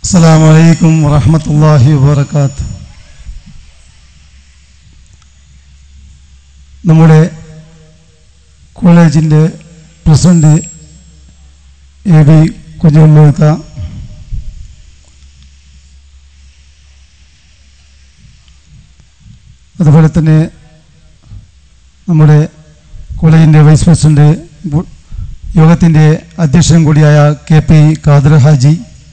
السلام عليكم ورحمة الله وبركاته നമ്മുടെ കോളേജിൻ്റെ president A V കുഞ്ഞുമ്മക്ക അതുപോലെ തന്നെ നമ്മുടെ കോളേജിൻ്റെ വൈസ് പ്രസിഡന്റ് ബു- യോഗത്തിൻ്റെ അധ്യക്ഷൻ കൂടിയായ കെ പി ഖാദർ ഹാജി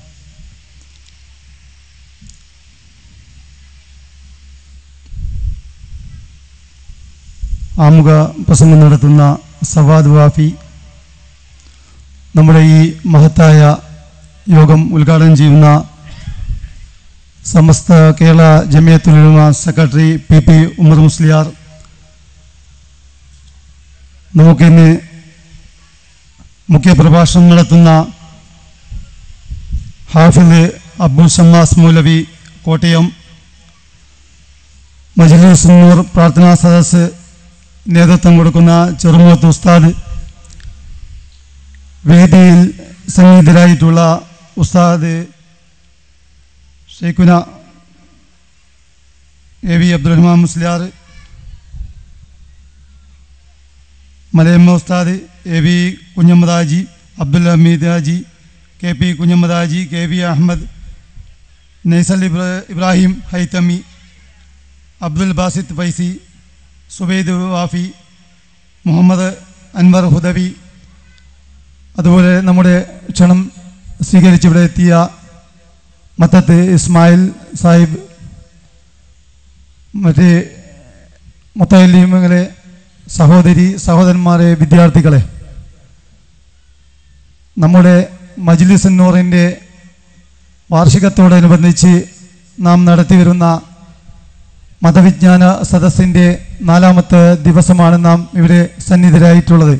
ആമുഖ പ്രസംഗം നടത്തുന്ന സവാദ് വാഫി നമ്മുടെ ഈ മഹത്തായ യോഗം ഉദ്ഘാടനം ചെയ്യുന്ന Samastha Kerala Jamiyyathul Ulama secretary P P Umar Musliyar നമുക്കിന്ന് മുഖ്യപ്രഭാഷണം നടത്തുന്ന ഹാഫിദ് അബ്ദുൽ ഷമ്മാസ് മൗലവി കോട്ടയം മജ്ലിസ് നൂർ പ്രാർത്ഥനാ സദസ്സ് നേതൃത്വം കൊടുക്കുന്ന ചെറുമുഖത്ത് ഉസ്താദ് വേദിയിൽ സംഗീതരായിട്ടുള്ള Ustad Shaikhuna A V Abdurahman Musliyar Malayamma Ustad A V Kunhammadaji Abdul Hameed Haji K P Kunhammadaji K V Ahammed Naisal ഇബ്ര- ഇബ്രാഹിം ഹൈത്തമി അബ്ദുൽ ബാസിത്ത് ഫൈസി സുബൈദ് വാഫി മുഹമ്മദ് അൻവർ ഹുദവി അതുപോലെ നമ്മുടെ ക്ഷണം സ്വീകരിച്ചിവിടെ എത്തിയ മത്തത്ത് ഇസ്മായിൽ സാഹിബ് മറ്റ് മുത്തലീമുകളെ സഹോദരി സഹോദരന്മാരെ വിദ്യാർത്ഥികളെ നമ്മുടെ മജ്ലിസ് നൂറിൻ്റെ വാർഷികത്തോടനുബന്ധിച്ച് നാം നടത്തിവരുന്ന മതവിജ്ഞാന സദസ്സിൻ്റെ നാലാമത്തെ ദിവസമാണ് നാം ഇവിടെ സന്നിധരായിട്ടുള്ളത്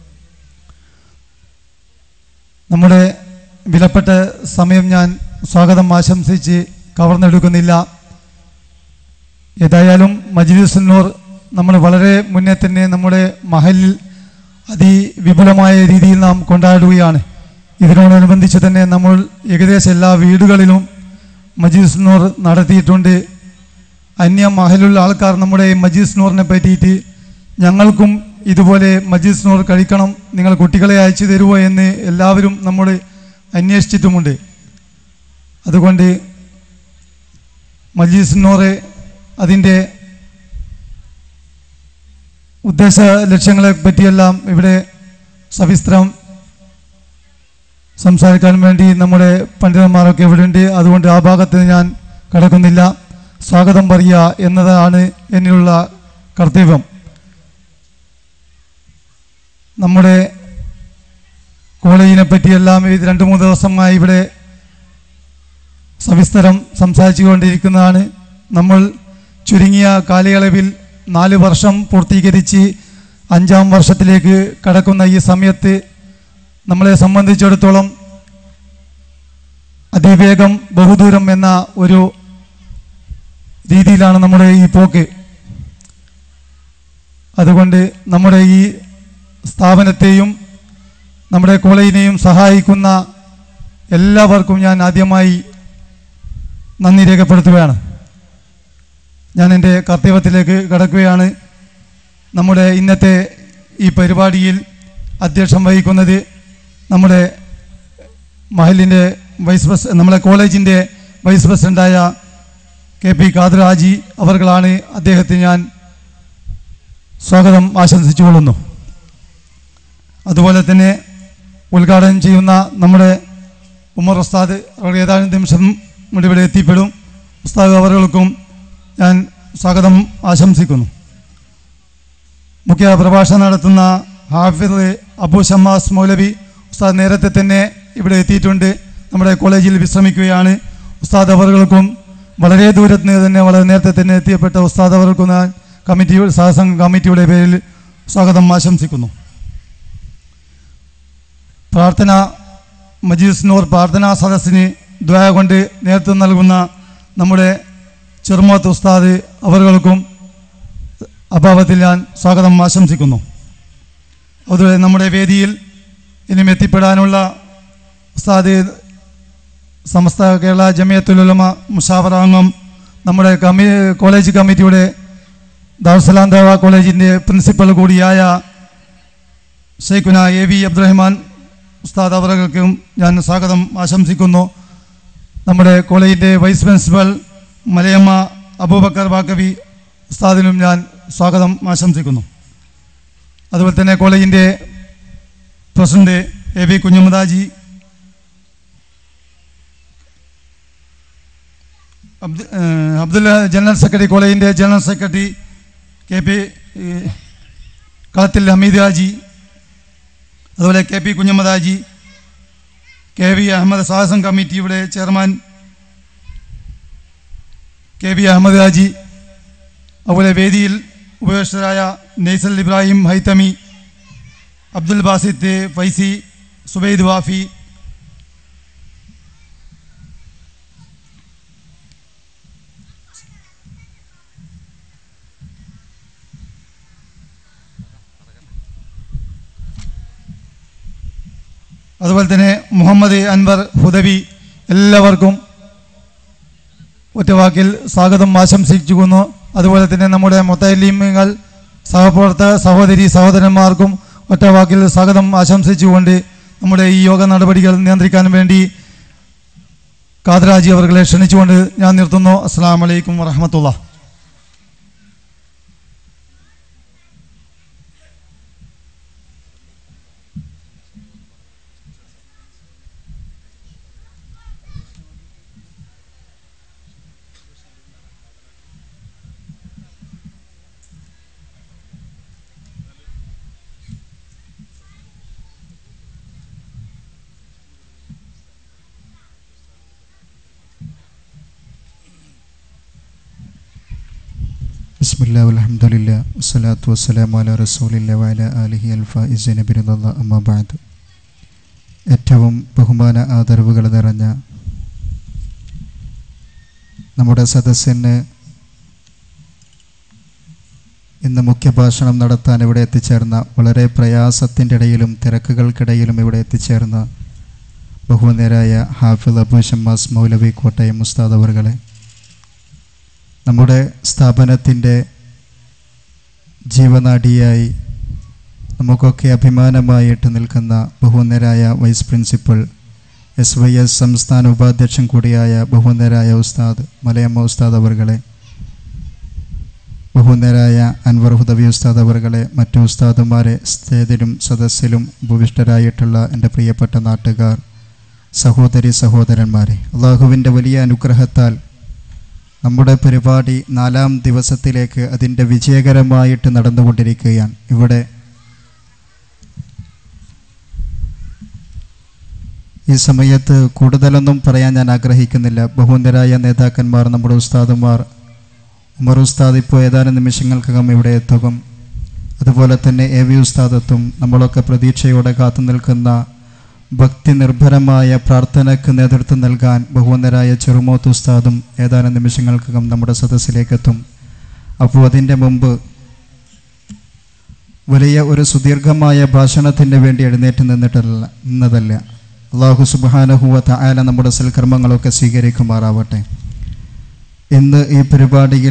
നമ്മുടെ വിലപ്പെട്ട സമയം ഞാൻ സ്വാഗതം ആശംസിച്ച് കവർന്നെടുക്കുന്നില്ല ഏതായാലും മജ്ലിസ് നൂർ നമ്മൾ വളരെ മുന്നേ തന്നെ നമ്മുടെ മഹലിൽ അതിവിപുലമായ രീതിയിൽ നാം കൊണ്ടാടുകയാണ് ഇതിനോടനുബന്ധിച്ച് തന്നെ നമ്മൾ ഏകദേശം എല്ലാ വീടുകളിലും മജ്ലിസ് നൂർ നടത്തിയിട്ടുണ്ട് അന്യ മഹലുള്ള ആൾക്കാർ നമ്മുടെ മജീസ് നൂറിനെ പറ്റിയിട്ട് ഞങ്ങൾക്കും ഇതുപോലെ മജീസ് നൂർ കഴിക്കണം നിങ്ങൾ കുട്ടികളെ അയച്ചു തരുമോ എന്ന് എല്ലാവരും നമ്മൾ അന്വേഷിച്ചിട്ടുമുണ്ട് അതുകൊണ്ട് മജീസ് നൂറ് അതിൻ്റെ ഉദ്ദേശ ലക്ഷ്യങ്ങളെ പറ്റിയെല്ലാം ഇവിടെ സവിസ്തരം സംസാരിക്കാൻ വേണ്ടി നമ്മുടെ പണ്ഡിതന്മാരൊക്കെ ഇവിടെ ഉണ്ട് അതുകൊണ്ട് ആ ഭാഗത്ത് ഞാൻ കടക്കുന്നില്ല സ്വാഗതം പറയുക എന്നതാണ് എന്നിലുള്ള കർത്തവ്യം നമ്മുടെ കോളേജിനെ പറ്റിയെല്ലാം ഇത് രണ്ട് മൂന്ന് ദിവസമായി ഇവിടെ സവിസ്തരം സംസാരിച്ചു കൊണ്ടിരിക്കുന്നതാണ് നമ്മൾ ചുരുങ്ങിയ കാലയളവിൽ നാല് വർഷം പൂർത്തീകരിച്ച് അഞ്ചാം വർഷത്തിലേക്ക് കടക്കുന്ന ഈ സമയത്ത് നമ്മളെ സംബന്ധിച്ചിടത്തോളം അതിവേഗം ബഹുദൂരം എന്ന ഒരു രീതിയിലാണ് നമ്മുടെ ഈ പോക്ക് അതുകൊണ്ട് നമ്മുടെ ഈ സ്ഥാപനത്തെയും നമ്മുടെ കോളേജിനെയും സഹായിക്കുന്ന എല്ലാവർക്കും ഞാൻ ആദ്യമായി നന്ദി രേഖപ്പെടുത്തുകയാണ് ഞാൻ എൻ്റെ കർത്തവ്യത്തിലേക്ക് കടക്കുകയാണ് നമ്മുടെ ഇന്നത്തെ ഈ പരിപാടിയിൽ അധ്യക്ഷം വഹിക്കുന്നത് നമ്മുടെ മഹലിൻ്റെ വൈസ് പ്രസ് നമ്മുടെ കോളേജിൻ്റെ വൈസ് പ്രസിഡൻ്റായ കെ പി ഖാദർ ഹാജി അവർകളാണ് അദ്ദേഹത്തെ ഞാൻ സ്വാഗതം ആശംസിച്ചുകൊള്ളുന്നു അതുപോലെ തന്നെ ഉദ്ഘാടനം ചെയ്യുന്ന നമ്മുടെ ഉമർ ഉസ്താദ് അവർ ഏതാനും നിമിഷം കൂടി ഇവിടെ എത്തിപ്പെടും ഉസ്താദ് അവർകൾക്കും ഞാൻ സ്വാഗതം ആശംസിക്കുന്നു മുഖ്യ പ്രഭാഷണം നടത്തുന്ന ഹാഫിദ് അബു ഷമ്മാസ് മൗലവി ഉസ്താദ് നേരത്തെ തന്നെ ഇവിടെ എത്തിയിട്ടുണ്ട് നമ്മുടെ കോളേജിൽ വിശ്രമിക്കുകയാണ് ഉസ്താദ് അവർകൾക്കും വളരെ ദൂരത്ത് നിന്ന് തന്നെ വളരെ നേരത്തെ തന്നെ എത്തിയപ്പെട്ട ഉസ്താദ് അവർക്കും ഞാൻ കമ്മിറ്റി സഹസംഘ കമ്മിറ്റിയുടെ പേരിൽ സ്വാഗതം ആശംസിക്കുന്നു പ്രാർത്ഥന മജീസ് നൂർ പ്രാർത്ഥനാ സദസ്സിന് ദ്വയ കൊണ്ട് നേതൃത്വം നൽകുന്ന നമ്മുടെ ചെറുമത്ത് ഉസ്താദ് അവർകൾക്കും അഭാവത്തിൽ ഞാൻ സ്വാഗതം ആശംസിക്കുന്നു അതുപോലെ നമ്മുടെ വേദിയിൽ ഇനിയും എത്തിപ്പെടാനുള്ള ഉസ്താദ് സമസ്ത കേരള ജമിയത്തുലുലമ മുഷാവറ അംഗം നമ്മുടെ കമ്മി കോളേജ് കമ്മിറ്റിയുടെ ദാർസലാം ദേവ കോളേജിൻ്റെ പ്രിൻസിപ്പൽ കൂടിയായ ഷെയ്ഖുന എ വി അബ്ദുറഹ്മാൻ ഉസ്താദ് അവറുകൾക്കും ഞാൻ സ്വാഗതം ആശംസിക്കുന്നു നമ്മുടെ കോളേജിൻ്റെ വൈസ് പ്രിൻസിപ്പൽ മലയമ്മ അബൂബക്കർ ബാക്കവി ഉസ്താദിനും ഞാൻ സ്വാഗതം ആശംസിക്കുന്നു അതുപോലെ തന്നെ കോളേജിൻ്റെ president A V Kunhumadaji Abdu ഏഹ് അബ്ദുല്ല ജനറൽ സെക്രട്ടറി കോളേജിൻ്റെ ജനറൽ സെക്രട്ടറി കെ പി ഏഹ് കളത്തിൽ ഹമീദ് ഹാജി അതുപോലെ K P Kunhammadaji K V Ahammed സാഹസം കമ്മിറ്റിയുടെ chairman K V Ahammed Haji അതുപോലെ വേദിയിൽ ഉപേക്ഷിതരായ നെയ്സൽ ഇബ്രാഹിം ഹൈത്തമി അബ്ദുൽ ബാസിത്ത് ഫൈസി സുബൈദ് വാഫി അതുപോലെ തന്നെ മുഹമ്മദ് അൻവർ ഹുദവി എല്ലാവർക്കും ഒറ്റവാക്കിൽ സ്വാഗതം ആശംസിക്കുന്നു അതുപോലെ തന്നെ നമ്മുടെ മൊത്തലിമീങ്ങൾ സഹപ്രവർത്തക സഹോദരി സഹോദരന്മാർക്കും ഒറ്റവാക്കിൽ സ്വാഗതം ആശംസിച്ചുകൊണ്ട് നമ്മുടെ ഈ യോഗ നടപടികൾ നിയന്ത്രിക്കാൻ വേണ്ടി കാതരാജി അവർകളെ ക്ഷണിച്ചുകൊണ്ട് ഞാൻ നിർത്തുന്നു അസ്സാം വലൈക്കും വറഹമത്തുള്ള ബിസ്മില്ലാ അൽഹംദുലില്ലാ വസ്സലാത്തു വസ്സലാമു അലാ റസൂലില്ലാ വഅലാ ആലിഹി അൽഫായിസിന ബിറദല്ലാ അമ്മാ ബഅദ് ഏറ്റവും ബഹുമാന ആദരവുകൾ നിറഞ്ഞ നമ്മുടെ സദസ്സിന് ഇന്ന് മുഖ്യഭാഷണം നടത്താൻ ഇവിടെ എത്തിച്ചേർന്ന വളരെ പ്രയാസത്തിൻ്റെ ഇടയിലും തിരക്കുകൾക്കിടയിലും ഇവിടെ എത്തിച്ചേർന്ന ബഹുമാന്യരായ ഹാഫിൽ അബു ഷമ്മാസ് മൗലവി കോട്ടയം മുസ്താദ് അവർകളെ നമ്മുടെ സ്ഥാപനത്തിൻ്റെ ജീവനാഡിയായി നമുക്കൊക്കെ അഭിമാനമായിട്ട് നിൽക്കുന്ന ബഹുന്നരായ vice principal S Y S സംസ്ഥാന ഉപാധ്യക്ഷൻ കൂടിയായ ബഹുന്നരായ ഉസ്താദ് മലയമ്മ ഉസ്താദ് അവർകളെ ബഹുന്നരായ അൻവർ ഹുദവി ഉസ്താദ് അവർകളെ മറ്റു ഉസ്താദുമാരെ സ്റ്റേജിലും സദസ്സിലും ഭൂവിഷ്ടരായിട്ടുള്ള എൻ്റെ പ്രിയപ്പെട്ട നാട്ടുകാർ സഹോദരി സഹോദരന്മാരെ അള്ളാഹുവിൻ്റെ വലിയ അനുഗ്രഹത്താൽ നമ്മുടെ പരിപാടി നാലാം ദിവസത്തിലേക്ക് അതിൻ്റെ വിജയകരമായിട്ട് നടന്നുകൊണ്ടിരിക്കുകയാണ് ഇവിടെ ഈ സമയത്ത് കൂടുതലൊന്നും പറയാൻ ഞാൻ ആഗ്രഹിക്കുന്നില്ല ബഹുന്തരായ നേതാക്കന്മാർ നമ്മുടെ ഉസ്താദുമാർ ഉമർ ഉസ്താദ് ഇപ്പോൾ ഏതാനും നിമിഷങ്ങൾക്കകം ഇവിടെ എത്തും അതുപോലെ തന്നെ എ വി ഉസ്താദത്തും നമ്മളൊക്കെ പ്രതീക്ഷയോടെ കാത്തു നിൽക്കുന്ന ഭക്തി നിർഭരമായ പ്രാർത്ഥനയ്ക്ക് നേതൃത്വം നൽകാൻ ബഹുവന്നരായ ചെറുമോത്ത് ഉസ്താദും ഏതാനും നിമിഷങ്ങൾക്കകം നമ്മുടെ സദസ്സിലേക്ക് എത്തും അപ്പോൾ അതിൻ്റെ മുമ്പ് വലിയ ഒരു സുദീർഘമായ ഭാഷണത്തിന് വേണ്ടി എഴുന്നേറ്റ് നിന്നിട്ടല്ല നിന്നതല്ല അള്ളാഹു സുബാനഹുവ തായാല നമ്മുടെ സൽക്കർമ്മങ്ങളൊക്കെ സ്വീകരിക്കുമാറാവട്ടെ ഇന്ന് ഈ പരിപാടിയിൽ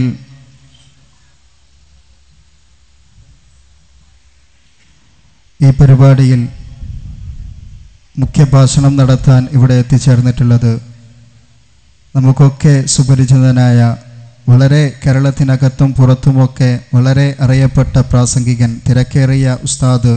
ഈ പരിപാടിയിൽ മുഖ്യഭാഷണം നടത്താൻ ഇവിടെ എത്തിച്ചേർന്നിട്ടുള്ളത് നമുക്കൊക്കെ സുപരിചിതനായ വളരെ കേരളത്തിനകത്തും പുറത്തുമൊക്കെ വളരെ അറിയപ്പെട്ട പ്രാസംഗികൻ തിരക്കേറിയ ഉസ്താദ്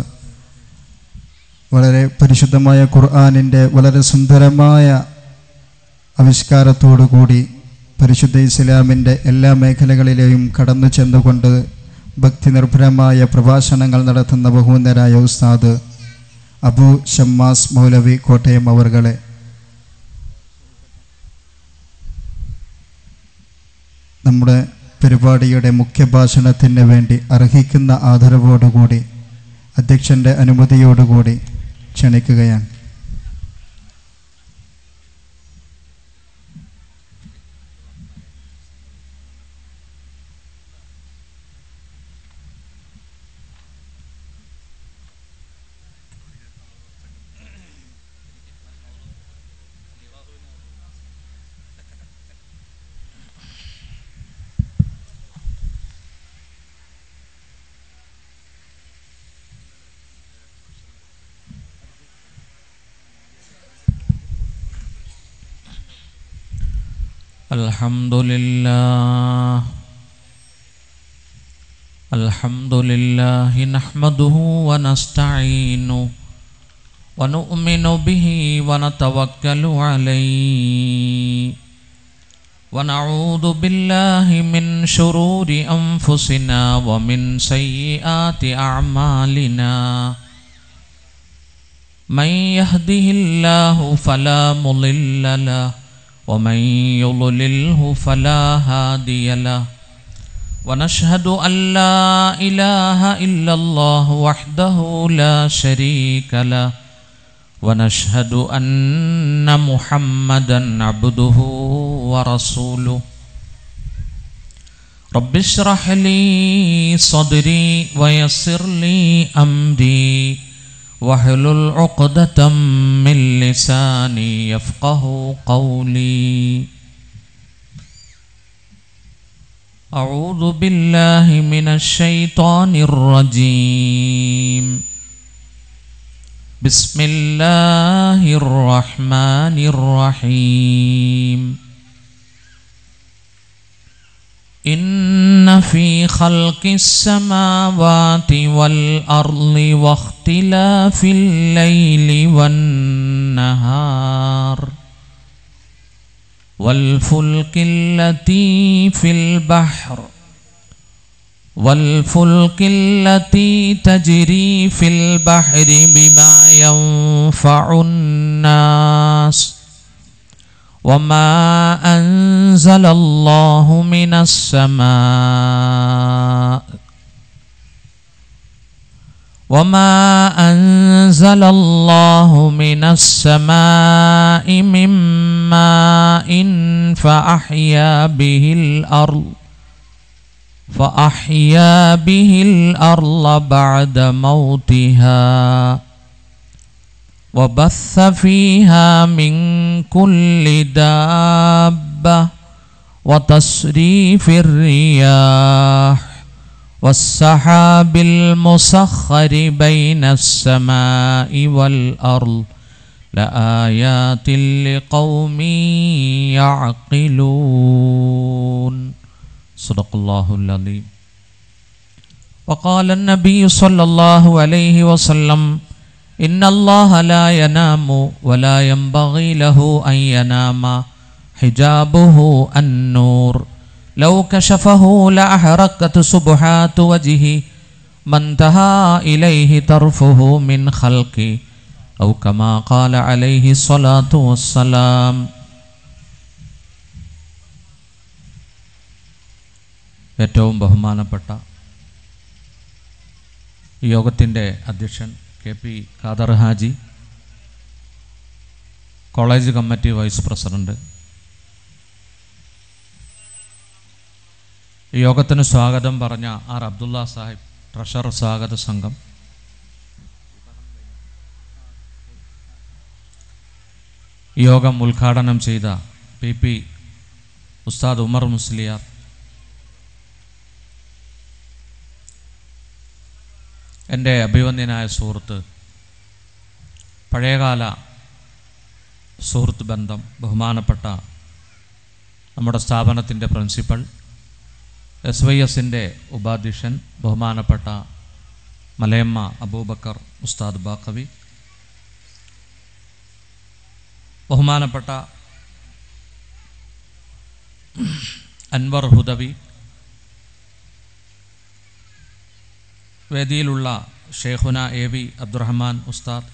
വളരെ പരിശുദ്ധമായ ഖുർആാനിൻ്റെ വളരെ സുന്ദരമായ ആവിഷ്കാരത്തോടു കൂടി പരിശുദ്ധ ഇസ്ലാമിൻ്റെ എല്ലാ മേഖലകളിലെയും കടന്നു ചെന്നുകൊണ്ട് ഭക്തി നിർഭരമായ പ്രഭാഷണങ്ങൾ നടത്തുന്ന ബഹുന്നരായ ഉസ്താദ് അബു ഷമ്മാസ് മൗലവി കോട്ടയം അവർകളെ നമ്മുടെ പരിപാടിയുടെ മുഖ്യ ഭാഷണത്തിന് വേണ്ടി അർഹിക്കുന്ന ആദരവോടുകൂടി അധ്യക്ഷൻ്റെ അനുമതിയോടുകൂടി ക്ഷണിക്കുകയാണ് الحمد لله الحمد لله نحمده ونستعينه ونؤمن به ونتوكل عليه ونعوذ بالله من شرور أنفسنا ومن سيئات أعمالنا من يهده الله فلا مضل له ومن يضلله فلا هادي له ونشهد أن لا إله إلا الله وحده لا شريك له ونشهد أن محمدا عبده ورسوله رب اشرح لي صدري ويسر لي أمري واحلل عقدة من لساني يفقه قولي أعوذ بالله من الشيطان الرجيم بسم الله الرحمن الرحيم إن في خلق السماوات والأرض واختلاف الليل والنهار والفلك التي في البحر والفلك التي تجري في البحر بما ينفع الناس وما أنزل الله من السماء وما أنزل الله من السماء من ماء فأحيا به الأرض فأحيا به الأرض بعد موتها وبث فيها من كل دابة وتصريف الرياح والسحاب المسخر بين السماء والأرض لآيات لقوم يعقلون صدق الله العظيم وقال النبي صلى الله عليه وسلم إن الله لا ينام ولا ينبغي له أن ينام حجابه النور لو كشفه لأحرقت سبحات وجهه ما انتهى إليه طرفه من خلقه أو كما قال عليه الصلاة والسلام ഏറ്റവും ബഹുമാനപ്പെട്ട യോഗത്തിൻ്റെ അധ്യക്ഷൻ K P Khader Haji college committee vice president ഈ യോഗത്തിന് സ്വാഗതം പറഞ്ഞ ആർ അബ്ദുള്ള സാഹിബ് ട്രഷറർ സ്വാഗത സംഘം യോഗം ഉദ്ഘാടനം ചെയ്ത പി പി ഉസ്താദ് ഉമർ മുസ്ലിയാർ എൻ്റെ അഭിവന്ദ്യനായ സുഹൃത്ത് പഴയകാല സുഹൃത്ത് ബന്ധം ബഹുമാനപ്പെട്ട നമ്മുടെ സ്ഥാപനത്തിൻ്റെ പ്രിൻസിപ്പൽ എസ് വൈ എസിൻ്റെ ഉപാധ്യക്ഷൻ ബഹുമാനപ്പെട്ട മലയമ്മ അബൂബക്കർ ഉസ്താദ് ബാക്കവി ബഹുമാനപ്പെട്ട അൻവർ ഹുദവി വേദിയിലുള്ള Shaikhuna A V Abdurahman Ustad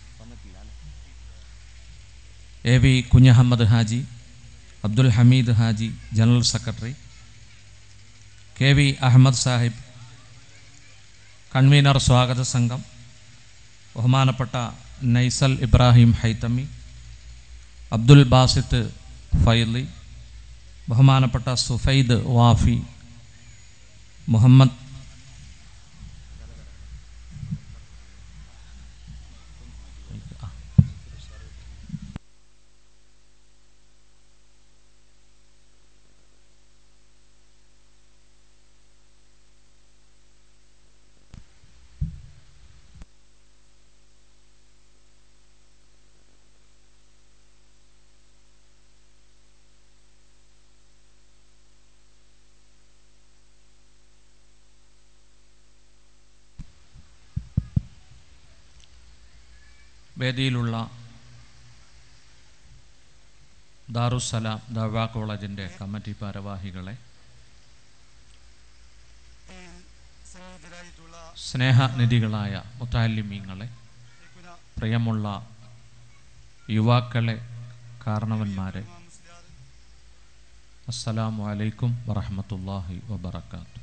A V Kunhahammad Haji Abdul Hameed Haji general secretary K V Ahammed Sahib convener സ്വാഗത സംഘം ബഹുമാനപ്പെട്ട നൈസൽ ഇബ്രാഹിം ഹൈത്തമി അബ്ദുൽ ബാസിത്ത് ഫൈലി ബഹുമാനപ്പെട്ട സുഫൈദ് വാഫി മുഹമ്മദ് വേദിയിലുള്ള ദാറുസലാം ദവ കോളേജിൻ്റെ കമ്മിറ്റി ഭാരവാഹികളെ സ്നേഹനിധികളായ മുത്താലിമീങ്ങളെ പ്രിയമുള്ള യുവാക്കളെ കാരണവന്മാരെ അസ്സലാമു അലൈക്കും വറഹമത്തല്ലാഹി വബർക്കാത്തു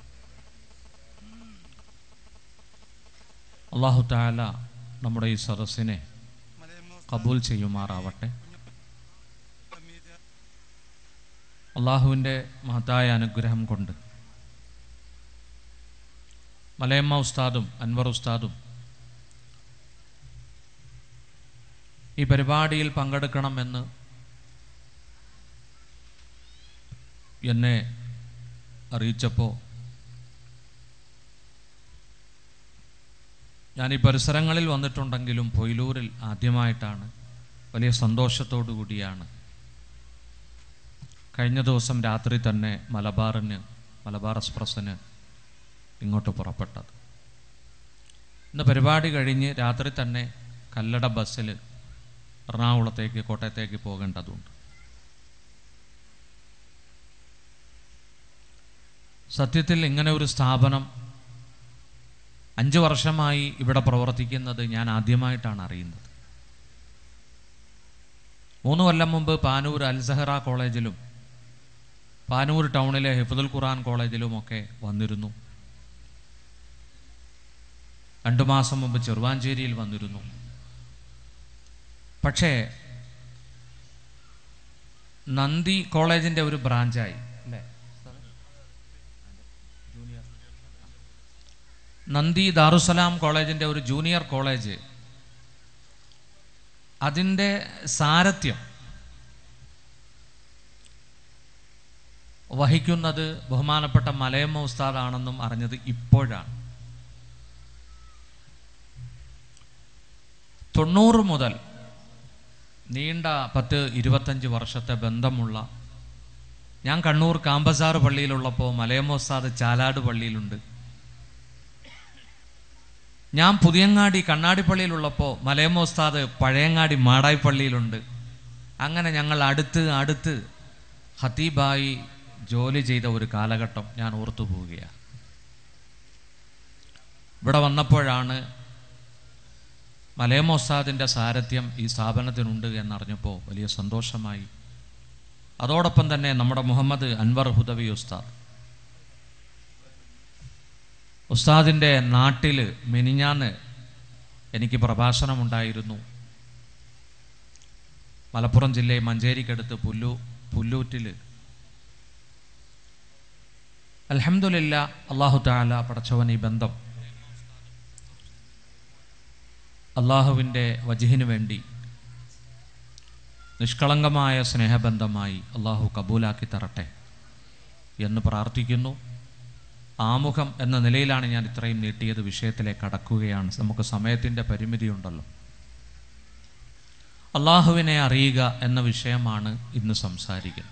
അള്ളാഹു താല നമ്മുടെ ഈ സദസ്സിനെ കബൂൽ ചെയ്യുമാറാവട്ടെ അള്ളാഹുവിൻ്റെ മഹത്തായ അനുഗ്രഹം കൊണ്ട് മലയമ്മ ഉസ്താദും അൻവർ ഉസ്താദും ഈ പരിപാടിയിൽ പങ്കെടുക്കണമെന്ന് എന്നെ അറിയിച്ചപ്പോൾ ഞാൻ ഈ പരിസരങ്ങളിൽ വന്നിട്ടുണ്ടെങ്കിലും പൊയിലൂരിൽ ആദ്യമായിട്ടാണ് വലിയ സന്തോഷത്തോടു കൂടിയാണ് കഴിഞ്ഞ ദിവസം രാത്രി തന്നെ മലബാറിന് മലബാർ എക്സ്പ്രസ്സിന് ഇങ്ങോട്ട് പുറപ്പെട്ടത് ഇന്ന് പരിപാടി കഴിഞ്ഞ് രാത്രി തന്നെ കല്ലട ബസ്സിൽ എറണാകുളത്തേക്ക് കോട്ടയത്തേക്ക് പോകേണ്ടതുണ്ട് സത്യത്തിൽ ഇങ്ങനെ ഒരു സ്ഥാപനം അഞ്ച് വർഷമായി ഇവിടെ പ്രവർത്തിക്കുന്നത് ഞാൻ ആദ്യമായിട്ടാണ് അറിയുന്നത് മൂന്ന് കൊല്ലം മുമ്പ് പാനൂർ അൽസഹറ കോളേജിലും പാനൂർ ടൗണിലെ ഹിഫുദുൽ ഖുറാൻ കോളേജിലുമൊക്കെ വന്നിരുന്നു രണ്ടു മാസം മുമ്പ് ചെറുവാഞ്ചേരിയിൽ വന്നിരുന്നു പക്ഷേ നന്ദി കോളേജിൻ്റെ ഒരു ബ്രാഞ്ചായി അല്ലേ നന്ദി ദാറുസലാം കോളേജിൻ്റെ ഒരു ജൂനിയർ കോളേജ് അതിൻ്റെ സാരഥ്യം വഹിക്കുന്നത് ബഹുമാനപ്പെട്ട മലയമ്മ ഉസ്താദാണെന്നും അറിഞ്ഞത് ഇപ്പോഴാണ് തൊണ്ണൂറ് മുതൽ നീണ്ട പത്ത് ഇരുപത്തഞ്ച് വർഷത്തെ ബന്ധമുള്ള ഞാൻ കണ്ണൂർ കാമ്പസാർ പള്ളിയിലുള്ളപ്പോൾ മലയമ്മ ഉസ്താദ് ചാലാട് പള്ളിയിലുണ്ട് ഞാൻ പുതിയങ്ങാടി കണ്ണാടിപ്പള്ളിയിലുള്ളപ്പോൾ മലയമ്മ ഉസ്താദ് പഴയങ്ങാടി മാടായി പള്ളിയിലുണ്ട് അങ്ങനെ ഞങ്ങൾ അടുത്ത് അടുത്ത് ഹത്തീബായി ജോലി ചെയ്ത ഒരു കാലഘട്ടം ഞാൻ ഓർത്തു പോവുകയാണ് ഇവിടെ വന്നപ്പോഴാണ് മലയമ്മ ഉസ്താദിൻ്റെ സാരഥ്യം ഈ സ്ഥാപനത്തിനുണ്ട് എന്നറിഞ്ഞപ്പോൾ വലിയ സന്തോഷമായി അതോടൊപ്പം തന്നെ നമ്മുടെ മുഹമ്മദ് അൻവർ ഹുദവി ഉസ്താദ് ഉസ്താദിൻ്റെ നാട്ടിൽ മിനിഞ്ഞാന്ന് എനിക്ക് പ്രഭാഷണമുണ്ടായിരുന്നു മലപ്പുറം ജില്ലയിൽ മഞ്ചേരിക്കടുത്ത് പുല്ലു പുല്ലൂറ്റിൽ അലഹമില്ല അള്ളാഹു താല പടച്ചവൻ ഈ ബന്ധം അള്ളാഹുവിൻ്റെ വജിഹിന് വേണ്ടി നിഷ്കളങ്കമായ സ്നേഹബന്ധമായി അള്ളാഹു കബൂലാക്കി തരട്ടെ എന്ന് പ്രാർത്ഥിക്കുന്നു ആമുഖം എന്ന നിലയിലാണ് ഞാൻ ഇത്രയും നീട്ടിയത് വിഷയത്തിലേക്ക് കടക്കുകയാണ് നമുക്ക് സമയത്തിൻ്റെ പരിമിതിയുണ്ടല്ലോ അള്ളാഹുവിനെ അറിയുക എന്ന വിഷയമാണ് ഇന്ന് സംസാരിക്കുന്നത്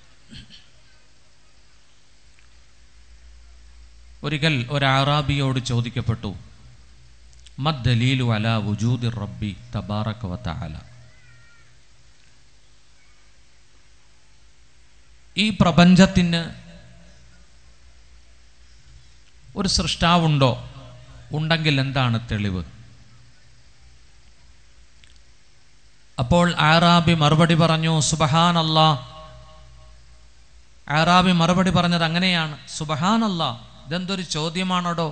ഒരിക്കൽ ഒരു ആറാബിയോട് ചോദിക്കപ്പെട്ടു മദ്ദലീലു അല വുജൂദി റബ്ബി തബാറക വതആല ഈ പ്രപഞ്ചത്തിന് ഒരു സൃഷ്ടാവുണ്ടോ ഉണ്ടെങ്കിൽ എന്താണ് തെളിവ് അപ്പോൾ ആറാബി മറുപടി പറഞ്ഞു സുബഹാൻ അല്ലാ ആറാബി മറുപടി പറഞ്ഞത് അങ്ങനെയാണ് സുബഹാൻ അല്ലാ ഇതെന്തൊരു ചോദ്യമാണോടോ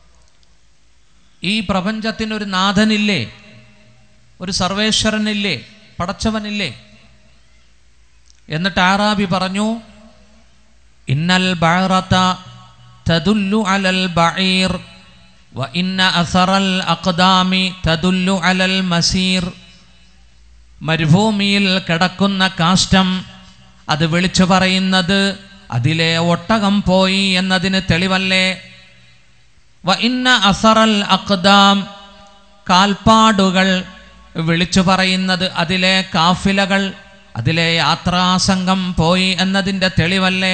ഈ പ്രപഞ്ചത്തിനൊരു നാഥനില്ലേ ഒരു സർവേശ്വരനില്ലേ പടച്ചവനില്ലേ എന്നിട്ട് ആറാബി പറഞ്ഞു ഇന്നൽ ബഅറത തദുല്ലു അലൽ ബഈർ വ ഇന്ന അസറൽ അഖ്ദാമി തദുല്ലു അലൽ മസീർ മരുഭൂമിയിൽ കിടക്കുന്ന കാഷ്ടം അത് വിളിച്ചു പറയുന്നത് അതിലെ ഒട്ടകം പോയി എന്നതിന് തെളിവല്ലേ വ ഇന്ന അസറൽ അഖ്ദാം കാൽപ്പാടുകൾ വിളിച്ചു പറയുന്നത് അതിലെ കാഫിലകൾ അതിലെ യാത്രാസംഘം പോയി എന്നതിൻ്റെ തെളിവല്ലേ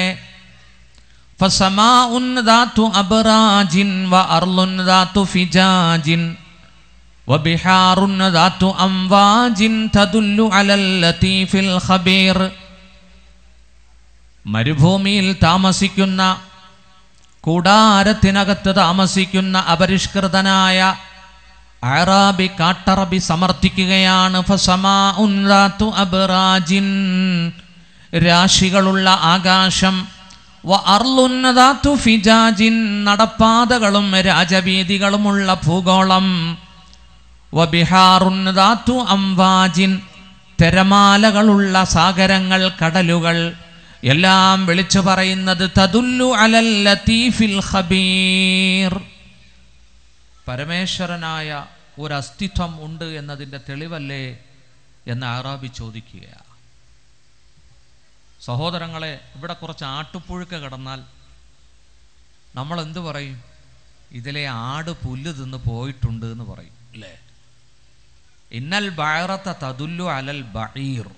ഫസമാഉൻ ദാതു അബ്റാജിൻ വ അർളുൻ ദാതു ഫിജാജിൻ وبحار ذات أمواج تدل على اللطيف الخبير മരുഭൂമിയിൽ താമസിക്കുന്ന കൂടാരത്തിനകത്ത് താമസിക്കുന്ന അപരിഷ്കൃതനായ അറാബി കാട്ടറബി സമർത്ഥിക്കുകയാണ് ഫസമാഉൻ ذات അബ്റാജിൻ രാശികളുള്ള ആകാശം വ അർളുൻ ذات ഫിജാജിൻ നടപ്പാതകളും രാജവീതികളുമുള്ള ഭൂഗോളം വബിഹാറുൻ ذات അംവാജിൻ തിരമാലകളുള്ള സാഗരങ്ങൾ കടലുകൾ എല്ലാം വിളിച്ചു പറയുന്നത് തദുല്ലു അലൽ ലത്തീഫിൽ ഖബീർ പരമേശ്വരനായ ഒരു അസ്തിത്വം ഉണ്ട് എന്നതിൻ്റെ തെളിവല്ലേ എന്ന് ആറാബി ചോദിക്കുക സഹോദരങ്ങളെ ഇവിടെ കുറച്ച് ആട്ടുപുഴുക്ക കിടന്നാൽ നമ്മൾ എന്ത് പറയും ഇതിലെ ആട് പുല്ല് തിന്ന് പോയിട്ടുണ്ട് എന്ന് പറയും അല്ലേ ഇന്നൽ ബഴറത്ത തതുല്ലു അലൽ ബഴീർ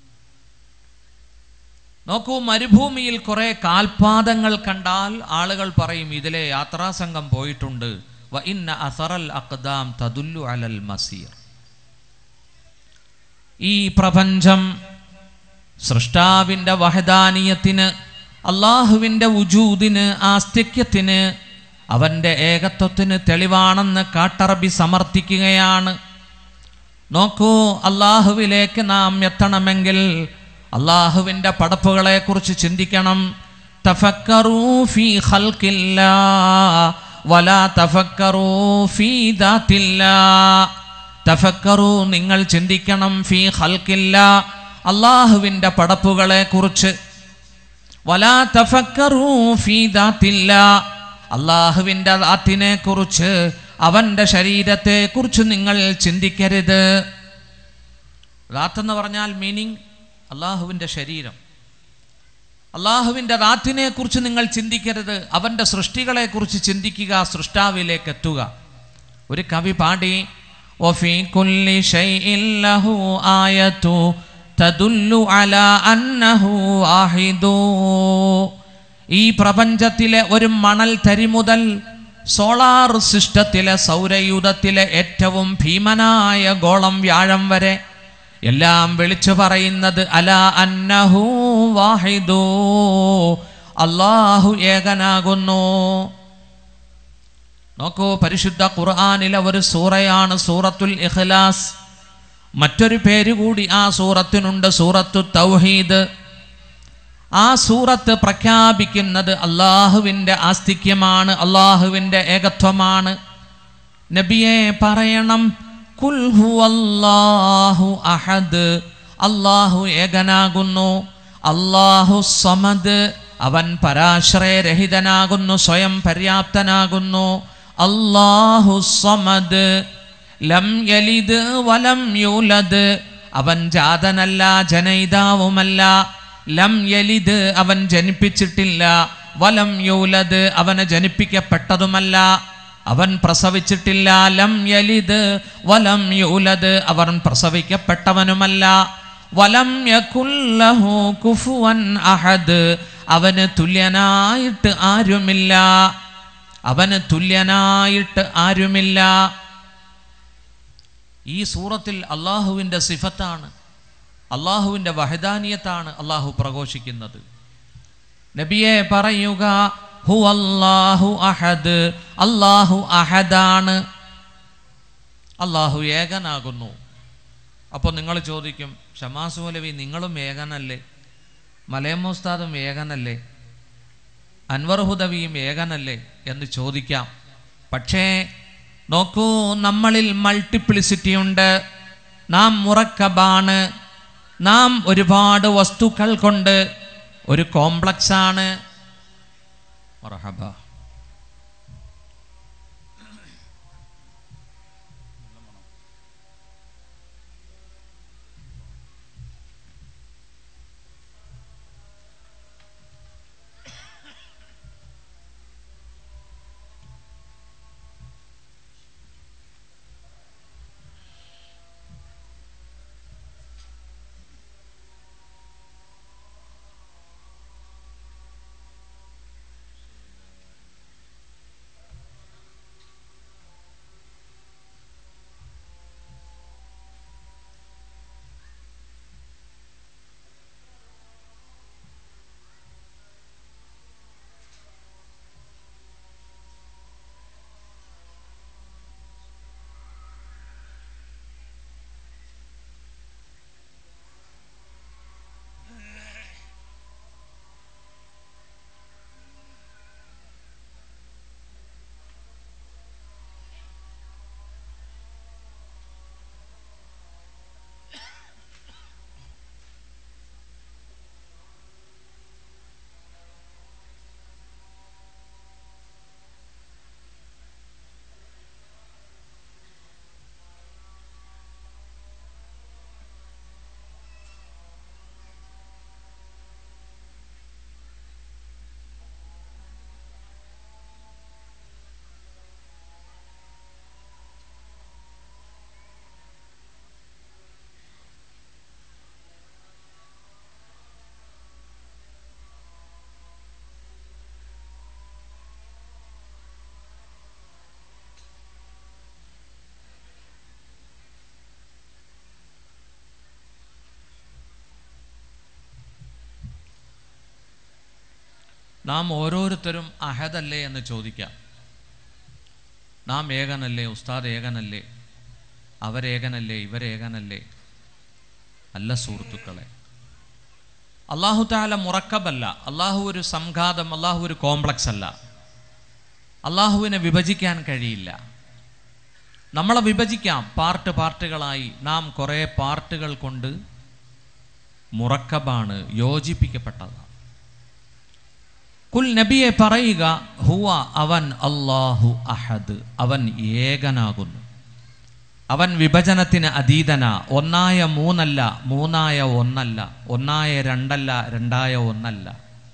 നോക്കൂ മരുഭൂമിയിൽ കുറെ കാൽപാദങ്ങൾ കണ്ടാൽ ആളുകൾ പറയും ഇതിലെ യാത്രാസംഘം പോയിട്ടുണ്ട് വ ഇന്ന അസറൽ അഖ്ദാം തദുല്ലു അലൽ മസീർ ഈ പ്രപഞ്ചം സൃഷ്ടാവിൻ്റെ വഹദാനീയത്തിന് അള്ളാഹുവിൻ്റെ ഉജൂദിന് ആസ്തിക്യത്തിന് അവൻ്റെ ഏകത്വത്തിന് തെളിവാണെന്ന് കാട്ടറബി സമർത്ഥിക്കുകയാണ് നോക്കൂ അള്ളാഹുവിലേക്ക് നാം എത്തണമെങ്കിൽ അള്ളാഹുവിൻ്റെ പടപ്പുകളെ കുറിച്ച് ചിന്തിക്കണം തഫക്കറൂ ഫീ ഖൽഖില്ലാ വലാ തഫക്കറൂ ഫീ ദാത്തില്ലാ തഫക്കറൂ നിങ്ങൾ ചിന്തിക്കണം ഫീ ഖൽഖില്ലാ അള്ളാഹുവിൻ്റെ പടപ്പുകളെ കുറിച്ച് വലാ തഫക്കറൂ ഫീ ദാത്തില്ലാ അള്ളാഹുവിൻ്റെ ദാത്തിനെ കുറിച്ച് അവൻ്റെ ശരീരത്തെ കുറിച്ച് നിങ്ങൾ ചിന്തിക്കരുത് ദാത്ത് എന്ന് പറഞ്ഞാൽ മീനിങ് അള്ളാഹുവിൻ്റെ ശരീരം അള്ളാഹുവിൻ്റെ ദാത്തിനെ കുറിച്ച് നിങ്ങൾ ചിന്തിക്കരുത് അവൻ്റെ സൃഷ്ടികളെ കുറിച്ച് ചിന്തിക്കുക സൃഷ്ടാവിലേക്ക് എത്തുക ഒരു കവി പാടി وفي كل شيء له آية تدل على أنه واحد ഈ പ്രപഞ്ചത്തിലെ ഒരു മണൽ തരി മുതൽ സോളാർ സിസ്റ്റത്തിലെ സൗരയൂഥത്തിലെ ഏറ്റവും ഭീമനായ ഗോളം വ്യാഴം വരെ എല്ലാം വിളിച്ചു പറയുന്നത് അല അന്നഹു വാഹിദു അള്ളാഹു ഏകനാകുന്നു നോക്കൂ പരിശുദ്ധ ഖുർആാനിലെ ഒരു സൂറയാണ് സൂറത്തുൽ ഇഖ്ലാസ് മറ്റൊരു പേര് കൂടി ആ സൂറത്തിനുണ്ട് സൂറത്തു തൗഹീദ് ആ സൂറത്ത് പ്രഖ്യാപിക്കുന്നത് അള്ളാഹുവിൻ്റെ ആസ്തിക്യമാണ് അള്ളാഹുവിൻ്റെ ഏകത്വമാണ് നബിയെ പറയണം കുൽ ഹുവല്ലാഹു അഹദ് അള്ളാഹു ഏകനാകുന്നു അള്ളാഹു സമദ് അവൻ പരാശ്രയരഹിതനാകുന്നു സ്വയം പര്യാപ്തനാകുന്നു അള്ളാഹു സമദ് ലം യലിദ് വലം യൂലദ് അവൻ ജാതനല്ല ജനയിതാവുമല്ല ലം യലിദ് അവൻ ജനിപ്പിച്ചിട്ടില്ല വലം യൂലദ് അവന് ജനിപ്പിക്കപ്പെട്ടതുമല്ല അവൻ പ്രസവിച്ചിട്ടില്ല ലം യലിദ് വലം യൂലദ് അവൻ പ്രസവിക്കപ്പെട്ടവനുമല്ല വലം യകുല്ലഹു കുഫുവൻ അഹദ് അവന് തുല്യനായിട്ട് ആരുമില്ല അവന് തുല്യനായിട്ട് ആരുമില്ല ഈ സൂറത്തിൽ അള്ളാഹുവിൻ്റെ സിഫത്താണ് അള്ളാഹുവിൻ്റെ വഹദാനിയത്താണ് അള്ളാഹു പ്രഘോഷിക്കുന്നത് നബിയെ പറയുക ഹു അല്ലാഹു അഹദ് അള്ളാഹു അഹദാണ് അള്ളാഹു ഏകനാകുന്നു അപ്പോൾ നിങ്ങൾ ചോദിക്കും ഷമാസ് മൗലവി നിങ്ങളും ഏകനല്ലേ മലയമോസ്താദും ഏകനല്ലേ അൻവർ ഹുദവിയും ഏകനല്ലേ എന്ന് ചോദിക്കാം പക്ഷേ നോക്കൂ നമ്മളിൽ മൾട്ടിപ്ലിസിറ്റി ഉണ്ട് നാം മുറക്കബാണ് നാം ഒരുപാട് വസ്തുക്കൾ കൊണ്ട് ഒരു കോംപ്ലക്സ് ആണ് മർഹബ നാം ഓരോരുത്തരും അഹദല്ലേ എന്ന് ചോദിക്കാം നാം ഏകനല്ലേ ഉസ്താദ് ഏകനല്ലേ അവരേകനല്ലേ ഇവരേകനല്ലേ അല്ല സുഹൃത്തുക്കളെ അള്ളാഹു താല മുറക്കബല്ല അള്ളാഹു ഒരു സംഘാതം അള്ളാഹു ഒരു കോംപ്ലക്സ് അല്ല അള്ളാഹുവിനെ വിഭജിക്കാൻ കഴിയില്ല നമ്മളെ വിഭജിക്കാം പാർട്ട് പാർട്ടുകളായി നാം കുറേ പാർട്ടുകൾ കൊണ്ട് മുറക്കബാണ് യോജിപ്പിക്കപ്പെട്ടതാണ് കുൽ നബിയെ പറയുക ഹുവ അവൻ അള്ളാഹു അഹദ് അവൻ ഏകനാകുന്നു അവൻ വിഭജനത്തിന് അതീതന ഒന്നായ മൂന്നല്ല മൂന്നായ ഒന്നല്ല ഒന്നായ രണ്ടല്ല രണ്ടായ ഒന്നല്ല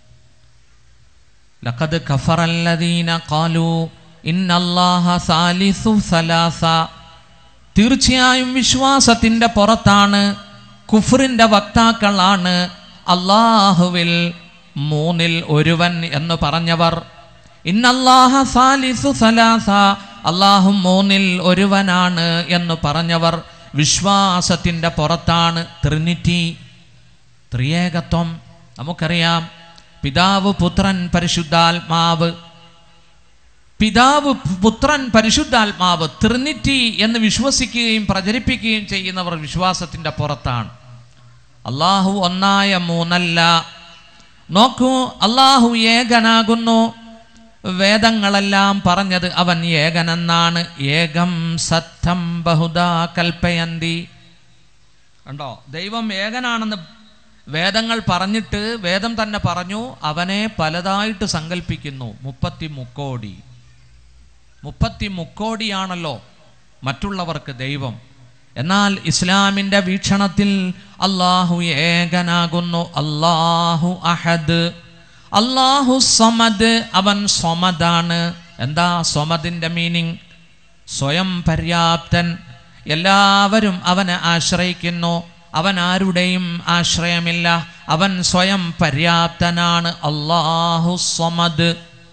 ലഖദ് കഫറല്ലദീന ഖാലു ഇന്നല്ലാഹ സാലിസു സലാസ തീർച്ചയായും വിശ്വാസത്തിന്റെ പുറത്താണ് കുഫറിന്റെ വക്താക്കളാണ് അള്ളാഹുവിൽ മൂന്നിൽ ഒരുവൻ എന്ന് പറഞ്ഞവർ ഇന്നല്ലാഹ സാലിസു സലാസ അള്ളാഹു മൂന്നിൽ ഒരുവനാണ് എന്ന് പറഞ്ഞവർ വിശ്വാസത്തിന്റെ പുറത്താണ് ട്രിനിറ്റി ത്രിയേകത്വം നമുക്കറിയാം പിതാവ് പുത്രൻ പരിശുദ്ധാത്മാവ് പിതാവ് പുത്രൻ പരിശുദ്ധാത്മാവ് ട്രിനിറ്റി എന്ന് വിശ്വസിക്കുകയും പ്രചരിപ്പിക്കുകയും ചെയ്യുന്നവർ വിശ്വാസത്തിന്റെ പുറത്താണ് അള്ളാഹു ഒന്നായ മൂന്നല്ല നോക്കൂ അള്ളാഹു ഏകനാകുന്നു വേദങ്ങളെല്ലാം പറഞ്ഞത് അവൻ ഏകനെന്നാണ് ഏകം സത്യം ബഹുദാ കൽപ്പയന്തി കണ്ടോ ദൈവം ഏകനാണെന്ന് വേദങ്ങൾ പറഞ്ഞിട്ട് വേദം തന്നെ പറഞ്ഞു അവനെ പലതായിട്ട് സങ്കല്പിക്കുന്നു മുപ്പത്തി മുക്കോടി മുപ്പത്തി മുക്കോടിയാണല്ലോ മറ്റുള്ളവർക്ക് ദൈവം എന്നാൽ ഇസ്ലാമിൻ്റെ വീക്ഷണത്തിൽ അള്ളാഹു ഏകനാകുന്നു അള്ളാഹു അഹദ് അള്ളാഹു സമദ് അവൻ സ്വമദാണ് എന്താ സ്വമദിൻ്റെ മീനിങ് സ്വയം പര്യാപ്തൻ എല്ലാവരും അവനെ ആശ്രയിക്കുന്നു അവൻ ആരുടെയും ആശ്രയമില്ല അവൻ സ്വയം പര്യാപ്തനാണ് അള്ളാഹു സ്വമദ്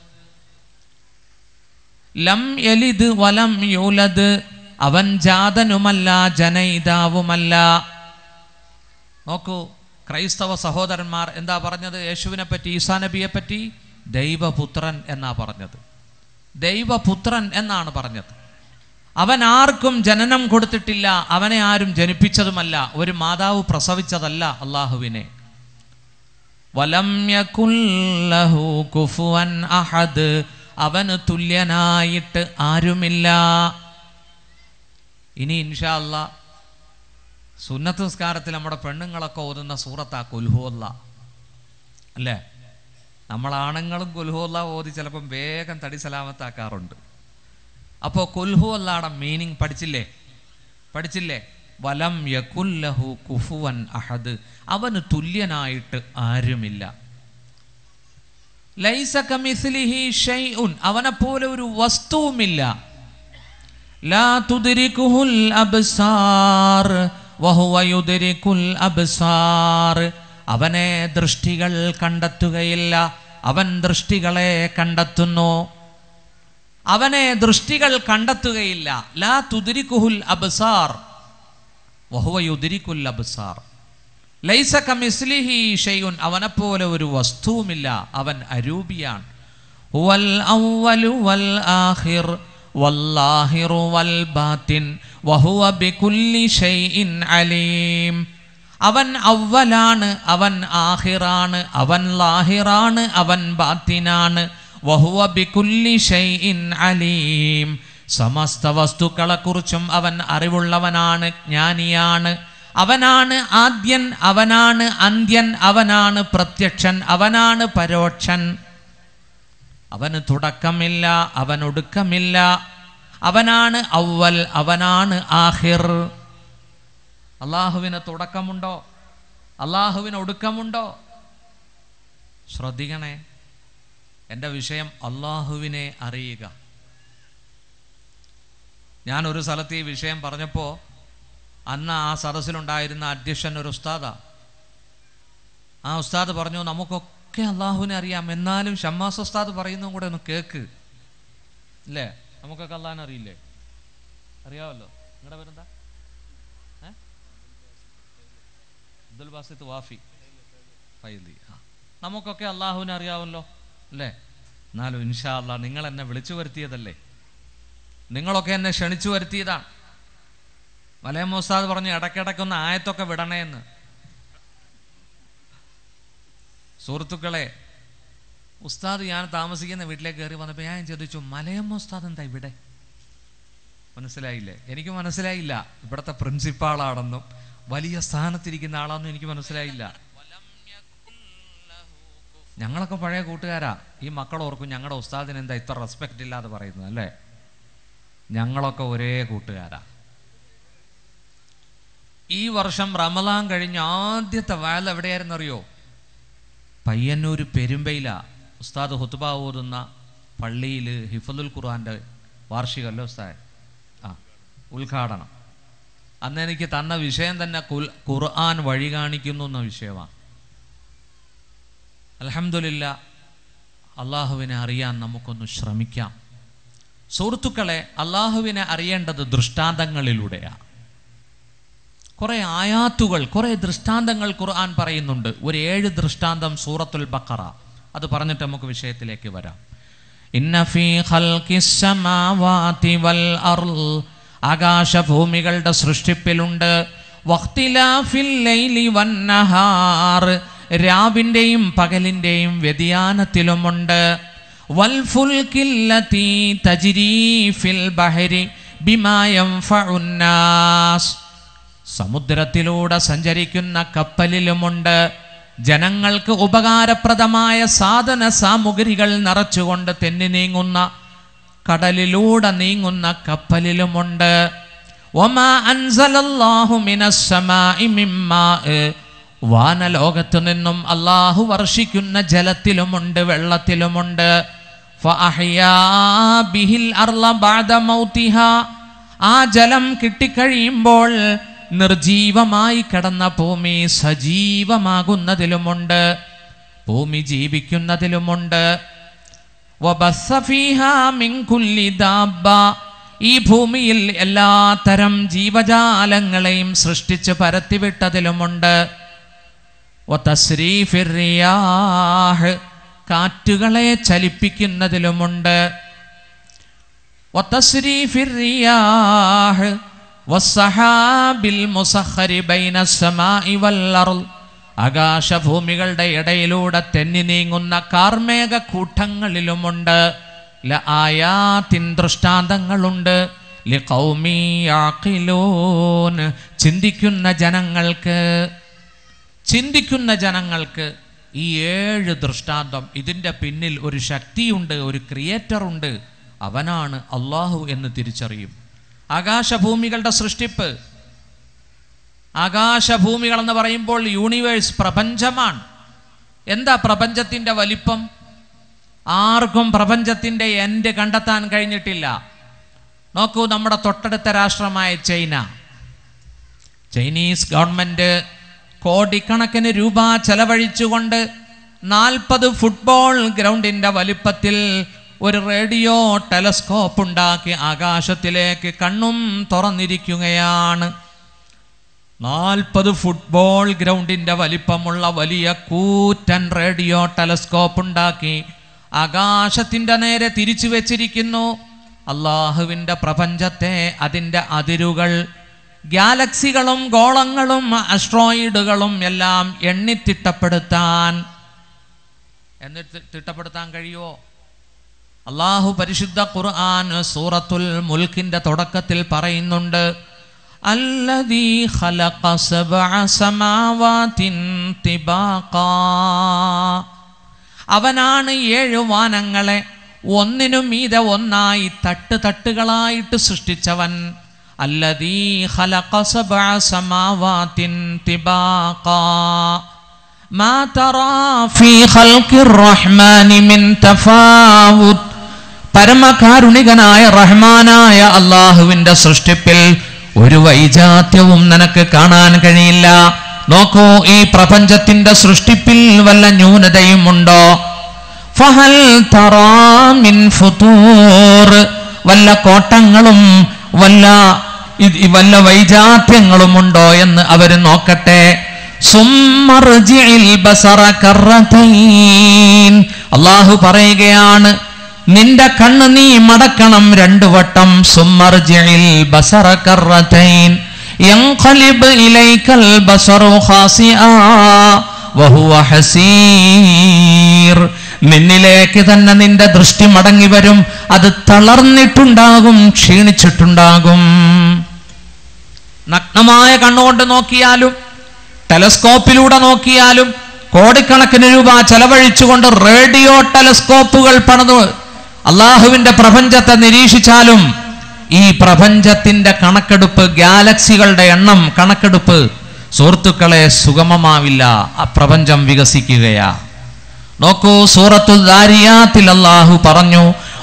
ലം എലിത് വലം യൂലത് അവൻ ജാതനുമല്ല ജനയിതാവുമല്ല നോക്കൂ ക്രൈസ്തവ സഹോദരന്മാർ എന്താ പറഞ്ഞത് യേശുവിനെ പറ്റി ഈസാ നബിയെ പറ്റി ദൈവപുത്രൻ എന്നാ പറഞ്ഞത് ദൈവപുത്രൻ എന്നാണ് പറഞ്ഞത് അവൻ ആർക്കും ജനനം കൊടുത്തിട്ടില്ല അവനെ ആരും ജനിപ്പിച്ചതുമല്ല ഒരു മാതാവ് പ്രസവിച്ചതല്ല അള്ളാഹുവിനെ വലം യകുല്ലഹു കുഫുവൻ അഹദ് അവന് തുല്യനായിട്ട് ആരുമില്ല ഇനി ഇൻഷാ അല്ലാ സുന്നത്ത് നിസ്കാരത്തിൽ നമ്മുടെ പെണ്ണുങ്ങളൊക്കെ ഓതുന്ന സൂറത്താ കുൽഹുല്ല അല്ലേ നമ്മളാണുങ്ങളും കുൽഹുല്ല ഓതി ചിലപ്പം വേഗം തടി സലാമത്താക്കാറുണ്ട് അപ്പോൾ കുൽഹു അല്ലാടെ മീനിങ് പഠിച്ചില്ലേ പഠിച്ചില്ലേ വലം യകുല്ലഹു കുഫുവൻ അഹദ് അവന് തുല്യനായിട്ട് ആരുമില്ല ലൈസ കമിസ്ലിഹി ഷൈഉൻ അവനെ പോലെ ഒരു വസ്തുവുമില്ല ലാ തുദ്രികുഹുൽ അബ്സാർ വഹുവ യുദ്രികുൽ അബ്സാർ അവനെ ദൃഷ്ടികൾ കണ്ടെത്തുകയില്ല അവൻ ദൃഷ്ടികളെ കണ്ടെത്തുന്നു അവനെ ദൃഷ്ടികൾ കണ്ടെത്തുകയില്ല ലാ തുദ്രികുഹുൽ അബ്സാർ വഹുവ യുദ്രികുൽ അബ്സാർ ലൈസ കമിസ്ലിഹി ഷൈഉൻ അവനെപ്പോലെ ഒരു വസ്തുവുമില്ല അവൻ അരൂപിയാണ് ഹുവൽ അവ്വലു വൽ ആഖിർ വല്ലാഹിറു വൽ ബാത്തിൻ വഹുവ ബികുല്ലി ഷൈഇൻ അലീം അവൻ അവലാണ് അവൻ ആഹിറാണ് അവൻ ലാഹിറാണ് അവൻ ബാത്തിനാണ് വഹുവ ബികുല്ലി ഷൈഇൻ അലീം സമസ്ത വസ്തുക്കളെക്കുറിച്ചും അവൻ അറിവുള്ളവനാണ് ജ്ഞാനിയാണ് അവനാണ് ആദ്യൻ അവനാണ് അന്ത്യൻ അവനാണ് പ്രത്യക്ഷൻ അവനാണ് പരോക്ഷൻ അവന് തുടക്കമില്ല അവനൊടുക്കമില്ല അവനാണ് ഔവൽ അവനാണ് ആഹിർ അള്ളാഹുവിന് തുടക്കമുണ്ടോ അള്ളാഹുവിന് ഒടുക്കമുണ്ടോ ശ്രദ്ധിക്കണേ എൻ്റെ വിഷയം അള്ളാഹുവിനെ അറിയുക ഞാൻ ഒരു സ്ഥലത്ത് ഈ വിഷയം പറഞ്ഞപ്പോൾ അന്ന് ആ സദസ്സിലുണ്ടായിരുന്ന അധ്യക്ഷൻ ഒരു ഉസ്താദാ ആ ഉസ്താദ് പറഞ്ഞു നമുക്കൊക്കെ അള്ളാഹുവിനെ അറിയാം എന്നാലും ഷമ്മാസ് ഉസ്താദ് പറയുന്നതും കൂടെ ഒന്ന് കേക്ക് ഇല്ലേ നമുക്കൊക്കെ അള്ളാഹിനെ അറിയില്ലേ അറിയാമല്ലോ നിങ്ങളുടെ പേരെന്താ ഏ? അബ്ദുൽ ബാസിത്ത് വാഫി ഫൈലി ആ നമുക്കൊക്കെ അള്ളാഹുവിനെ അറിയാമല്ലോ അല്ലേ എന്നാലും ഇൻഷാ അല്ലാ നിങ്ങൾ എന്നെ വിളിച്ചു വരുത്തിയതല്ലേ നിങ്ങളൊക്കെ എന്നെ ക്ഷണിച്ചു വരുത്തിയതാണ് വലയം മുസ്താദ് പറഞ്ഞു ഇടയ്ക്കിടയ്ക്കൊന്ന് ആയത്തൊക്കെ വിടണേ എന്ന് സുഹൃത്തുക്കളെ ഉസ്താദ് ഞാൻ താമസിക്കുന്ന വീട്ടിലേക്ക് കയറി വന്നപ്പോൾ ഞാൻ ചോദിച്ചു മലയം ഉസ്താദ് എന്താ ഇവിടെ മനസ്സിലായില്ലേ എനിക്ക് മനസ്സിലായില്ല ഇവിടുത്തെ പ്രിൻസിപ്പാളാണെന്നും വലിയ സ്ഥാനത്തിരിക്കുന്ന ആളാണെന്നും എനിക്ക് മനസ്സിലായില്ല ഞങ്ങളൊക്കെ പഴയ കൂട്ടുകാരാ ഈ മക്കൾ ഓർക്കും ഞങ്ങളുടെ ഉസ്താദിന് എന്താ ഇത്ര റെസ്പെക്റ്റ് ഇല്ലാതെ പറയുന്നത് അല്ലേ ഞങ്ങളൊക്കെ ഒരേ കൂട്ടുകാരാ ഈ വർഷം റമലാൻ കഴിഞ്ഞ ആദ്യത്തെ വയൽ എവിടെയായിരുന്നറിയോ പയ്യന്നൂർ പെരുമ്പയില ഉസ്താദ് ഹുത്തുബ ഓതുന്ന പള്ളിയിൽ ഹിഫലുൽ ഖുർആൻ്റെ വാർഷികമല്ലോ ഉസ്താദ് ആ ഉദ്ഘാടനം അന്ന് എനിക്ക് തന്ന വിഷയം തന്നെ കുൽ ഖുർആൻ വഴി കാണിക്കുന്നു എന്ന വിഷയമാണ് അലഹമില്ല അള്ളാഹുവിനെ അറിയാൻ നമുക്കൊന്ന് ശ്രമിക്കാം സുഹൃത്തുക്കളെ അള്ളാഹുവിനെ അറിയേണ്ടത് ദൃഷ്ടാന്തങ്ങളിലൂടെയാണ് കുറെ ആയാത്തുകൾ കുറെ ദൃഷ്ടാന്തങ്ങൾ ഖുർആൻ പറയുന്നുണ്ട് ഒരു ഏഴ് ദൃഷ്ടാന്തം സൂറത്തുൽ ബക്കറ അത് പറഞ്ഞിട്ട് നമുക്ക് വിഷയത്തിലേക്ക് വരാം ഇന്ന ഫീ ഖൽഖിസ് സമാവാതി വൽ അർൾ ആകാശഭൂമികളുടെ സൃഷ്ടിപ്പിലുണ്ട് വഖ്തിലാഫിൽ ലൈലി വന്നഹാർ രാവിൻ്റെയും പകലിൻ്റെയും വ്യതിയാനത്തിലുമുണ്ട് വൽ ഫുൽകില്ലതി തജ്രീ ഫിൽ ബഹരി ബിമാ യൻഫഉന്നാസ് സമുദ്രത്തിലൂടെ സഞ്ചരിക്കുന്ന കപ്പലിലുമുണ്ട് ജനങ്ങൾക്ക് ഉപകാരപ്രദമായ സാധന സാമഗ്രികൾ നിറച്ചുകൊണ്ട് തെന്നി നീങ്ങുന്ന കടലിലൂടെ നീങ്ങുന്ന കപ്പലിലുമുണ്ട് ഒമാ അൻസലല്ലാഹു മിനസ്സമാഇ മിമ്മാഇ. വാനലോകത്തു നിന്നും അള്ളാഹു വർഷിക്കുന്ന ജലത്തിലുമുണ്ട് വെള്ളത്തിലുമുണ്ട് ഫഅഹ്യാ ബിഹിൽ അർള ബഅദ മൗതിഹാ. ആ ജലം കിട്ടിക്കഴിയുമ്പോൾ നിർജീവമായി കിടന്ന ഭൂമി സജീവമാകുന്നതിലുമുണ്ട് ഭൂമി ജീവിക്കുന്നതിലുമുണ്ട് വബസ്സ ഫീഹാ മിൻ കുല്ലി ദാബ്ബ. ഈ ഭൂമിയിൽ എല്ലാ തരം ജീവജാലങ്ങളെയും സൃഷ്ടിച്ച് പരത്തിവിട്ടതിലുമുണ്ട് വതസ്രീഫിർ റിയാഹ്. കാറ്റുകളെ ചലിപ്പിക്കുന്നതിലുമുണ്ട് വതസ്രീഫിർ റിയാഹ് വസ്സഹാബിൽ മുസഖരി ബൈന സമാഇ വൽ അർള്. ആകാശഭൂമികളുടെ ഇടയിലൂടെ തെന്നി നീങ്ങുന്ന കാർമേഘ കൂട്ടങ്ങളിലുമുണ്ട് ല ആയാത്തിൻ ദൃഷ്ടാന്തങ്ങളുണ്ട് ലിഖൗമി യാഖിലൂൻ. ചിന്തിക്കുന്ന ജനങ്ങൾക്ക് ചിന്തിക്കുന്ന ജനങ്ങൾക്ക് ഈ ഏഴ് ദൃഷ്ടാന്തം ഇതിൻ്റെ പിന്നിൽ ഒരു ശക്തിയുണ്ട് ഒരു ക്രിയേറ്റർ ഉണ്ട് അവനാണ് അള്ളാഹു എന്ന് തിരിച്ചറിയും ആകാശഭൂമികളുടെ സൃഷ്ടിപ്പ് ആകാശഭൂമികൾ എന്ന് പറയുമ്പോൾ യൂണിവേഴ്സ് പ്രപഞ്ചമാണ് എന്താ പ്രപഞ്ചത്തിൻ്റെ വലിപ്പം ആർക്കും പ്രപഞ്ചത്തിൻ്റെ എൻഡ് കണ്ടെത്താൻ കഴിഞ്ഞിട്ടില്ല നോക്കൂ നമ്മുടെ തൊട്ടടുത്ത രാഷ്ട്രമായ ചൈന ചൈനീസ് ഗവൺമെന്റ് കോടിക്കണക്കിന് രൂപ ചെലവഴിച്ചുകൊണ്ട് നാൽപ്പത് ഫുട്ബോൾ ഗ്രൗണ്ടിന്റെ വലിപ്പത്തിൽ ഒരു റേഡിയോ ടെലസ്കോപ്പ് ഉണ്ടാക്കി ആകാശത്തിലേക്ക് കണ്ണും തുറന്നിരിക്കുകയാണ് നാൽപ്പത് ഫുട്ബോൾ ഗ്രൗണ്ടിന്റെ വലിപ്പമുള്ള വലിയ കൂറ്റൻ റേഡിയോ ടെലസ്കോപ്പ് ഉണ്ടാക്കി ആകാശത്തിന്റെ നേരെ തിരിച്ചു വെച്ചിരിക്കുന്നു അള്ളാഹുവിൻ്റെ പ്രപഞ്ചത്തെ അതിൻ്റെ അതിരുകൾ ഗാലക്സികളും ഗോളങ്ങളും അസ്ട്രോയിഡുകളും എല്ലാം എണ്ണിത്തിട്ടപ്പെടുത്താൻ എന്നിട്ട് തിട്ടപ്പെടുത്താൻ കഴിയുമോ അള്ളാഹു പരിശുദ്ധ ഖുർആൻ സൂറത്തുൽ മുൽക്കിന്റെ തുടക്കത്തിൽ പറയുന്നുണ്ട് അല്ലദീ ഖലഖ സബ്അ സമാവാതിൻ തിബാഖാ അവനാണ് ഏഴ് വാനങ്ങളെ ഒന്നിനു മീതെ ഒന്നായി തട്ട് തട്ടുകളായിട്ട് സൃഷ്ടിച്ചവൻ അല്ലദീ ഖലഖ സബ്അ സമാവാതിൻ തിബാഖാ മാ തറാ ഫീ ഖൽഖിർ റഹ്മാനി മിൻ തഫാവുത് പരമകാരുണികനായ റഹ്മാനായ അള്ളാഹുവിന്റെ സൃഷ്ടിപ്പിൽ ഒരു വൈജാത്യവും നിനക്ക് കാണാൻ കഴിയില്ല നോക്കൂ ഈ പ്രപഞ്ചത്തിന്റെ സൃഷ്ടിപ്പിൽ വല്ല ന്യൂനതയും ഉണ്ടോ ഫഹൽ തറാ മിൻ ഫുതൂർ വല്ല കോട്ടങ്ങളും വല്ല ഇത് വല്ല വൈജാത്യങ്ങളും ഉണ്ടോ എന്ന് അവര് നോക്കട്ടെ സുമ്മർജിഇൽ ബസറ കറതൈൻ അള്ളാഹു പറയുകയാണ് നിന്റെ കണ്ണ് നീ മടക്കണം രണ്ടു വട്ടം സുമ്മർജിൽ ബസറ കറതൈൻ യൻഖലിബ് ഇലൈക്കൽ ബസറു ഖാസിആ വഹുവ ഹസീർ നിന്നിലേക്ക് തന്നെ നിന്റെ ദൃഷ്ടി മടങ്ങി വരും അത് തളർന്നിട്ടുണ്ടാകും ക്ഷീണിച്ചിട്ടുണ്ടാകും നഗ്നമായ കണ്ണുകൊണ്ട് നോക്കിയാലും ടെലസ്കോപ്പിലൂടെ നോക്കിയാലും കോടിക്കണക്കിന് രൂപ ചെലവഴിച്ചുകൊണ്ട് റേഡിയോ ടെലസ്കോപ്പുകൾ പണിത് അള്ളാഹുവിന്റെ പ്രപഞ്ചത്തെ നിരീക്ഷിച്ചാലും ഈ പ്രപഞ്ചത്തിന്റെ കണക്കെടുപ്പ് ഗാലക്സികളുടെ എണ്ണം കണക്കെടുപ്പ് സുഹൃത്തുക്കളെ സുഗമമാവില്ല ആ പ്രപഞ്ചം വികസിക്കുകയാ നോക്കൂ സൂറത്തു ദാരിയാത്തിൽ അള്ളാഹു പറഞ്ഞു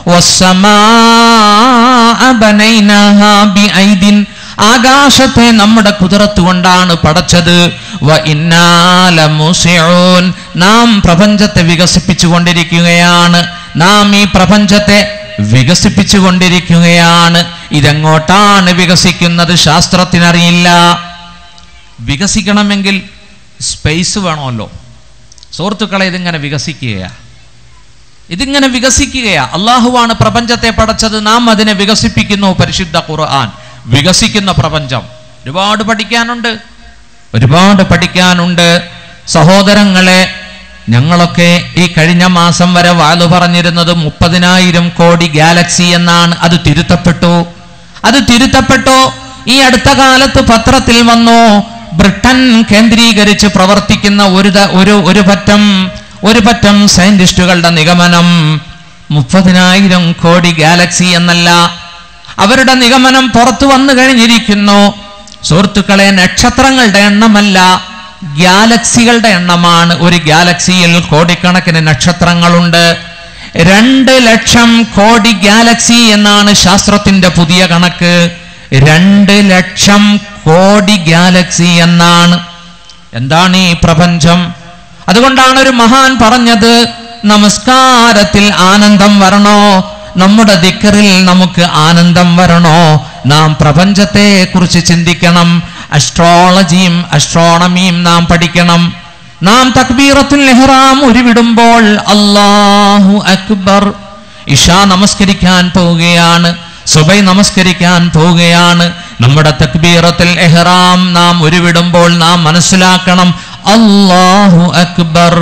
"വസ്സമാഅ ബനൈനാഹാ ബിഐദിൻ." ആകാശത്തെ നമ്മുടെ കുതിരത്ത് കൊണ്ടാണ് പടച്ചത് വ ഇന്നാ ലമുസിഊൻ. നാം പ്രപഞ്ചത്തെ വികസിപ്പിച്ചു കൊണ്ടിരിക്കുകയാണ് നാം ഈ പ്രപഞ്ചത്തെ വികസിപ്പിച്ചു കൊണ്ടിരിക്കുകയാണ് ഇതെങ്ങോട്ടാണ് വികസിക്കുന്നത് ശാസ്ത്രത്തിനറിയില്ല വികസിക്കണമെങ്കിൽ സ്പേസ് വേണമല്ലോ സുഹൃത്തുക്കളെ ഇതിങ്ങനെ വികസിക്കുകയാ ഇതിങ്ങനെ വികസിക്കുകയാ അള്ളാഹുവാണ് പ്രപഞ്ചത്തെ പടച്ചത് നാം അതിനെ വികസിപ്പിക്കുന്നു പരിശുദ്ധ ഖുർആൻ വികസിക്കുന്ന പ്രപഞ്ചം ഒരുപാട് പഠിക്കാനുണ്ട് ഒരുപാട് പഠിക്കാനുണ്ട് സഹോദരങ്ങളെ ഞങ്ങളൊക്കെ ഈ കഴിഞ്ഞ മാസം വരെ വാലു പറഞ്ഞിരുന്നത് മുപ്പതിനായിരം കോടി ഗാലക്സി എന്നാണ് അത് തിരുത്തപ്പെട്ടു അത് തിരുത്തപ്പെട്ടു ഈ അടുത്ത കാലത്ത് പത്രത്തിൽ വന്നു ബ്രിട്ടൻ കേന്ദ്രീകരിച്ച് പ്രവർത്തിക്കുന്ന ഒരു ത- ഒരു ഒരു പറ്റം ഒരു പറ്റം സയന്റിസ്റ്റുകളുടെ നിഗമനം മുപ്പതിനായിരം കോടി ഗാലക്സി എന്നല്ല അവരുടെ നിഗമനം പുറത്തു വന്നു കഴിഞ്ഞിരിക്കുന്നു സുഹൃത്തുക്കളെ നക്ഷത്രങ്ങളുടെ എണ്ണമല്ല ഗാലക്സികളുടെ എണ്ണമാണ് ഒരു ഗാലക്സിയിൽ കോടിക്കണക്കിന് നക്ഷത്രങ്ങളുണ്ട് രണ്ട് ലക്ഷം കോടി ഗാലക്സി എന്നാണ് ശാസ്ത്രത്തിന്റെ പുതിയ കണക്ക് രണ്ട് ലക്ഷം കോടി ഗാലക്സി എന്നാണ് എന്താണ് ഈ പ്രപഞ്ചം അതുകൊണ്ടാണ് ഒരു മഹാൻ പറഞ്ഞത് നമസ്കാരത്തിൽ ആനന്ദം വരണോ നമ്മുടെ ദിക്കറിൽ നമുക്ക് ആനന്ദം വരണോ നാം പ്രപഞ്ചത്തെ കുറിച്ച് ചിന്തിക്കണം അസ്ട്രോളജിയും അസ്ട്രോണമിയും നാം പഠിക്കണം നാം തക്ബീറത്തുൽ ഇഹ്റാം ഉരുവിടുമ്പോൾ അല്ലാഹു അക്ബർ ഇഷ നമസ്കരിക്കാൻ പോവുകയാണ് സുബൈ നമസ്കരിക്കാൻ പോവുകയാണ് നമ്മുടെ തക്ബീറത്തിൽ ഇഹ്റാം നാം ഉരുവിടുമ്പോൾ നാം മനസ്സിലാക്കണം അല്ലാഹു അക്ബർ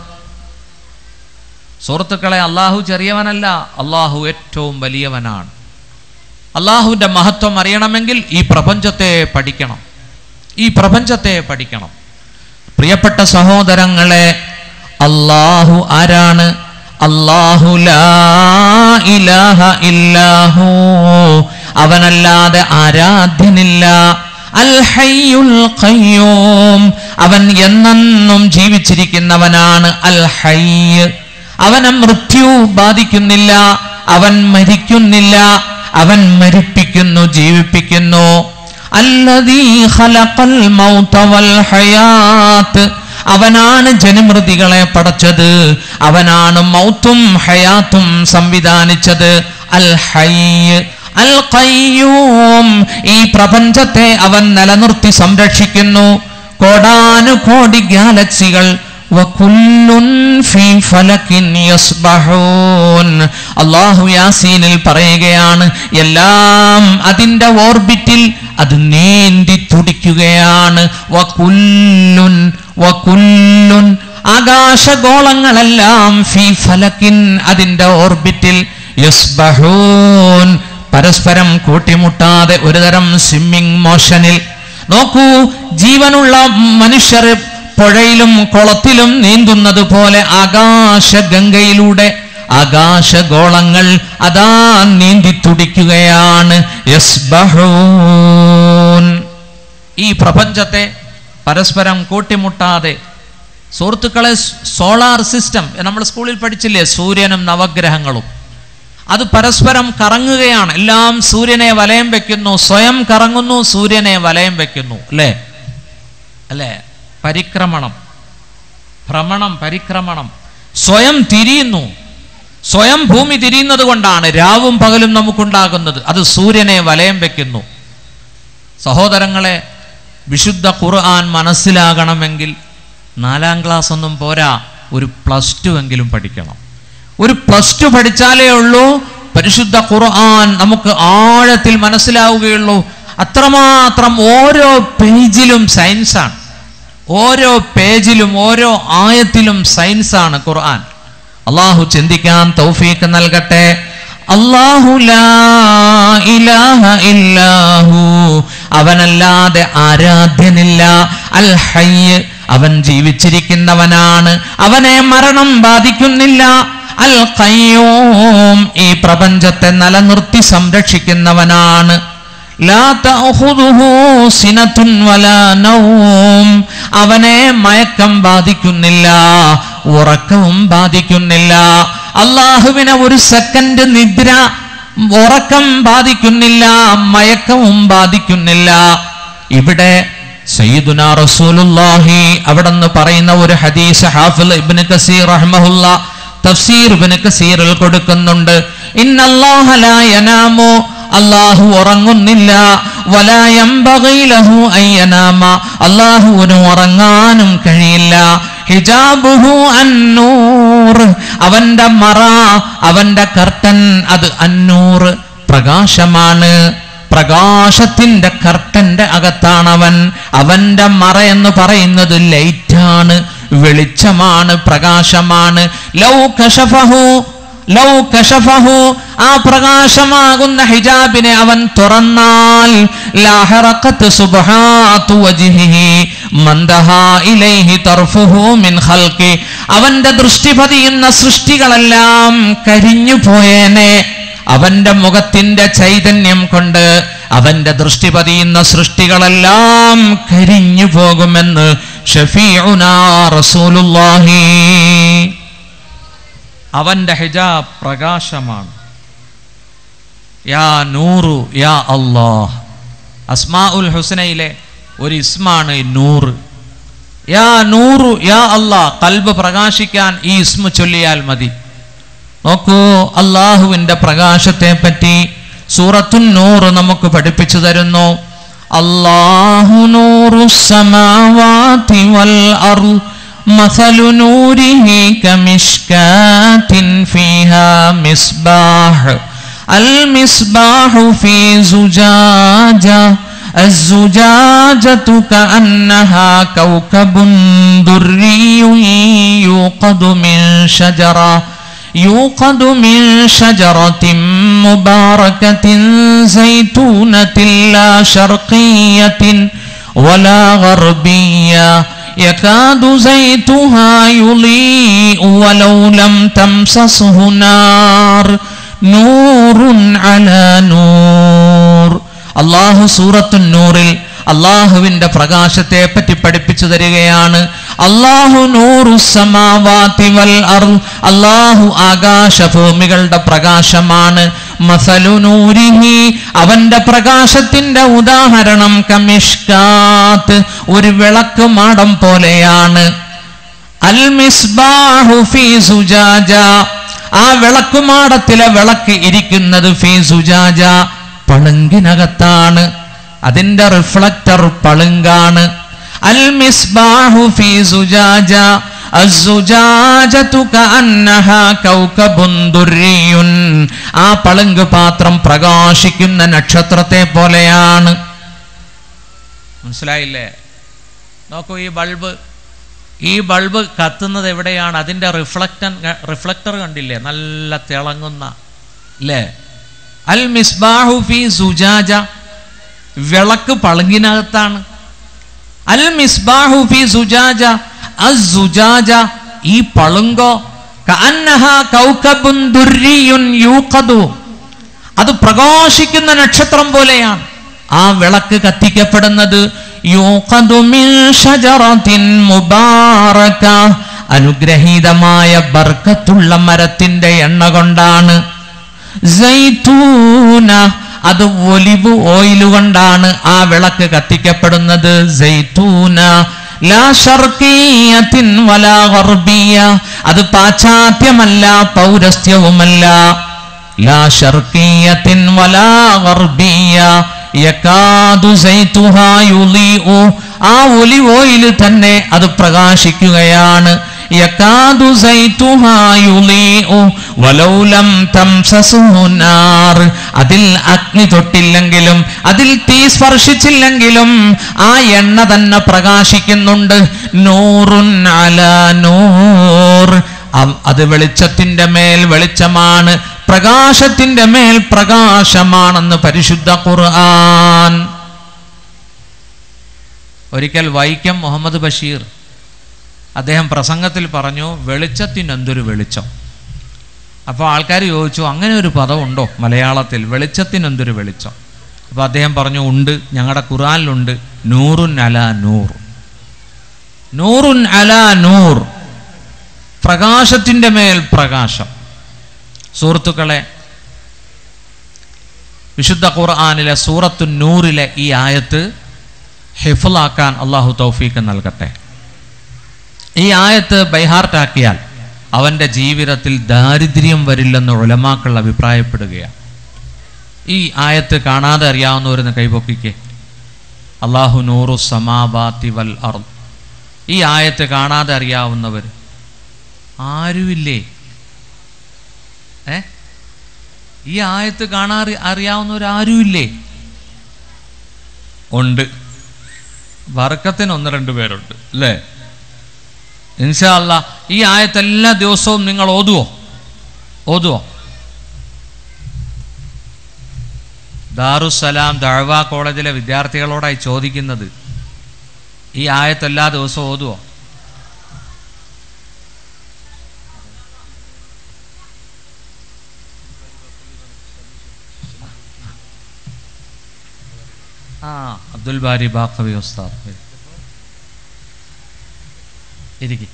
സുഹൃത്തുക്കളെ അള്ളാഹു ചെറിയവനല്ല അള്ളാഹു ഏറ്റവും വലിയവനാണ് അള്ളാഹുവിന്റെ മഹത്വം അറിയണമെങ്കിൽ ഈ പ്രപഞ്ചത്തെ പഠിക്കണം ഈ പ്രപഞ്ചത്തെ പഠിക്കണം പ്രിയപ്പെട്ട സഹോദരങ്ങളെ അള്ളാഹു ആരാണ് അള്ളാഹു ലാ ഇലാഹ ഇല്ലാഹു അവനല്ലാതെ ആരാധ്യനില്ല അൽ ഹയ്യുൽ ഖയ്യൂം അവൻ എന്നെന്നും ജീവിച്ചിരിക്കുന്നവനാണ് അൽ ഹയ്യ് അവനെ മൃത്യു ബാധിക്കുന്നില്ല അവൻ മരിക്കുന്നില്ല അവൻ മരിപ്പിക്കുന്നു ജീവിപ്പിക്കുന്നു അല്ലദീ ഖലഖൽ മൗത വൽ ഹയാത്ത് അവനാണ് ജനമൃതികളെ പടച്ചത് അവനാണ് മൗത്തും ഹയാത്തും സംവിധാനിച്ചത് അൽ ഹയ്യ് അൽ ഖയ്യൂം ഈ പ്രപഞ്ചത്തെ അവൻ നിലനിർത്തി സംരക്ഷിക്കുന്നു കോടാനുകോടി ഗാലക്സികൾ വകുല്ലുൻ ഫീ ഫലകിൻ യസ്ബഹൂൻ അല്ലാഹു യാസീനിൽ പറയുകയാണ് എല്ലാം അതിന്റെ ഓർബിറ്റിൽ അത് നീന്തി തുടിക്കുകയാണ് വകുല്ലുൻ വകുല്ലുൻ ആകാശഗോളങ്ങളെല്ലാം ഫീ ഫലകിൻ അതിന്റെ ഓർബിറ്റിൽ യസ്ബഹൂൻ പരസ്പരം കൂട്ടിമുട്ടാതെ ഒരുതരം സ്വിമ്മിംഗ് മോഷനിൽ നോക്കൂ ജീവനുള്ള മനുഷ്യർ പുഴയിലും കുളത്തിലും നീന്തുന്നത് പോലെ ആകാശഗംഗയിലൂടെ ആകാശഗോളങ്ങൾ അതാ നീന്തി തുടിക്കുകയാണ് യസ്ബഹൂൻ ഈ പ്രപഞ്ചത്തെ പരസ്പരം കൂട്ടിമുട്ടാതെ സുഹൃത്തുക്കളെ സോളാർ സിസ്റ്റം നമ്മൾ സ്കൂളിൽ പഠിച്ചില്ലേ സൂര്യനും നവഗ്രഹങ്ങളും അത് പരസ്പരം കറങ്ങുകയാണ് എല്ലാം സൂര്യനെ വലയം വെക്കുന്നു സ്വയം കറങ്ങുന്നു സൂര്യനെ വലയം വെക്കുന്നു അല്ലേ അല്ലേ പരിക്രമണം ഭ്രമണം പരിക്രമണം സ്വയം തിരിയുന്നു സ്വയം ഭൂമി തിരിയുന്നത് കൊണ്ടാണ് രാവും പകലും നമുക്കുണ്ടാകുന്നത് അത് സൂര്യനെ വലയം വെക്കുന്നു സഹോദരങ്ങളെ വിശുദ്ധ ഖുർആൻ മനസ്സിലാകണമെങ്കിൽ നാലാം ക്ലാസ് ഒന്നും പോരാ ഒരു പ്ലസ് ടു എങ്കിലും പഠിക്കണം ഒരു പ്ലസ് ടു പഠിച്ചാലേ ഉള്ളൂ പരിശുദ്ധ ഖുർആൻ നമുക്ക് ആഴത്തിൽ മനസ്സിലാവുകയുള്ളൂ അത്രമാത്രം ഓരോ പേജിലും സയൻസാണ് ഓരോ പേജിലും ഓരോ ആയത്തിലും സയൻസാണ് ഖുർആൻ അള്ളാഹു ചിന്തിക്കാൻ തൗഫീക്ക് നൽകട്ടെ അല്ലാഹു ലാ ഇലാഹ ഇല്ലാഹു അവനല്ലാതെ ആരാധ്യനില്ല അൽ ഹയ്യ് അവൻ ജീവിച്ചിരിക്കുന്നവനാണ് അവനെ മരണം ബാധിക്കുന്നില്ല അൽ ഖയ്യൂം ഈ പ്രപഞ്ചത്തെ നിലനിർത്തി സംരക്ഷിക്കുന്നവനാണ് ലാ തഅഖുദുഹു സിനത്തുൻ വലാ നൗം അവനെ മയക്കം ബാധിക്കുന്നില്ല ഉറക്കവും ബാധിക്കുന്നില്ല അള്ളാഹുവിനെ ഒരു സെക്കൻഡ് നിദ്ര ഉറക്കം ബാധിക്കുന്നില്ല മയക്കവും ബാധിക്കുന്നില്ല ഇവിടെ സയ്യിദുന റസൂലുള്ളാഹി അവിടെ നിന്ന് പറയുന്ന ഒരു ഹദീസ് ഹാഫിൽ ഇബ്നു കസീർ റഹ്മഹുല്ല തഫ്സീർ ഇബ്നു കസീറിൽ കൊടുക്കുന്നുണ്ട് ഇന്നല്ലാഹ ലാ യനാമു അള്ളാഹു ഉറങ്ങുന്നില്ല വലായംബകയിലഹു അയ്യനാമ അള്ളാഹുവിന് ഉറങ്ങാനും കഴിയില്ല ഹിജാബുഹു അന്നൂർ അവന്റെ മറ അവന്റെ കർട്ടൻ അത് അന്നൂർ പ്രകാശമാണ് പ്രകാശത്തിന്റെ കർട്ടന്റെ അകത്താണ് അവൻ അവന്റെ മറ എന്ന് പറയുന്നത് ലൈറ്റാണ് വെളിച്ചമാണ് പ്രകാശമാണ് ലൗ കശഫഹു ലൗ കശഫഹു ആ പ്രകാശമാകുന്ന ഹിജാബിനെ അവൻ തുറന്നാൽ ലാഹറഖത്ത് സുബ്ഹാത്തു വജ്ഹിഹി മന്ദഹാ ഇലൈഹി തർഫുഹു മിൻ ഖൽഖി അവന്റെ ദൃഷ്ടി പതിയുന്ന സൃഷ്ടികളെല്ലാം കരിഞ്ഞു പോയേനെ അവന്റെ മുഖത്തിന്റെ ചൈതന്യം കൊണ്ട് അവന്റെ ദൃഷ്ടി പതിയുന്ന സൃഷ്ടികളെല്ലാം കരിഞ്ഞു പോകുമെന്ന് ഷഫീഉനാ റസൂലുള്ളാഹി അവന്റെ ഹിജാബ് പ്രകാശമാണ് യാ നൂറു യാ അല്ലാഹ് അസ്മാ ഉൽ ഹുസനയിലെ ഒരു ഇസ്മാണ് നൂറ് യാ നൂറു യാ അല്ലാഹ് കൽബ് പ്രകാശിക്കാൻ ഈ ഇസ്മ ചൊല്ലിയാൽ മതി നോക്കൂ അള്ളാഹുവിന്റെ പ്രകാശത്തെ പറ്റി സൂറത്തുൻ നൂറ് നമുക്ക് പഠിപ്പിച്ചു തരുന്നു അള്ളാഹു നൂറു സമാവാതി വൽ അർള് مثل نوره كمشكاة فيها مصباح المصباح في زجاجة الزجاجة كأنها كوكب دري يوقد من شجرة يوقد من شجرة مباركة زيتونة لا شرقية ولا غربية يكاد زيتها يضيء ولو لم تمسسه نار نور على نور അള്ളാഹു സൂറത്തു നൂറിൽ അള്ളാഹുവിന്റെ പ്രകാശത്തെ പറ്റി പഠിപ്പിച്ചു തരികയാണ് അള്ളാഹു നൂറു സമാവാതി വൽ അർ അള്ളാഹു ആകാശഭൂമികളുടെ പ്രകാശമാണ് മസലു നൂരിഹി അവന്റെ പ്രകാശത്തിന്റെ ഉദാഹരണം കമിഷ്കാത്ത് ഒരു വിളക്ക് മാടം പോലെയാണ് അൽ മിസ്ബാഹു ഫീ സുജാജ ആ വിളക്കുമാടത്തിലെ വിളക്ക് ഇരിക്കുന്നത് ഫീ സുജാജ പളുങ്കിനകത്താണ് അതിന്റെ റിഫ്ലക്ടർ പളുങ്കാണ് അൽ മിസ്ബാഹു ഫീ സുജാജ الزجاجة كأنها كوكب دري ആ പളുങ്ക് പാത്രം പ്രകാശിക്കുന്ന നക്ഷത്രത്തെ പോലെയാണ് മനസ്സിലായില്ലേ നോക്കൂ ഈ ബൾബ് ഈ ബൾബ് കത്തുന്നത് എവിടെയാണ് അതിൻ്റെ റിഫ്ലക്ടൻ റിഫ്ലക്ടർ കണ്ടില്ലേ നല്ല തിളങ്ങുന്ന അല്ലേ അൽ മിസ്ബാഹു ഫി സുജാജ വിളക്ക് പളുങ്കിനകത്താണ് അൽ മിസ്ബാഹു ഫി സുജാജ അസുജാജ ഈ പളുങ്കോ കഅന്നഹ കൗകബുൻ ദുർരിയുൻ യൂഖദു അത് പ്രകാശിക്കുന്ന നക്ഷത്രം പോലെയാണ് ആ വിളക്ക് കത്തിക്കപ്പെടുന്നത് യൂഖദു മിൻ ഷജറത്തിൻ മുബാറക അനുഗ്രഹീതമായ ബർക്കത്തുള്ള മരത്തിന്റെ എണ്ണ കൊണ്ടാണ് സൈത്തൂന അത് ഒലിവ് ഓയിൽ കൊണ്ടാണ് ആ വിളക്ക് കത്തിക്കപ്പെടുന്നത് സൈത്തൂന ലാ ശർക്കീയത്തിൻ വലാ ഗർബിയ അത് പാശ്ചാത്യമല്ല പൗരസ്ത്യവുമല്ല ലാ ശർക്കീയത്തിൻ വലാ ഗർബിയ യകാദു സൈതുഹാ യുളീഉ ആ ഒലിവ് ഓയിൽ തന്നെ അത് പ്രകാശിക്കുകയാണ് യകാദു സൈതുഹാ യുളീഉ വലൗ ലം തംസസുഹു നാർ അതിൽ അഗ്നി തൊട്ടില്ലെങ്കിലും അതിൽ തീ സ്പർശിച്ചില്ലെങ്കിലും ആ എണ്ണ തന്നെ പ്രകാശിക്കുന്നുണ്ട് നൂറുൻ അലാ നൂർ അവ- അത് വെളിച്ചത്തിന്റെ മേൽ വെളിച്ചമാണ് പ്രകാശത്തിന്റെ മേൽ പ്രകാശമാണെന്ന് പരിശുദ്ധ ഖുർആൻ ഒരിക്കൽ വൈക്കം മുഹമ്മദ് ബഷീർ അദ്ദേഹം പ്രസംഗത്തിൽ പറഞ്ഞു വെളിച്ചത്തിന് എന്തൊരു വെളിച്ചം അപ്പോൾ ആൾക്കാർ ചോദിച്ചു അങ്ങനെ ഒരു പദം ഉണ്ടോ മലയാളത്തിൽ വെളിച്ചത്തിന് എന്തൊരു വെളിച്ചം അപ്പോൾ അദ്ദേഹം പറഞ്ഞു ഉണ്ട് ഞങ്ങളുടെ ഖുറാനിലുണ്ട് നൂറുൻ അല നൂർ നൂറുൻ അല നൂർ പ്രകാശത്തിൻ്റെ മേൽ പ്രകാശം സുഹൃത്തുക്കളെ വിശുദ്ധ ഖുർആാനിലെ സൂറത്തു നൂറിലെ ഈ ആയത്ത് ഹിഫലാക്കാൻ അള്ളാഹു തൗഫീക്ക് നൽകട്ടെ ഈ ആയത്ത് ബൈഹാർട്ടാക്കിയാൽ അവൻ്റെ ജീവിതത്തിൽ ദാരിദ്ര്യം വരില്ലെന്ന് ഉലമാക്കൾ അഭിപ്രായപ്പെടുകയാണ് ഈ ആയത്ത് കാണാതെ അറിയാവുന്നവരെന്ന് കൈപൊക്കിക്കേ അള്ളാഹു നൂറു സമാബാത്തി വൽ അർ ഈ ആയത്ത് കാണാതെ അറിയാവുന്നവർ ആരുമില്ലേ ഏ ഈ ആയത്ത് കാണാൻ അറിയാവുന്നവരാരുമില്ലേ ഉണ്ട് വർക്കത്തിന് ഒന്ന് രണ്ട് പേരുണ്ട് അല്ലേ ഇൻഷാ അല്ല ഈ ആയത്ത് എല്ലാ ദിവസവും നിങ്ങൾ ഓതുവോ ഓതുവോ ദാറുസലാം ദഴവ കോളേജിലെ വിദ്യാർത്ഥികളോടായി ചോദിക്കുന്നത് ഈ ആയത്ത് എല്ലാ ദിവസവും ഓതുവോ ആ അബ്ദുൽ ബാരി ബാഖവി ഉസ്താദ് ഇരിക്കും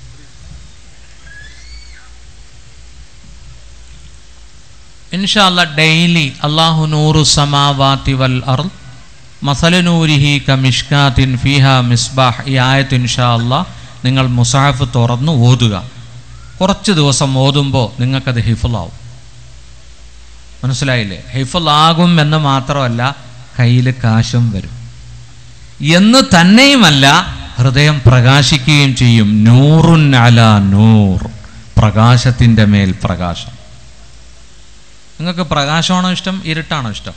ഇൻഷാല്ല ഡെയിലി അള്ളാഹു നൂറു സമാവാത്തി വൽ അർ മസലനൂരിഹി കമിഷ്കാത്തിൻ ഫിഹ മിസ്ബാഹ് ഈ ആയത്ത് ഇൻഷാ അല്ലാ നിങ്ങൾ മുസാഫ് തുറന്ന് ഓതുക കുറച്ച് ദിവസം ഓതുമ്പോൾ നിങ്ങൾക്കത് ഹിഫുലാവും മനസ്സിലായില്ലേ ഹിഫുലാകും എന്ന് മാത്രമല്ല കയ്യിൽ കാശും വരും എന്ന് തന്നെയുമല്ല ഹൃദയം പ്രകാശിക്കുകയും ചെയ്യും നൂറുൻ അല നൂർ പ്രകാശത്തിൻ്റെ മേൽ പ്രകാശം നിങ്ങൾക്ക് പ്രകാശമാണോ ഇഷ്ടം ഇരുട്ടാണോ ഇഷ്ടം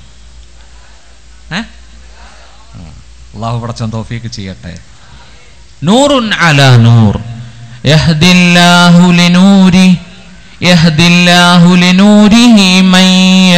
ഏ ആ, അള്ളാഹു പടച്ചൻ തോഫീക്ക് ചെയ്യട്ടെ നൂറുൻ അല നൂർ യഹ്ദില്ലാഹു ലിനൂരി യഹ്ദില്ലാഹു ലിനൂരിഹി മൻ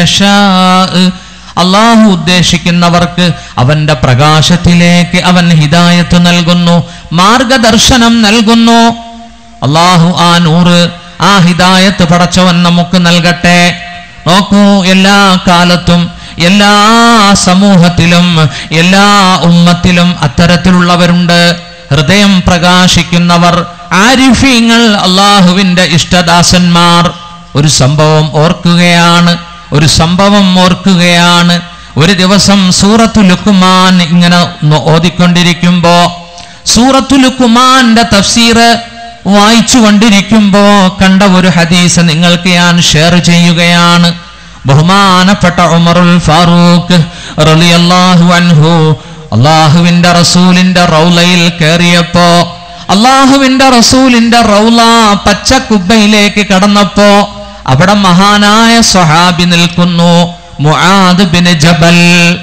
യശാഅ് അള്ളാഹു ഉദ്ദേശിക്കുന്നവർക്ക് അവന്റെ പ്രകാശത്തിലേക്ക് അവൻ ഹിദായത്ത് നൽകുന്നു മാർഗദർശനം നൽകുന്നു അള്ളാഹു ആ നൂറ് ആ ഹിദായത്ത് പടച്ചവൻ നമുക്ക് നൽകട്ടെ നോക്കൂ എല്ലാ കാലത്തും എല്ലാ സമൂഹത്തിലും എല്ലാ ഉമ്മത്തിലും അത്തരത്തിലുള്ളവരുണ്ട് ഹൃദയം പ്രകാശിക്കുന്നവർ ആരിഫീങ്ങൾ അള്ളാഹുവിന്റെ ഇഷ്ടദാസന്മാർ ഒരു സംഭവം ഓർക്കുകയാണ് ഒരു സംഭവം ഓർക്കുകയാണ് ഒരു ദിവസം സൂറത്തു ലുക്കുമാൻ ഇങ്ങനെ നോ- ഓതിക്കൊണ്ടിരിക്കുമ്പോ സൂറത്തു ലുക്കുമാന്റെ തഫ്സീർ വായിച്ചു കൊണ്ടിരിക്കുമ്പോ കണ്ട ഒരു ഹദീസ് നിങ്ങൾക്ക് ഞാൻ ഷെയർ ചെയ്യുകയാണ് ബഹുമാനപ്പെട്ട ഉമറുൽ ഫാറൂഖ് റളിയല്ലാഹു അൻഹു അള്ളാഹുവിന്റെ റസൂലിന്റെ റൗലയിൽ കയറിയപ്പോ അള്ളാഹുവിന്റെ റസൂലിന്റെ റൗല പച്ച കുബ്ബയിലേക്ക് കടന്നപ്പോ അവിടെ മഹാനായ സ്വഹാബി നിൽക്കുന്നു Muadh bin Jabal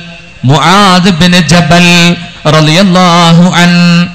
Muadh bin Jabal റളിയല്ലാഹു അൻ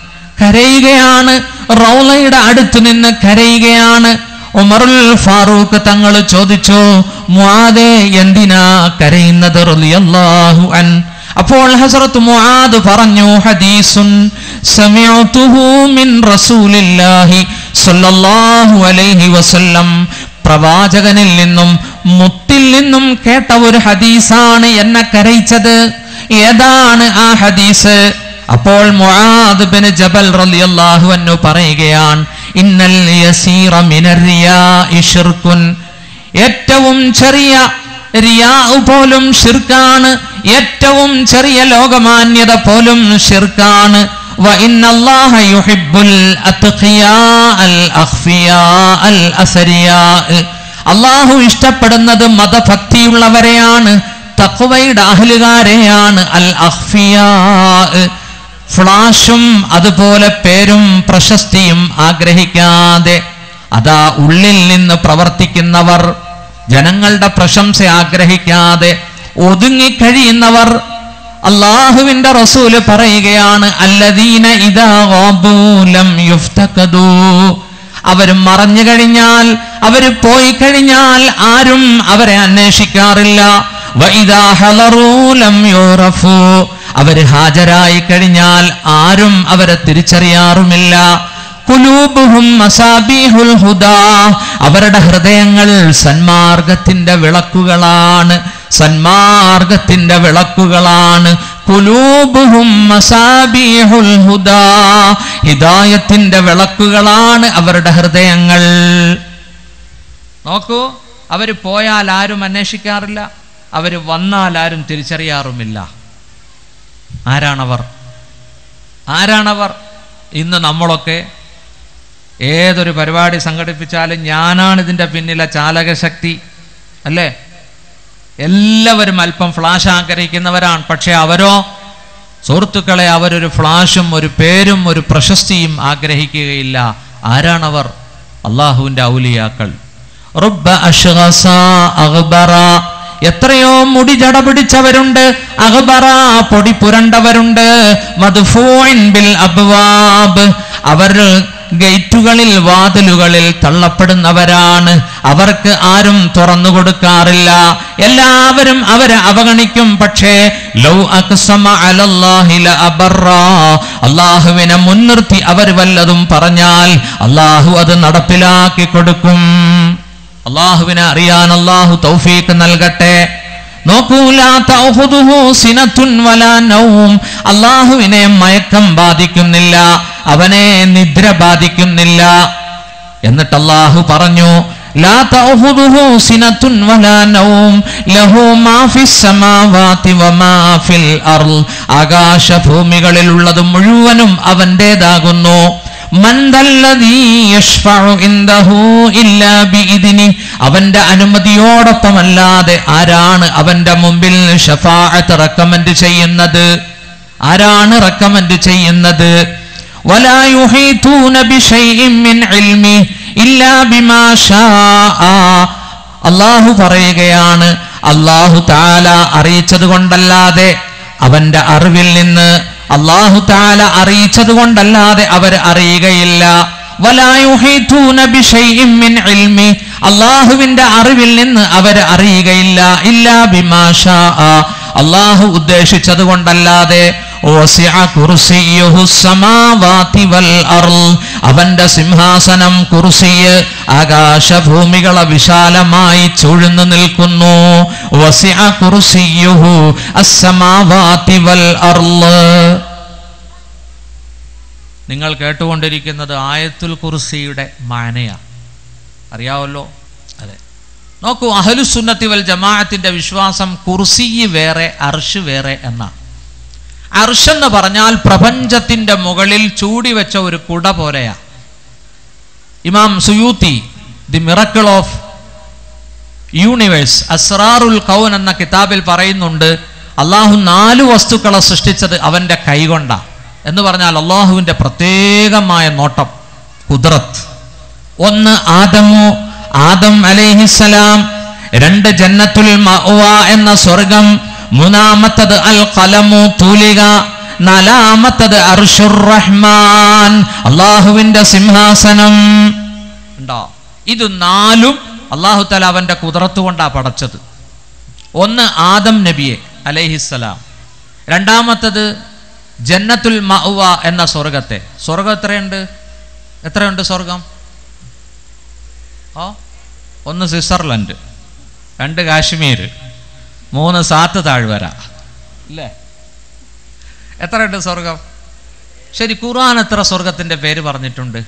കരയുകയാണ് റൗലയുടെ അടുത്ത് നിന്ന് കരയുകയാണ് ഉമറുൽ ഫാറൂഖ് തങ്ങൾ ചോദിച്ചു മുആദേ എന്തിനാ കരയുന്നത് റളിയല്ലാഹു അൻ അപ്പോൾ ഹസ്രത്ത് മുആദ് പറഞ്ഞു ഹദീസുൻ സമിഅതുഹു മിൻ റസൂലില്ലാഹി സ്വല്ലല്ലാഹു അലൈഹി വസല്ലം പ്രവാചകനിൽ നിന്നും മുത്തിൽ നിന്നും കേട്ട ഒരു ഹദീസാണ് എന്നെ കരയിച്ചത് ഏതാണ് ആ ഹദീസ് അപ്പോൾ മുആദ് ബിൻ ജബൽ റളിയല്ലാഹു അൻഹു പറയുകയാണ് ഇന്നൽ യസീറ മിനർ റിയാഇ ശിർക്കുൻ ഏറ്റവും ചെറിയ റിയാ പോലും ഷിർക്കാണ് ഏറ്റവും ചെറിയ ലോകമാന്യത പോലും ഷിർക്കാണ് وإن الله يحب الأتقياء الأخفياء الأثرياء അള്ളാഹു ഇഷ്ടപ്പെടുന്നത് മതഭക്തിയുള്ളവരെയാണ് തക്വയുടെ അഹലുകാരെയാണ് അൽ അഹ്ഫിയാ ഫ്ലാഷും അതുപോലെ പേരും പ്രശസ്തിയും ആഗ്രഹിക്കാതെ അതാ ഉള്ളിൽ നിന്ന് പ്രവർത്തിക്കുന്നവർ ജനങ്ങളുടെ പ്രശംസ ആഗ്രഹിക്കാതെ ഒതുങ്ങിക്കഴിയുന്നവർ അള്ളാഹുവിന്റെ റസൂല് പറയുകയാണ് അല്ലദീന ഇതാ ഗാബൂലം യുഫ്തഖദൂ അവര് മറഞ്ഞു കഴിഞ്ഞാൽ അവര് പോയി കഴിഞ്ഞാൽ ആരും അവരെ അന്വേഷിക്കാറില്ല വഇദാ ഹളറൂ ലം യുറഫൂ അവര് ഹാജരായി കഴിഞ്ഞാൽ ആരും അവരെ തിരിച്ചറിയാറുമില്ല കുലൂബുഹും മസാബീഹുൽ ഹുദാ അവരുടെ ഹൃദയങ്ങൾ സന്മാർഗത്തിന്റെ വിളക്കുകളാണ് സന്മാർഗത്തിന്റെ വിളക്കുകളാണ് കുലൂബുഹും മസാബീഹുൽ ഹുദാ ഹിദായത്തിന്റെ വിളക്കുകളാണ് അവരുടെ ഹൃദയങ്ങൾ നോക്കൂ അവര് പോയാൽ ആരും അന്വേഷിക്കാറില്ല അവര് വന്നാൽ ആരും തിരിച്ചറിയാറുമില്ല ആരാണവർ ആരാണവർ ഇന്ന് നമ്മളൊക്കെ ഏതൊരു പരിപാടി സംഘടിപ്പിച്ചാലും ഞാനാണ് ഇതിൻ്റെ പിന്നിലെ ചാലകശക്തി അല്ലേ എല്ലാവരും അല്പം ഫ്ലാഷ് ആഗ്രഹിക്കുന്നവരാണ് പക്ഷെ അവരോ സുഹൃത്തുക്കളെ അവരൊരു ഫ്ലാഷും ഒരു പേരും ഒരു പ്രശസ്തിയും ആഗ്രഹിക്കുകയില്ല ആരാണവർ അള്ളാഹുവിൻ്റെ ഔലിയാക്കൾ റുബ്ബ അഷ്ഗസ അഗ്ബറ എത്രയോ മുടി ജട പിടിച്ചവരുണ്ട് അഹബറ പൊടി പുരണ്ടവരുണ്ട് മദ്ഫൂഇൻ ബിൽ അബ്വാബ് അവർ ഗേറ്റുകളിൽ വാതിലുകളിൽ തള്ളപ്പെടുന്നവരാണ് അവർക്ക് ആരും തുറന്നു കൊടുക്കാറില്ല എല്ലാവരും അവരെ അവഗണിക്കും പക്ഷേ ലൗ അക്സമ അലല്ലാഹി ലഅബറ അള്ളാഹുവിനെ മുൻനിർത്തി അവർ വല്ലതും പറഞ്ഞാൽ അള്ളാഹു അത് നടപ്പിലാക്കി കൊടുക്കും അള്ളാഹുവിനെ അറിയാൻ അള്ളാഹു തൗഫീക്ക് നൽകട്ടെ അള്ളാഹുവിനെ മയക്കം ബാധിക്കുന്നില്ല അവനെ നിദ്ര ബാധിക്കുന്നില്ല എന്നിട്ട് അള്ളാഹു പറഞ്ഞു ലാ തഅഖുദുഹു സിനത്തുൻ വലാ നൗം ലഹു മാ ഫിസ് സമാവാതി വമാ ഫിൽ അർൾ ആകാശ ഭൂമികളിലുള്ളത് മുഴുവനും അവന്റേതാകുന്നു അവന്റെ അനുമതിയോടൊപ്പമല്ലാതെ ആരാണ് അവന്റെ മുമ്പിൽ ഷഫാഅത്ത് റെക്കമെൻഡ് ചെയ്യുന്നത് ആരാണ് റെക്കമെൻഡ് ചെയ്യുന്നത് ولا يحيطون بشيء من علمه إلا بما شاء അള്ളാഹു പറയുകയാണ് അള്ളാഹു താല അറിയിച്ചത് കൊണ്ടല്ലാതെ അവന്റെ അറിവിൽ നിന്ന് അള്ളാഹു താല അറിയിച്ചത് കൊണ്ടല്ലാതെ അവർ അറിയുകയില്ല അള്ളാഹുവിന്റെ അറിവിൽ നിന്ന് അവർ അറിയുകയില്ല ഇല്ലാ ബിമാഷ അള്ളാഹു ഉദ്ദേശിച്ചത് കൊണ്ടല്ലാതെ അവന്റെ സിംഹാസനം കുർസിയ് ആകാശഭൂമികളെ വിശാലമായി ചൂഴ്ന്നു നിൽക്കുന്നു നിങ്ങൾ കേട്ടുകൊണ്ടിരിക്കുന്നത് ആയത്തുൽ കുർസിയുടെ മാനയാ അറിയാവല്ലോ അതെ നോക്കൂ അഹലുസുന്നത്തി വൽ ജമാഅത്തിന്റെ വിശ്വാസം കുർസി വേറെ അർഷ് വേറെ എന്നാണ് അർഷെന്ന് പറഞ്ഞാൽ പ്രപഞ്ചത്തിന്റെ മുകളിൽ ചൂടി വെച്ച ഒരു കുട പോലെയാ ഇമാം Suyuti the miracle of universe അസ്റാറുൽ കൗൻ എന്ന കിതാബിൽ പറയുന്നുണ്ട് അള്ളാഹു നാല് വസ്തുക്കളെ സൃഷ്ടിച്ചത് അവന്റെ കൈകൊണ്ട എന്ന് പറഞ്ഞാൽ അള്ളാഹുവിന്റെ പ്രത്യേകമായ നോട്ടം കുദ്റത്ത് ഒന്ന് ആദമു ആദം അലൈഹിസലാം രണ്ട് ജന്നത്തുൽ മഅവ എന്ന സ്വർഗം മൂന്നാമത്തത് അൽ കലമു തൂലിക നാലാമത്തത് അർഷുർ റഹ്മാൻ അള്ളാഹുവിന്റെ സിംഹാസനം ഉണ്ടോ ഇത് നാലും അള്ളാഹു തല അവന്റെ കുതിരത്ത് കൊണ്ടാ പടച്ചത് ഒന്ന് ആദം നബിയെ അലൈഹിസ്സലാം രണ്ടാമത്തത് ജന്നത്തുൽ മഅവ എന്ന സ്വർഗത്തെ സ്വർഗം എത്രയുണ്ട് എത്രയുണ്ട് സ്വർഗം ഓ ഒന്ന് സ്വിറ്റ്സർലൻഡ് രണ്ട് കാശ്മീർ മൂന്ന് സാത്ത് താഴ്വര അല്ലേ എത്രയുണ്ട് സ്വർഗം ശരി ഖുർആൻ എത്ര സ്വർഗത്തിന്റെ പേര് പറഞ്ഞിട്ടുണ്ട്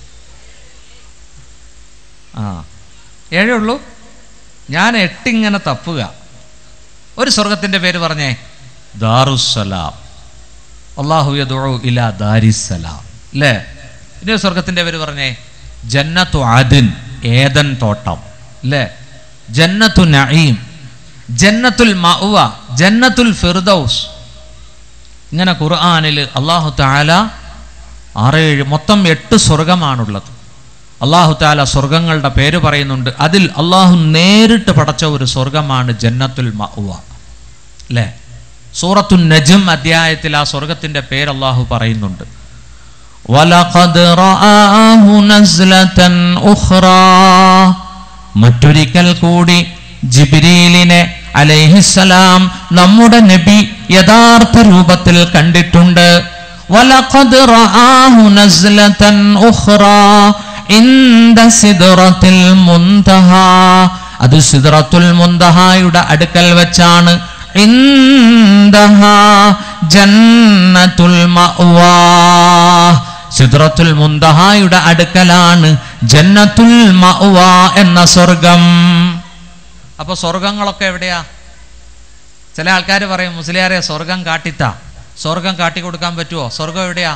ആ ഏഴേ ഉള്ളൂ ഞാൻ എട്ടിങ്ങനെ തപ്പുക ഒരു സ്വർഗത്തിന്റെ പേര് പറഞ്ഞേ ദാറുസലാം അള്ളാഹു യദുഉ ഇലാ ദാരിസലാം അല്ലേ ഇനി ഒരു സ്വർഗത്തിന്റെ പേര് പറഞ്ഞേ ജന്നത്തു അദിൻ ഏതൻ തോട്ടം അല്ലേ ജന്നത്തു നഈം ജന്നത്തുൽ മഅവ ജന്നത്തുൽ ഫിർദൗസ് ഇങ്ങനെ ഖുർആാനിൽ അള്ളാഹു താല ആറേഴ് മൊത്തം എട്ട് സ്വർഗമാണുള്ളത് അള്ളാഹു താല സ്വർഗങ്ങളുടെ പേര് പറയുന്നുണ്ട് അതിൽ അള്ളാഹു നേരിട്ട് പടച്ച ഒരു സ്വർഗമാണ് ജന്നത്തുൽ മഅ്വ അല്ലേ സൂറത്തു നജം അധ്യായത്തിൽ ആ സ്വർഗത്തിന്റെ പേര് അള്ളാഹു പറയുന്നുണ്ട് വലഖദ് റആഹു നസ്ലതൻ ഉഖ്റാ മറ്റൊരിക്കൽ കൂടി ജിബ്രീലിനെ അലൈഹിസ്സലാം നമ്മുടെ നബി യഥാർത്ഥ രൂപത്തിൽ കണ്ടിട്ടുണ്ട് വലഖദ് റആഹു നസ്ലതൻ ഉഖ്റാ ഇൻദ സിദ്റത്തിൽ മുൻതഹ അത് സിദ്റത്തുൽ മുൻതഹയുടെ അടുക്കൽ വെച്ചാണ് ഇൻദഹ ജന്നത്തുൽ മഅ്വാ സിദ്റത്തുൽ മുന്തഹായുടെ അടുക്കലാണ് ജന്നത്തുൽ മഅ്വ എന്ന സ്വർഗം അപ്പൊ സ്വർഗങ്ങളൊക്കെ എവിടെയാ ചില ആൾക്കാർ പറയും മുസ്ലിയാരെ സ്വർഗം കാട്ടിത്ത സ്വർഗം കാട്ടിക്കൊടുക്കാൻ പറ്റുമോ സ്വർഗം എവിടെയാ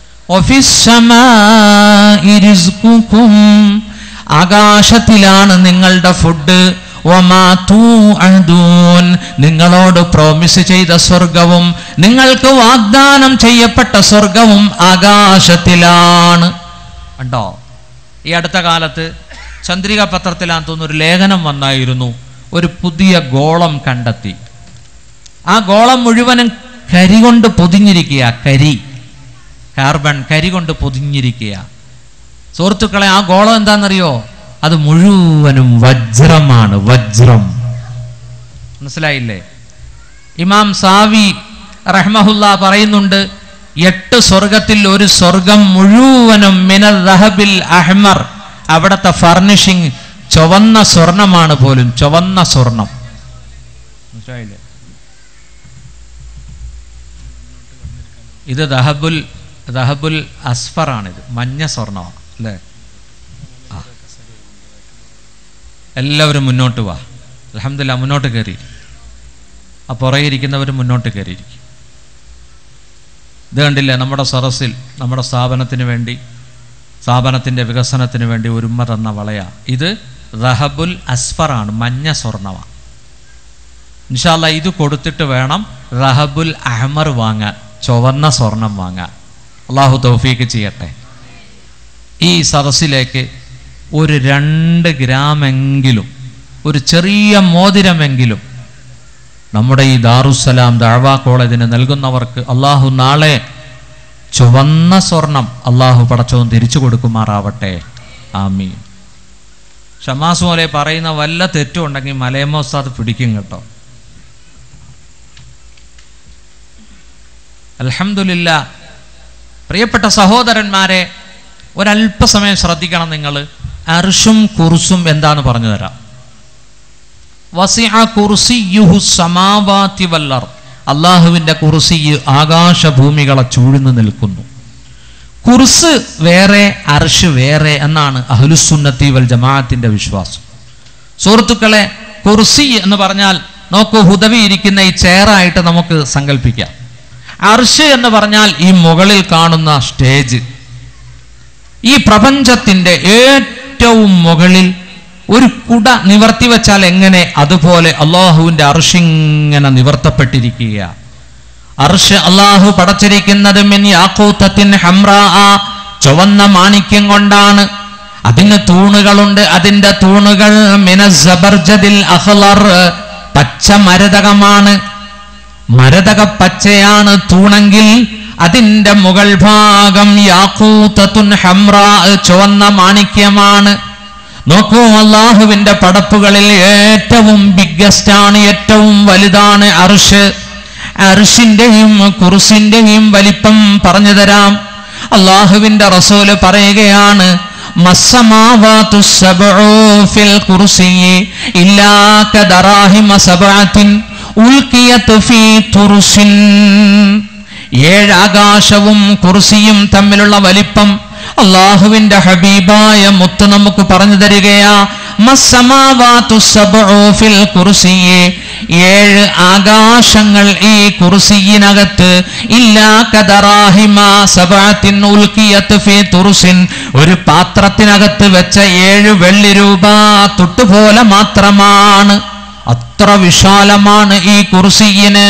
ഒഫിസ്സമാഇ റിസ്ഖുക്കും ആകാശത്തിലാണ് നിങ്ങളുടെ ഫുഡ് വമാ തൂഅദൂൻ നിങ്ങളോട് പ്രോമിസ് ചെയ്ത സ്വർഗവും നിങ്ങൾക്ക് വാഗ്ദാനം ചെയ്യപ്പെട്ട സ്വർഗവും ആകാശത്തിലാണ് ഉണ്ടോ ഈ അടുത്ത കാലത്ത് ചന്ദ്രിക പത്രത്തിലാന്ന് തോന്നുന്നു ഒരു ലേഖനം വന്നായിരുന്നു ഒരു പുതിയ ഗോളം കണ്ടെത്തി ആ ഗോളം മുഴുവനും കരി കൊണ്ട് പൊതിഞ്ഞിരിക്കുക കരി കാർബൺ കരി കൊണ്ട് പൊതിഞ്ഞിരിക്കുക സുഹൃത്തുക്കളെ ആ ഗോളം എന്താണെന്നറിയോ അത് മുഴുവനും വജ്രമാണ് വജ്രം മനസ്സിലായില്ലേ ഇമാം സാവി റഹ്മഹുല്ല പറയുന്നുണ്ട് എട്ട് സ്വർഗത്തിൽ ഒരു സ്വർഗം മുഴുവനും മിനൽ റഹബിൽ അഹ്മർ അവിടുത്തെ ഫർണിഷിങ് ചുവന്ന സ്വർണമാണ് പോലും ചുവന്ന സ്വർണം മനസ്സിലായില്ലേ ഇത് ദഹബുൽ ദഹബുൽ അസ്ഫറാണിത് മഞ്ഞ സ്വർണമാണ് അല്ലേ ആ എല്ലാവരും മുന്നോട്ട് വാ അലഹമില്ല മുന്നോട്ട് കയറി ആ പുറകെ ഇരിക്കുന്നവർ മുന്നോട്ട് കയറിയിരിക്കും ഇത് കണ്ടില്ലേ നമ്മുടെ സറസിൽ നമ്മുടെ സ്ഥാപനത്തിന് വേണ്ടി സ്ഥാപനത്തിൻ്റെ വികസനത്തിന് വേണ്ടി ഒരുമ തന്ന വളയ ഇത് റഹബുൽ അസ്ഫറാണ് മഞ്ഞ സ്വർണമാണ് ഇൻഷാല്ല ഇത് കൊടുത്തിട്ട് വേണം റഹബുൽ അഹ്മർ വാങ്ങാൻ ചുവന്ന സ്വർണം വാങ്ങാൻ അള്ളാഹു തൗഫീക്ക് ചെയ്യട്ടെ ഈ സദസ്സിലേക്ക് ഒരു രണ്ട് ഗ്രാമെങ്കിലും ഒരു ചെറിയ മോതിരമെങ്കിലും നമ്മുടെ ഈ ദാറുസലാം ദാഴ്വാ കോളേജിന് നൽകുന്നവർക്ക് അള്ളാഹു നാളെ ചുവന്ന സ്വർണം അള്ളാഹു പടച്ചവും തിരിച്ചു കൊടുക്കുമാറാവട്ടെ ആമീൻ ഷമാസ് പോലെ പറയുന്ന വല്ല തെറ്റും ഉണ്ടെങ്കിൽ മലയമോസ്താദ് പിടിക്കും കേട്ടോ അൽഹംദുലില്ല പ്രിയപ്പെട്ട സഹോദരന്മാരെ ഒരല്പസമയം ശ്രദ്ധിക്കണം നിങ്ങൾ അർഷും കുർസും എന്താന്ന് പറഞ്ഞു തരാം വസിഅ കുർസിയുഹു സമാവാതി വല്ലർ അള്ളാഹുവിൻ്റെ കുർസി ആകാശഭൂമികളെ ചൂഴ്ന്നു നിൽക്കുന്നു കുർസ് വേറെ അർഷ് വേറെ എന്നാണ് അഹ്ലുസുന്നത്തി വൽ ജമാഅത്തിന്റെ വിശ്വാസം സുഹൃത്തുക്കളെ കുർസി എന്ന് പറഞ്ഞാൽ നോക്കൂ ഹുദവി ഇരിക്കുന്ന ഈ ചെയറായിട്ട് നമുക്ക് സങ്കല്പിക്കാം അർഷ് എന്ന് പറഞ്ഞാൽ ഈ മുകളിൽ കാണുന്ന സ്റ്റേജ് ഈ പ്രപഞ്ചത്തിന്റെ ഏറ്റവും മുകളിൽ ഒരു കുട നിവർത്തി വെച്ചാൽ എങ്ങനെ അതുപോലെ അള്ളാഹുവിന്റെ അർഷിങ്ങനെ നിവർത്തപ്പെട്ടിരിക്കുക അർഷ് അള്ളാഹു പടച്ചിരിക്കുന്നത് മിൻ യാക്കൂത്തത്തിൻ ഹംറാ ചുവന്ന മാണിക്യം കൊണ്ടാണ് അതിന് തൂണുകളുണ്ട് അതിന്റെ തൂണുകൾ മിന സബർജദിൽ അഹ്ലർ പച്ച മരതകമാണ് മരതക പച്ചയാണ് തൂണെങ്കിൽ അതിന്റെ മുകൾ ഭാഗം യാക്കൂത്തത്തുൻ ഹംറാ ചുവന്ന മാണിക്യമാണ് നോക്കൂ അള്ളാഹുവിന്റെ പടപ്പുകളിൽ ഏറ്റവും ബിഗ്ഗസ്റ്റ് ആണ് ഏറ്റവും വലുതാണ് അർഷ് അർഷിന്റെയും കുറുസിന്റെയും വലിപ്പം പറഞ്ഞു തരാം അള്ളാഹുവിന്റെ റസൂല് പറയുകയാണ് മസ്സമാവാതു സബ്ഉ ഫിൽ കുർസിയി ഇല്ലാ കദറാഹിമ സബ്അത്തിൻ ഉൽക്കിയത് ഫീ തുർസിൻ ഏഴ് ആകാശവും കുർസിയും തമ്മിലുള്ള വലിപ്പം അള്ളാഹുവിന്റെ ഹബീബായ മുത്ത് നമുക്ക് പറഞ്ഞു തരികയാ മസ്സമാവാതു സബ്ഉ ഫിൽ കുർസിയെ ഏഴ് ആകാശങ്ങൾ ഈ കുർസിയിനകത്ത് ഇല്ലാ കദറാഹിമ സബഅത്തിൻ ഉൽക്കിയത് ഫീ തുർസിൻ ഒരു പാത്രത്തിനകത്ത് വെച്ച ഏഴ് വെള്ളി രൂപ തൊട്ടുപോലെ മാത്രമാണ് അത്ര വിശാലമാണ് ഈ കുർസിയിന്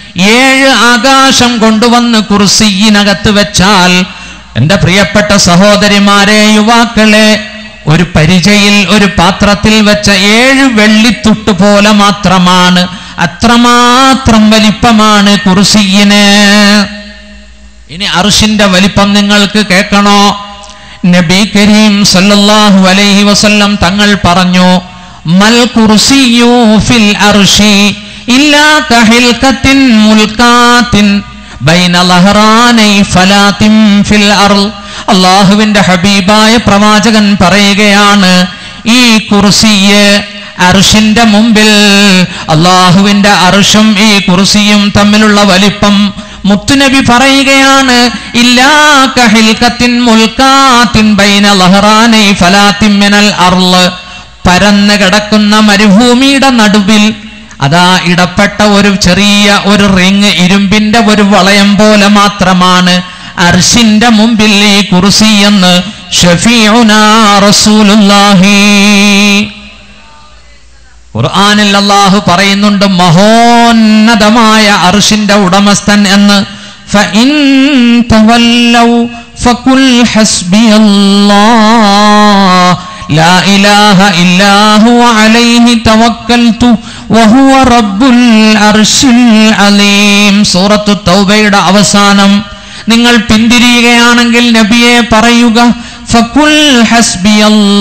ഏഴ് ആകാശം കൊണ്ടുവന്ന് കുർസിയിനകത്ത് വെച്ചാൽ എന്റെ പ്രിയപ്പെട്ട സഹോദരിമാരെ യുവാക്കളെ ഒരു പരിചയിൽ ഒരു പാത്രത്തിൽ വെച്ച ഏഴ് വെള്ളിത്തുട്ട് പോലെ മാത്രമാണ് അത്രമാത്രം വലിപ്പമാണ് കുർസിയിന് ഇനി അർഷിന്റെ വലിപ്പം നിങ്ങൾക്ക് കേൾക്കണോ നബി കരീം സല്ലല്ലാഹു അലൈഹി വസല്ലം തങ്ങൾ പറഞ്ഞു മൽ കുർസിയു ഫിൽ അർഷി ഇല്ലാ കഹിൽകത്തിൻ മുൽക്കാത്തിൻ ബൈന ലഹറാനൈ ഫലാത്തിൻ ഫിൽ അർൾ അള്ളാഹുവിന്റെ ഹബീബായ പ്രവാചകൻ പറയുകയാണ് ഈ കുർസിയെ അർഷിന്റെ മുമ്പിൽ അള്ളാഹുവിന്റെ അർഷും ഈ കുർസിയും തമ്മിലുള്ള വലിപ്പം മുത്തുനബി പറയുകയാണ് ഇല്ലാ കഹിൽകത്തിൻ മുൽക്കാത്തിൻ ബൈന ലഹറാനൈ ഫലാത്തിൻ മിനൽ അർള് പരന്ന് കിടക്കുന്ന മരുഭൂമിയുടെ നടുവിൽ അതാ ഇടപ്പെട്ട ഒരു ചെറിയ ഒരു റിങ് ഇരുമ്പിന്റെ ഒരു വളയം പോലെ മാത്രമാണ് അർഷിന്റെ മുമ്പിൽ ഈ കുർസി എന്ന് ഷഫീഉനാ റസൂലുള്ളാഹി ഖുർആനിൽ അല്ലാഹു പറയുന്നുണ്ട് മഹോന്നതമായ അർഷിന്റെ ഉടമസ്ഥൻ എന്ന് ഫഇൻ തവല്ലൗ ഫഖുൽ ഹസ്ബിയല്ലാഹ് ലാ ഇലാഹ ഇല്ലാ ഹുവ അലൈഹി തവക്കൽതു വഹുവ റബ്ബുൽ അർശിൽ അലീം സൂറത്തു തൗബയുടെ അവസാനം നിങ്ങൾ പിന്തിരിയുകയാണെങ്കിൽ നബിയെ പറയുക ഫക്കുൽ ഹസ്ബി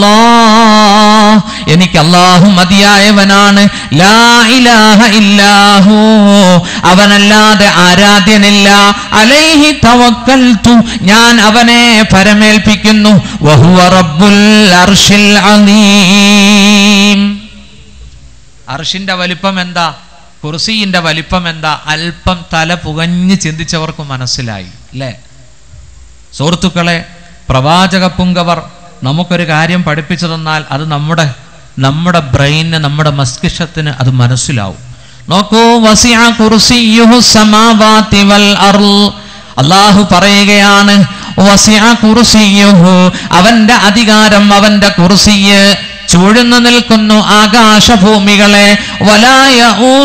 എനിക്ക് അള്ളാഹു മതിയായവനാണ് ലാ ഇലാഹ ഇല്ലാഹു അവനല്ലാതെ ആരാധ്യനില്ല അലൈഹി തവക്കൽതു ഞാൻ അവനെ പരമേൽപ്പിക്കുന്നു വഹുവ റബ്ബുൽ അർഷിൽ അലീം അർഷിന്റെ വലിപ്പം എന്താ കുർസിന്റെ വലിപ്പം എന്താ അല്പം തല പുകഞ്ഞ് ചിന്തിച്ചവർക്ക് മനസ്സിലായി അല്ലേ സുഹൃത്തുക്കളെ പ്രവാചക പുങ്കവർ നമുക്കൊരു കാര്യം പഠിപ്പിച്ചു തന്നാൽ അത് നമ്മുടെ നമ്മുടെ ബ്രെയിന് നമ്മുടെ മസ്തിഷ്കത്തിന് അത് മനസ്സിലാവും നോക്കൂ വസിഅ കുർസിയുഹു സമാവാതി വൽ അർൾ അള്ളാഹു പറയുകയാണ് വസിഅ കുർസിയുഹു അവന്റെ അധികാരം അവന്റെ കുർസിയ് ചൂഴ്ന്നു നിൽക്കുന്നു ആകാശഭൂമികളെ വലായ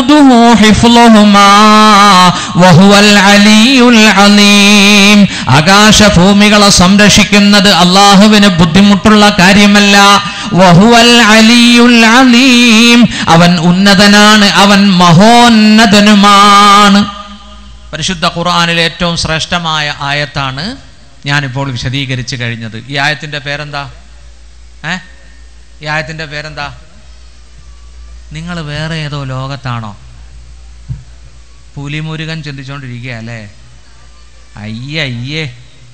അലീം ആകാശഭൂമികളെ സംരക്ഷിക്കുന്നത് അള്ളാഹുവിന് ബുദ്ധിമുട്ടുള്ള കാര്യമല്ല വഹുവൽ അലിയുൽ അലീം അവൻ ഉന്നതനാണ് അവൻ മഹോന്നതനുമാണ് പരിശുദ്ധ ഖുർആനിലെ ഏറ്റവും ശ്രേഷ്ഠമായ ആയത്താണ് ഞാനിപ്പോൾ വിശദീകരിച്ചു കഴിഞ്ഞത് ഈ ആയത്തിന്റെ പേരെന്താ ഏ ഈ ആയത്തിന്റെ പേരെന്താ നിങ്ങൾ വേറെ ഏതോ ലോകത്താണോ പുലിമുരുകൻ ചിന്തിച്ചോണ്ടിരിക്കുക അല്ലേ അയ്യേ അയ്യേ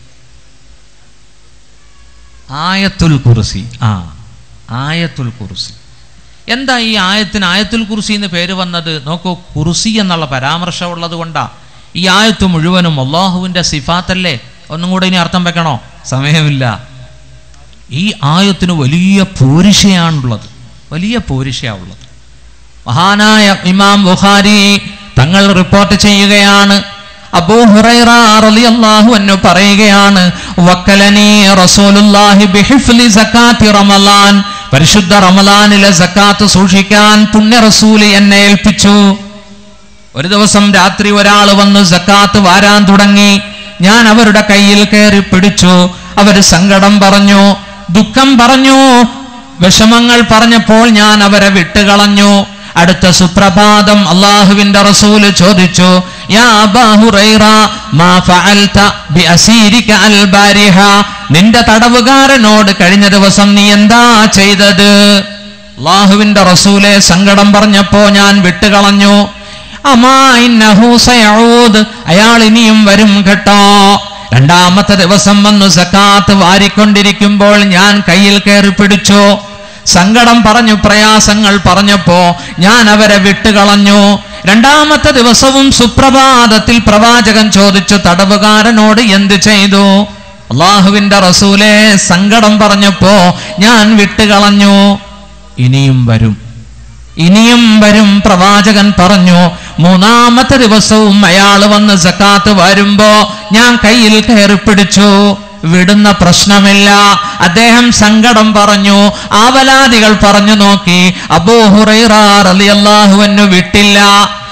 ആയത്തുൽ കുർസി ആ ആയത്തുൽ കുർസി എന്താ ഈ ആയത്തിന് ആയത്തുൽ കുർസി എന്ന് പേര് വന്നത് നോക്കൂ കുർസി എന്നുള്ള പരാമർശം ഉള്ളത് കൊണ്ടാ ഈ ആയത്ത് മുഴുവനും അള്ളാഹുവിന്റെ സിഫാത്തല്ലേ ഒന്നും കൂടെ ഇനി അർത്ഥം വെക്കണോ സമയമില്ല ഈ ആയത്തിന് വലിയ പോരിശയാണുള്ളത് വലിയ പോരിശയാണുള്ളത് മഹാനായ ഇമാം ബുഖാരി തങ്ങൾ റിപ്പോർട്ട് ചെയ്യുകയാണ് അബൂ ഹുറൈറ റളിയല്ലാഹു അൻഹു പറയുകയാണ് വക്കലനി റസൂലുള്ളാഹി ബിഹിഫ്ലി സക്കാത്തി റമളാൻ പരിശുദ്ധ റമളാനിലെ സക്കാത്ത് സൂക്ഷിക്കാൻ പുണ്യ റസൂൽ എന്നെ ഏൽപ്പിച്ചു ഒരു ദിവസം രാത്രി ഒരാൾ വന്ന് സക്കാത്ത് വാരാൻ തുടങ്ങി ഞാൻ അവരുടെ കയ്യിൽ കയറി പിടിച്ചു അവര് സങ്കടം പറഞ്ഞു ദുഃഖം പറഞ്ഞു വിഷമങ്ങൾ പറഞ്ഞപ്പോൾ ഞാൻ അവരെ വിട്ടുകളഞ്ഞു അടുത്ത സുപ്രഭാതം അള്ളാഹുവിന്റെ റസൂല് ചോദിച്ചു യാ അബാ ഹുറൈറ മാ ഫഅൽത ബിഅസീരിക അൽ ബാരിഹ നിന്റെ തടവുകാരനോട് കഴിഞ്ഞ ദിവസം നീ എന്താ ചെയ്തത് അള്ളാഹുവിന്റെ റസൂലെ സങ്കടം പറഞ്ഞപ്പോ ഞാൻ വിട്ടുകളഞ്ഞു അമാ ഇന്നഹു സയഊദ് അയാൾ ഇനിയും വരും കേട്ടോ രണ്ടാമത്തെ ദിവസം വന്നു സക്കാത്ത് വാരിക്കൊണ്ടിരിക്കുമ്പോൾ ഞാൻ കയ്യിൽ കയറി പിടിച്ചു സങ്കടം പറഞ്ഞു പ്രയാസങ്ങൾ പറഞ്ഞപ്പോ ഞാൻ അവരെ വിട്ടുകളഞ്ഞു രണ്ടാമത്തെ ദിവസവും സുപ്രഭാതത്തിൽ പ്രവാചകൻ ചോദിച്ചു തടവുകാരനോട് എന്ത് ചെയ്തു അള്ളാഹുവിന്റെ റസൂലെ സങ്കടം പറഞ്ഞപ്പോ ഞാൻ വിട്ടുകളഞ്ഞു ഇനിയും വരും ഇനിയും വരും പ്രവാചകൻ പറഞ്ഞു മൂന്നാമത്തെ ദിവസവും അയാൾ വന്ന് സക്കാത്ത് വരുമ്പോ ഞാൻ കയ്യിൽ കയറി പിടിച്ചു വിടുന്ന പ്രശ്നമില്ല അദ്ദേഹം സങ്കടം പറഞ്ഞു ആവലാദികൾ പറഞ്ഞു നോക്കി അബൂഹുറൈറാറിയല്ലാഹുവന്നു വിട്ടില്ല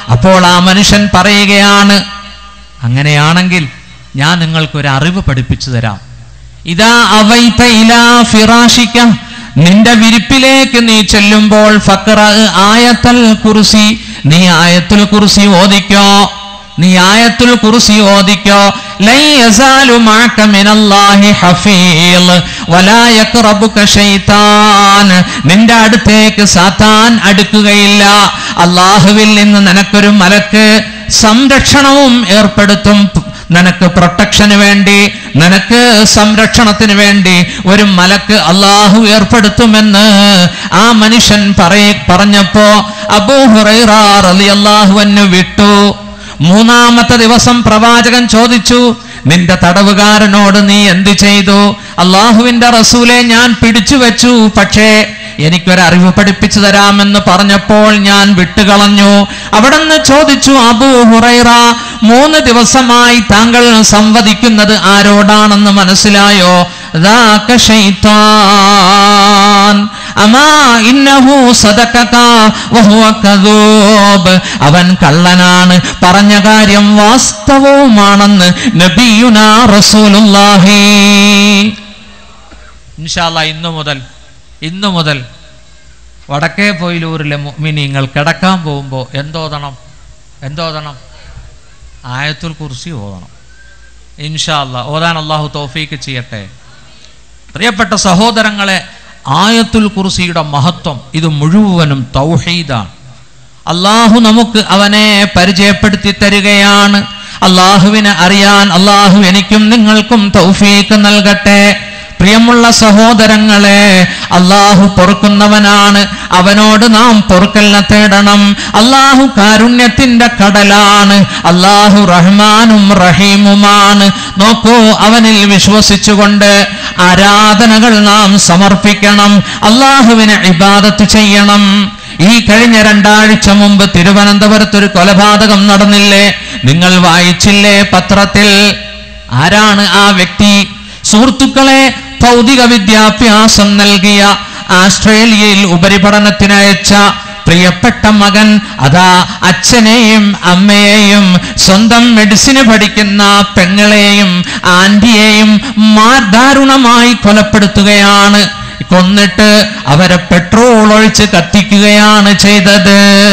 അപ്പോൾ ആ മനുഷ്യൻ പറയുകയാണ് അങ്ങനെയാണെങ്കിൽ ഞാൻ നിങ്ങൾക്കൊരു അറിവ് പഠിപ്പിച്ചു തരാം ഇതാ അവൈത ഇലാ ഫിറാഷിക്ക നിന്റെ വിരിപ്പിലേക്ക് നീ ചെല്ലുമ്പോൾ ഫക്ര ആയത്തൽ കുർസി നീ ആയത്തുൽ കുർസി ഓദിക്കോ നീ ആയത്തുൽ കുർസി ഓദിക്കോ ലൈ യസാലു മാക മിനല്ലാഹി ഹഫീൽ വലാ യഖറബുക ശൈത്താൻ നിന്റെ അടുത്തേക്ക് സാത്താൻ അടുക്കുകയില്ല അള്ളാഹുവിൽ നിന്ന് നിനക്കൊരു മലക്ക് സംരക്ഷണവും ഏർപ്പെടുത്തും നിനക്ക് പ്രൊട്ടക്ഷന് വേണ്ടി നിനക്ക് സംരക്ഷണത്തിന് വേണ്ടി ഒരു മലക്ക് അള്ളാഹു ഏർപ്പെടുത്തുമെന്ന് ആ മനുഷ്യൻ പറയ പറഞ്ഞപ്പോ അബൂഹുറൈറാഹുവന്നു വിട്ടു മൂന്നാമത്തെ ദിവസം പ്രവാചകൻ ചോദിച്ചു നിന്റെ തടവുകാരനോട് നീ എന്ത് ചെയ്തു അള്ളാഹുവിന്റെ റസൂലെ ഞാൻ പിടിച്ചു വെച്ചു പക്ഷേ എനിക്കൊരറിവ് പഠിപ്പിച്ചു തരാമെന്ന് പറഞ്ഞപ്പോൾ ഞാൻ വിട്ടുകളഞ്ഞു അവിടുന്ന് ചോദിച്ചു അബൂ ഹുറൈറ മൂന്ന് ദിവസമായി താങ്കൾ സംവദിക്കുന്നത് ആരോടാണെന്ന് മനസ്സിലായോ ذاك شيطان അമാ ഇന്നഹു സദഖക വഹുവ കദൂബ് അവൻ കള്ളനാണ് പറഞ്ഞ കാര്യം വാസ്തവവുമാണെന്ന് നബിയുനാ റസൂലുള്ളാഹി ഇൻഷാല്ല ഇന്നു മുതൽ ഇന്നു മുതൽ വടക്കേ പൊയിലൂരിലെ മുഅ്മിനീങ്ങൾ കിടക്കാൻ പോകുമ്പോൾ എന്തോതണം എന്തോതണം ആയത്തുൽ കുർസി ഓതണം ഇൻഷാല്ല ഓതാൻ അള്ളാഹു തൗഫീക്ക് ചെയ്യട്ടെ പ്രിയപ്പെട്ട സഹോദരങ്ങളെ ആയത്തുൽ കുർസിയുടെ മഹത്വം ഇത് മുഴുവനും തൗഹീദാണ് അള്ളാഹു നമുക്ക് അവനെ പരിചയപ്പെടുത്തി തരികയാണ് അള്ളാഹുവിനെ അറിയാൻ അള്ളാഹു എനിക്കും നിങ്ങൾക്കും തൗഫീക്ക് നൽകട്ടെ പ്രിയമുള്ള സഹോദരങ്ങളെ അള്ളാഹു പൊറുക്കുന്നവനാണ് അവനോട് നാം പൊറുക്കലിനെ തേടണം അള്ളാഹു കാരുണ്യത്തിന്റെ കടലാണ് അള്ളാഹു റഹ്മാനും റഹീമുമാണ് നോക്കൂ അവനിൽ വിശ്വസിച്ചുകൊണ്ട് ആരാധനകൾ നാം സമർപ്പിക്കണം അള്ളാഹുവിനെ ഇബാദത്ത് ചെയ്യണം ഈ കഴിഞ്ഞ രണ്ടാഴ്ച മുമ്പ് തിരുവനന്തപുരത്ത് ഒരു കൊലപാതകം നടന്നില്ലേ നിങ്ങൾ വായിച്ചില്ലേ പത്രത്തിൽ ആരാണ് ആ വ്യക്തി സുഹൃത്തുക്കളെ ഭൗതിക വിദ്യാഭ്യാസം നൽകിയ ആസ്ട്രേലിയയിൽ ഉപരിപഠനത്തിനയച്ച പ്രിയപ്പെട്ട മകൻ അതാ അച്ഛനെയും അമ്മയെയും സ്വന്തം മെഡിസിന് പഠിക്കുന്ന പെങ്ങളെയും ആന്റിയെയും മാർദാരുണമായി കൊലപ്പെടുത്തുകയാണ് കൊന്നിട്ട് അവരെ പെട്രോൾ ഒഴിച്ച് കത്തിക്കുകയാണ് ചെയ്തത്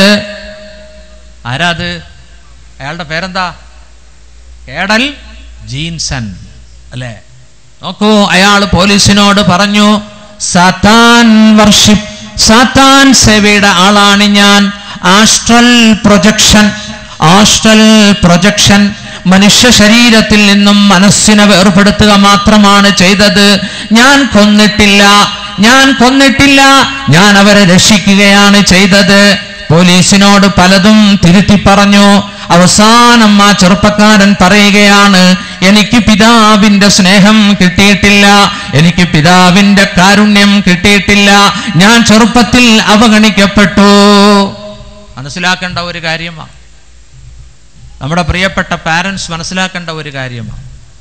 ആരാത് അയാളുടെ പേരെന്താ കേടൽ ജീൻസൺ അല്ലേ നോക്കൂ അയാൾ പോലീസിനോട് പറഞ്ഞു സാത്താൻ വർഷിപ്പ് സാത്താൻ സേവയുടെ ആളാണ് ഞാൻ ആസ്ട്രൽ പ്രൊജക്ഷൻ ആസ്ട്രൽ പ്രൊജക്ഷൻ മനുഷ്യ ശരീരത്തിൽ നിന്നും മനസ്സിനെ വേർപെടുത്തുക മാത്രമാണ് ചെയ്തത് ഞാൻ കൊന്നിട്ടില്ല ഞാൻ കൊന്നിട്ടില്ല ഞാൻ അവരെ രക്ഷിക്കുകയാണ് ചെയ്തത് പോലീസിനോട് പലതും തിരുത്തി പറഞ്ഞു അവസാനം ആ ചെറുപ്പക്കാരൻ പറയുകയാണ് എനിക്ക് പിതാവിന്റെ സ്നേഹം കിട്ടിയിട്ടില്ല എനിക്ക് പിതാവിന്റെ കാരുണ്യം കിട്ടിയിട്ടില്ല ഞാൻ ചെറുപ്പത്തിൽ അവഗണിക്കപ്പെട്ടു മനസ്സിലാക്കേണ്ട ഒരു കാര്യമാണ് നമ്മുടെ പ്രിയപ്പെട്ട പാരൻസ് മനസ്സിലാക്കേണ്ട ഒരു കാര്യമാണ്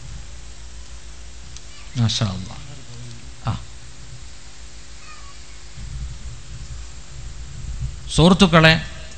മാഷാ അല്ലാ. ആ സുഹൃത്തുക്കളെ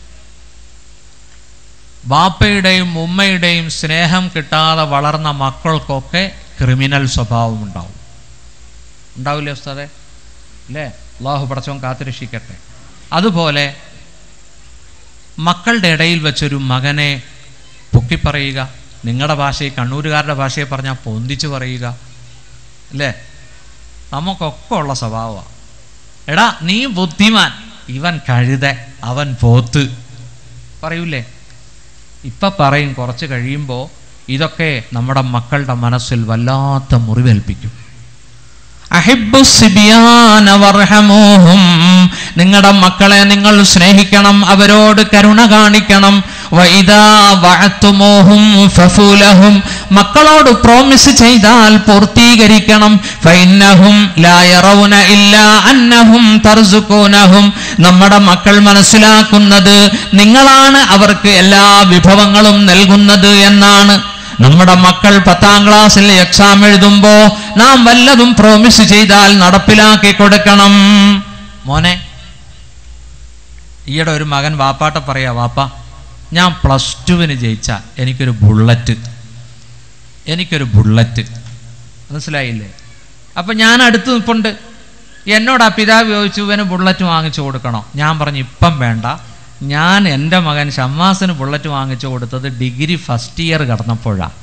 ബാപ്പയുടെയും ഉമ്മയുടെയും സ്നേഹം കിട്ടാതെ വളർന്ന മക്കൾക്കൊക്കെ ക്രിമിനൽ സ്വഭാവം ഉണ്ടാവും ഉണ്ടാവില്ലേ ഉസ്താദെ അല്ലേ അള്ളാഹു പടച്ചവൻ കാത്തുരക്ഷിക്കട്ടെ അതുപോലെ മക്കളുടെ ഇടയിൽ വെച്ചൊരു മകനെ പൊക്കിപ്പറയുക നിങ്ങളുടെ ഭാഷയിൽ കണ്ണൂരുകാരുടെ ഭാഷയെ പറഞ്ഞാൽ പൊന്തിച്ച് പറയുക അല്ലേ നമുക്കൊക്കെ ഉള്ള സ്വഭാവമാണ് എടാ നീ ബുദ്ധിമാൻ ഇവൻ കഴുത അവൻ പോത്ത് പറയൂലേ ഇപ്പം പറയും കുറച്ച് കഴിയുമ്പോൾ ഇതൊക്കെ നമ്മുടെ മക്കളുടെ മനസ്സിൽ വല്ലാത്ത മുറിവേൽപ്പിക്കും അഹിബ്ബു സിബിയാന വർഹമൂഹും നിങ്ങളുടെ മക്കളെ നിങ്ങൾ സ്നേഹിക്കണം അവരോട് കരുണ കാണിക്കണം വൈദാ വഅത്തുമൂഹും ഫഫൂലഹും മക്കളോട് പ്രോമിസ് ചെയ്താൽ പൂർത്തീകരിക്കണം ഫൈന്നഹും ലാ യറൗന ഇല്ലാ അന്നഹും തർസുകൂനഹും നമ്മുടെ മക്കൾ മനസ്സിലാക്കുന്നത് നിങ്ങളാണ് അവർക്ക് എല്ലാ വിഭവങ്ങളും നൽകുന്നത് എന്നാണ് നമ്മുടെ മക്കൾ പത്താം ക്ലാസ്സിൽ എക്സാം എഴുതുമ്പോ നാം വല്ലതും പ്രോമിസ് ചെയ്താൽ നടപ്പിലാക്കി കൊടുക്കണം മോനെ ഈയിടെ ഒരു മകൻ വാപ്പാട്ട പറയാ വാപ്പ ഞാൻ പ്ലസ് ടുവിന് ജയിച്ച എനിക്കൊരു ബുള്ളറ്റ് എനിക്കൊരു ബുള്ളറ്റ് മനസ്സിലായില്ലേ അപ്പം ഞാൻ അടുത്ത് നിൽപ്പുണ്ട് എന്നോട് ആ പിതാവ് ചോദിച്ചു ഇവന് ബുള്ളറ്റ് വാങ്ങിച്ചു കൊടുക്കണോ ഞാൻ പറഞ്ഞു ഇപ്പം വേണ്ട ഞാൻ എൻ്റെ മകൻ ഷമ്മാസിന് ബുള്ളറ്റ് വാങ്ങിച്ചു കൊടുത്തത് ഡിഗ്രി ഫസ്റ്റ് ഇയർ കടന്നപ്പോഴാണ്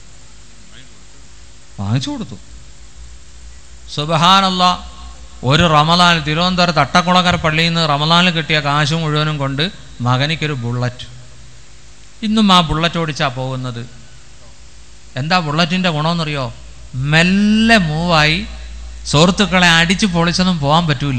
വാങ്ങിച്ചു കൊടുത്തു സുബഹാനല്ല ഒരു റമദാൻ തിരുവനന്തപുരത്ത് അട്ടക്കുളങ്ങര പള്ളിയിൽ നിന്ന് റമദാനിൽ കിട്ടിയ കാശ് മുഴുവനും കൊണ്ട് മകനിക്കൊരു ബുള്ളറ്റ് ഇന്നും ആ ബുള്ളറ്റ് ഓടിച്ചാ പോകുന്നത് എന്താ ബുള്ളറ്റിൻ്റെ ഗുണമെന്നറിയോ മെല്ലെ മൂവായി സുഹൃത്തുക്കളെ അടിച്ച് പൊളിച്ചൊന്നും പോകാൻ പറ്റൂല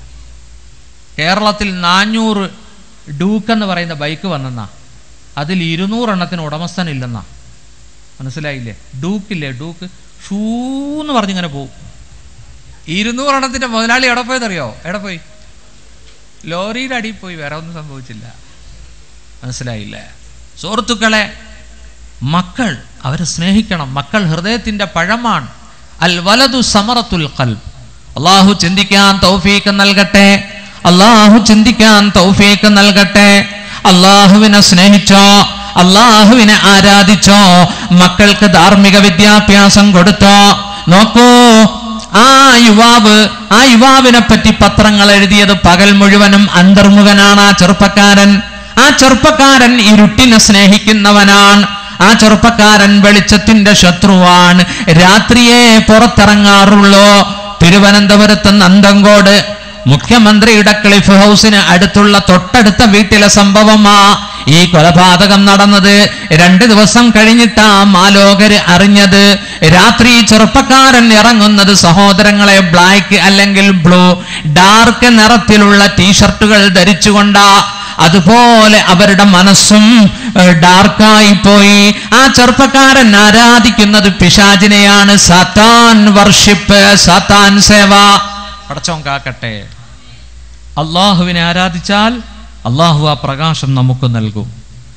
കേരളത്തിൽ നാനൂറ് ഡൂക്ക് എന്ന് പറയുന്ന ബൈക്ക് വന്നെന്നാ അതിൽ ഇരുന്നൂറെണ്ണത്തിന് ഉടമസ്ഥനില്ലെന്നാ മനസ്സിലായില്ലേ ഡൂക്കില്ലേ ഡൂക്ക് ഷൂന്ന് പറഞ്ഞിങ്ങനെ പോവും ഇരുന്നൂറെണ്ണത്തിന്റെ മുതലാളി എവിടെ പോയതറിയോ എവിടെ പോയി ലോറിയുടെ അടിയിൽ പോയി വേറെ ഒന്നും സംഭവിച്ചില്ല മനസ്സിലായില്ലേ സുഹൃത്തുക്കളെ മക്കൾ അവരെ സ്നേഹിക്കണം മക്കൾ ഹൃദയത്തിന്റെ പഴമാണ് അൽ വലതു സമറത്തുൽ ഖൽബ് അള്ളാഹു ചിന്തിക്കാൻ തൗഫീക്ക് നൽകട്ടെ അള്ളാഹു ചിന്തിക്കാൻ തൗഫീക്ക് നൽകട്ടെ അള്ളാഹുവിനെ സ്നേഹിച്ചോ അള്ളാഹുവിനെ ആരാധിച്ചോ മക്കൾക്ക് ധാർമ്മിക വിദ്യാഭ്യാസം കൊടുത്തോ നോക്കൂ ആ യുവാവ് ആ യുവാവിനെ പറ്റി പത്രങ്ങൾ എഴുതിയത് പകൽ മുഴുവനും അന്തർമുഖനാണ് ആ ചെറുപ്പക്കാരൻ ആ ചെറുപ്പക്കാരൻ ഇരുട്ടിനെ സ്നേഹിക്കുന്നവനാണ് ആ ചെറുപ്പക്കാരൻ വെളിച്ചത്തിന്റെ ശത്രുവാണ് രാത്രിയെ പുറത്തിറങ്ങാറുള്ളൂ തിരുവനന്തപുരത്ത് നന്തങ്കോട് മുഖ്യമന്ത്രിയുടെ ക്ലിഫ് ഹൗസിന് അടുത്തുള്ള തൊട്ടടുത്ത വീട്ടിലെ സംഭവമാ ഈ കൊലപാതകം നടന്നത് രണ്ട് ദിവസം കഴിഞ്ഞിട്ടാ മാലോകര് അറിഞ്ഞത് രാത്രി ചെറുപ്പക്കാരൻ ഇറങ്ങുന്നത് സഹോദരങ്ങളെ ബ്ലാക്ക് അല്ലെങ്കിൽ ബ്ലൂ ഡാർക്ക് നിറത്തിലുള്ള ടീഷർട്ടുകൾ ധരിച്ചുകൊണ്ടാ അതുപോലെ അവരുടെ മനസ്സും ഡാർക്കായി പോയി ആ ചെറുപ്പക്കാരൻ ആരാധിക്കുന്നത് പിശാചിനെയാണ് സത്താൻ വർഷിപ്പ് സത്താൻ സേവ പടച്ചോൻ കാക്കട്ടെ അള്ളാഹുവിനെ ആരാധിച്ചാൽ അള്ളാഹു ആ പ്രകാശം നമുക്ക് നൽകും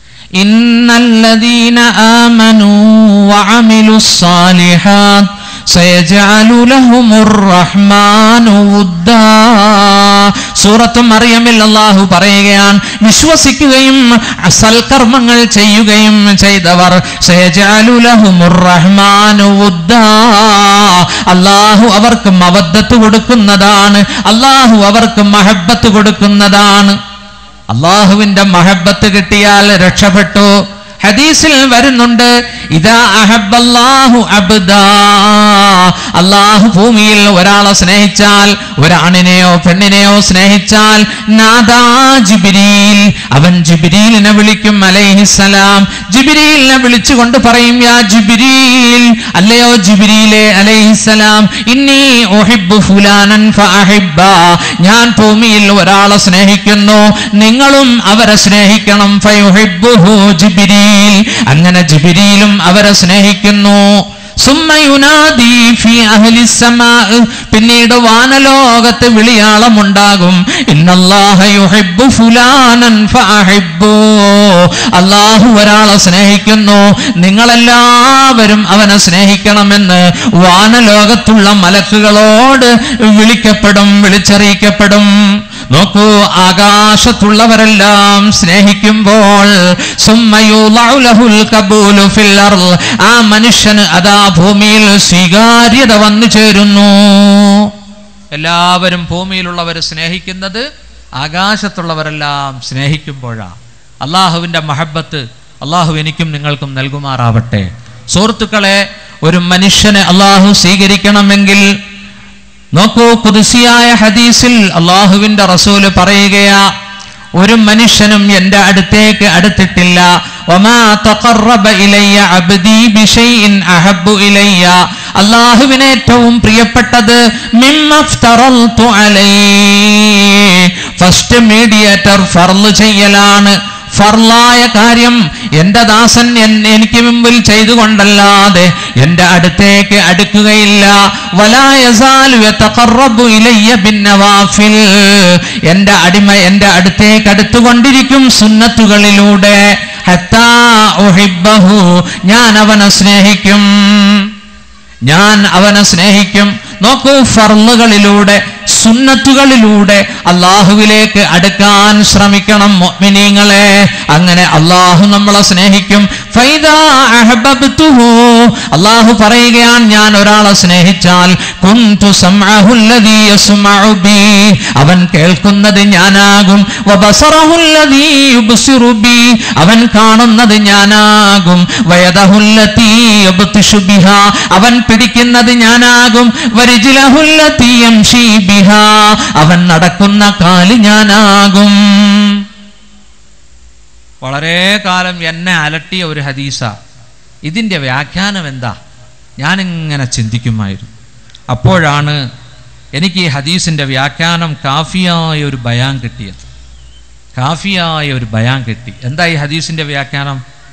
ഇന്നല്ലദീന ആമനൂ വഅമിലു സ്സാലിഹാത്ത് സയജഅലു ലഹുമുർ റഹ്മാനു വുദ്ദാ സൂറത്തും മറിയമിൽ അള്ളാഹു പറയുകയാണ് വിശ്വസിക്കുകയും സൽക്കർമ്മങ്ങൾ ചെയ്യുകയും ചെയ്തവർ സയജഅലു ലഹുമുർ റഹ്മാനു വുദ്ദാ അള്ളാഹു അവർക്ക് മവദ്ദത്ത് കൊടുക്കുന്നതാണ് അള്ളാഹു അവർക്ക് മഹബത്ത് കൊടുക്കുന്നതാണ് അള്ളാഹുവിന്റെ മഹബത്ത് കിട്ടിയാൽ രക്ഷപ്പെട്ടു ഹദീസിൽ വരുന്നുണ്ട് ഇതാ അഹബല്ലാഹു അബ്ദാ അള്ളാഹു ഭൂമിയിൽ ഒരാളെ സ്നേഹിച്ചാൽ ഒരാണിനെയോ പെണ്ണിനെയോ സ്നേഹിച്ചാൽ നാദാ ജിബിരിയിൽ അവൻ ജിബിരിലിനെ വിളിക്കും അലൈഹിസലാം ജിബിരിലിനെ വിളിച്ചുകൊണ്ട് പറയും യാ ജിബിരിൽ അല്ലയോ ജിബിരിയിലെ അലൈഹിസലാം ഇന്നി ഉഹിബ്ബു ഫുലാനൻ ഫഅഹിബ്ബ ഞാൻ ഭൂമിയിൽ ഒരാളെ സ്നേഹിക്കുന്നു നിങ്ങളും അവരെ സ്നേഹിക്കണം ഫയുഹിബ്ബുഹു ജിബിരിൽ അങ്ങനെ ജിബിരിയിലും അവരെ സ്നേഹിക്കുന്നു സുമ്മ യുനാദി ഫി അഹ്ലി സമാ പിന്നീട് വാനലോകത്ത് വിളിയാളമുണ്ടാകും ഇന്നല്ലാഹ യുഹിബ്ബു ഫുലാനൻ ഫഅഹിബ്ബു അല്ലാഹു ഒരാളെ സ്നേഹിക്കുന്നു നിങ്ങളെല്ലാവരും അവനെ സ്നേഹിക്കണമെന്ന് വാനലോകത്തുള്ള മലക്കുകളോട് വിളിക്കപ്പെടും വിളിച്ചറിയിക്കപ്പെടും നോക്കൂ ആകാശത്തുള്ളവരെല്ലാം സ്നേഹിക്കുമ്പോൾ സുമ്മയുളഉ ലഹുൽ കബൂലു ഫിൽ അർള്. ആ മനുഷ്യന് അതാ ഭൂമിയിൽ സ്വീകാര്യത വന്നു ചേരുന്നു എല്ലാവരും ഭൂമിയിലുള്ളവർ സ്നേഹിക്കുന്നത് ആകാശത്തുള്ളവരെല്ലാം സ്നേഹിക്കുമ്പോഴാ അള്ളാഹുവിൻ്റെ മഹബത്ത് അള്ളാഹു എനിക്കും നിങ്ങൾക്കും നൽകുമാറാവട്ടെ സുഹൃത്തുക്കളെ ഒരു മനുഷ്യനെ അള്ളാഹു സ്വീകരിക്കണമെങ്കിൽ നോക്കൂ കുതിസിയായ ഹദീസിൽ അള്ളാഹുവിന്റെ റസൂല് പറയുകയാ ഒരു മനുഷ്യനും എൻ്റെ അടുത്തേക്ക് അടുത്തിട്ടില്ല വമാ തഖറബ ഇലയ്യ അബ്ദി ബിശൈഇൻ അഹബ്ബു ഇലയ്യ അള്ളാഹുവിന് ഏറ്റവും പ്രിയപ്പെട്ടത് മിമ്മഫ്തറൽതു അലൈഹി ഫസ്റ്റ് മീഡിയേറ്റർ ഫർള് ചെയ്യലാണ് ഫർലായ കാര്യം എന്റെ ദാസൻ എൻ- എനിക്ക് മുമ്പിൽ ചെയ്തുകൊണ്ടല്ലാതെ എന്റെ അടുത്തേക്ക് അടുക്കുകയില്ല വലായസാലു യതഖറബു ഇലയ്യ ബിന്നവാഫിൽ എന്റെ അടിമ എന്റെ അടുത്തേക്ക് അടുത്തുകൊണ്ടിരിക്കും സുന്നത്തുകളിലൂടെ ഹത്താ ഉഹിബ്ബഹു ഞാൻ അവനെ സ്നേഹിക്കും ഞാൻ അവനെ സ്നേഹിക്കും നോക്കൂ ഫർളുകളിലൂടെ സുന്നത്തുകളിലൂടെ അള്ളാഹുവിലേക്ക് അടുക്കാൻ ശ്രമിക്കണം മുഅ്മിനീങ്ങളെ അങ്ങനെ അള്ളാഹു നമ്മളെ സ്നേഹിക്കും ഫൈദാ അഹ്ബബ്തുഹു അള്ളാഹു പറയുകയാണ് ഞാൻ ഒരാളെ സ്നേഹിച്ചാൽ കുന്തു സംഅഹുല്ലദീ യസ്മഉ ബി അവൻ കേൾക്കുന്നത് ഞാനാകും വബസറഹുല്ലദീ യുബ്സിറു ബി അവൻ കാണുന്നത് ഞാനാകും വയദഹുല്ലതീ യബ്തിഷു ബിഹാ അവൻ പിടിക്കുന്നത് ഞാനാകും വരിജിലഹുല്ലതീ യംശി ബിഹാ അവൻ നടക്കുന്ന കാല് ഞാനാകും വളരെ കാലം എന്നെ അലട്ടിയ ഒരു ഹദീസ ഇതിൻ്റെ വ്യാഖ്യാനം എന്താ ഞാനിങ്ങനെ ചിന്തിക്കുമായിരുന്നു അപ്പോഴാണ് എനിക്ക് ഈ ഹദീസിൻ്റെ വ്യാഖ്യാനം കാഫിയായ ഒരു ബയാൻ കിട്ടിയത് കാഫിയായ ഒരു ബയാൻ കിട്ടി എന്താ ഈ ഹദീസിൻ്റെ വ്യാഖ്യാനം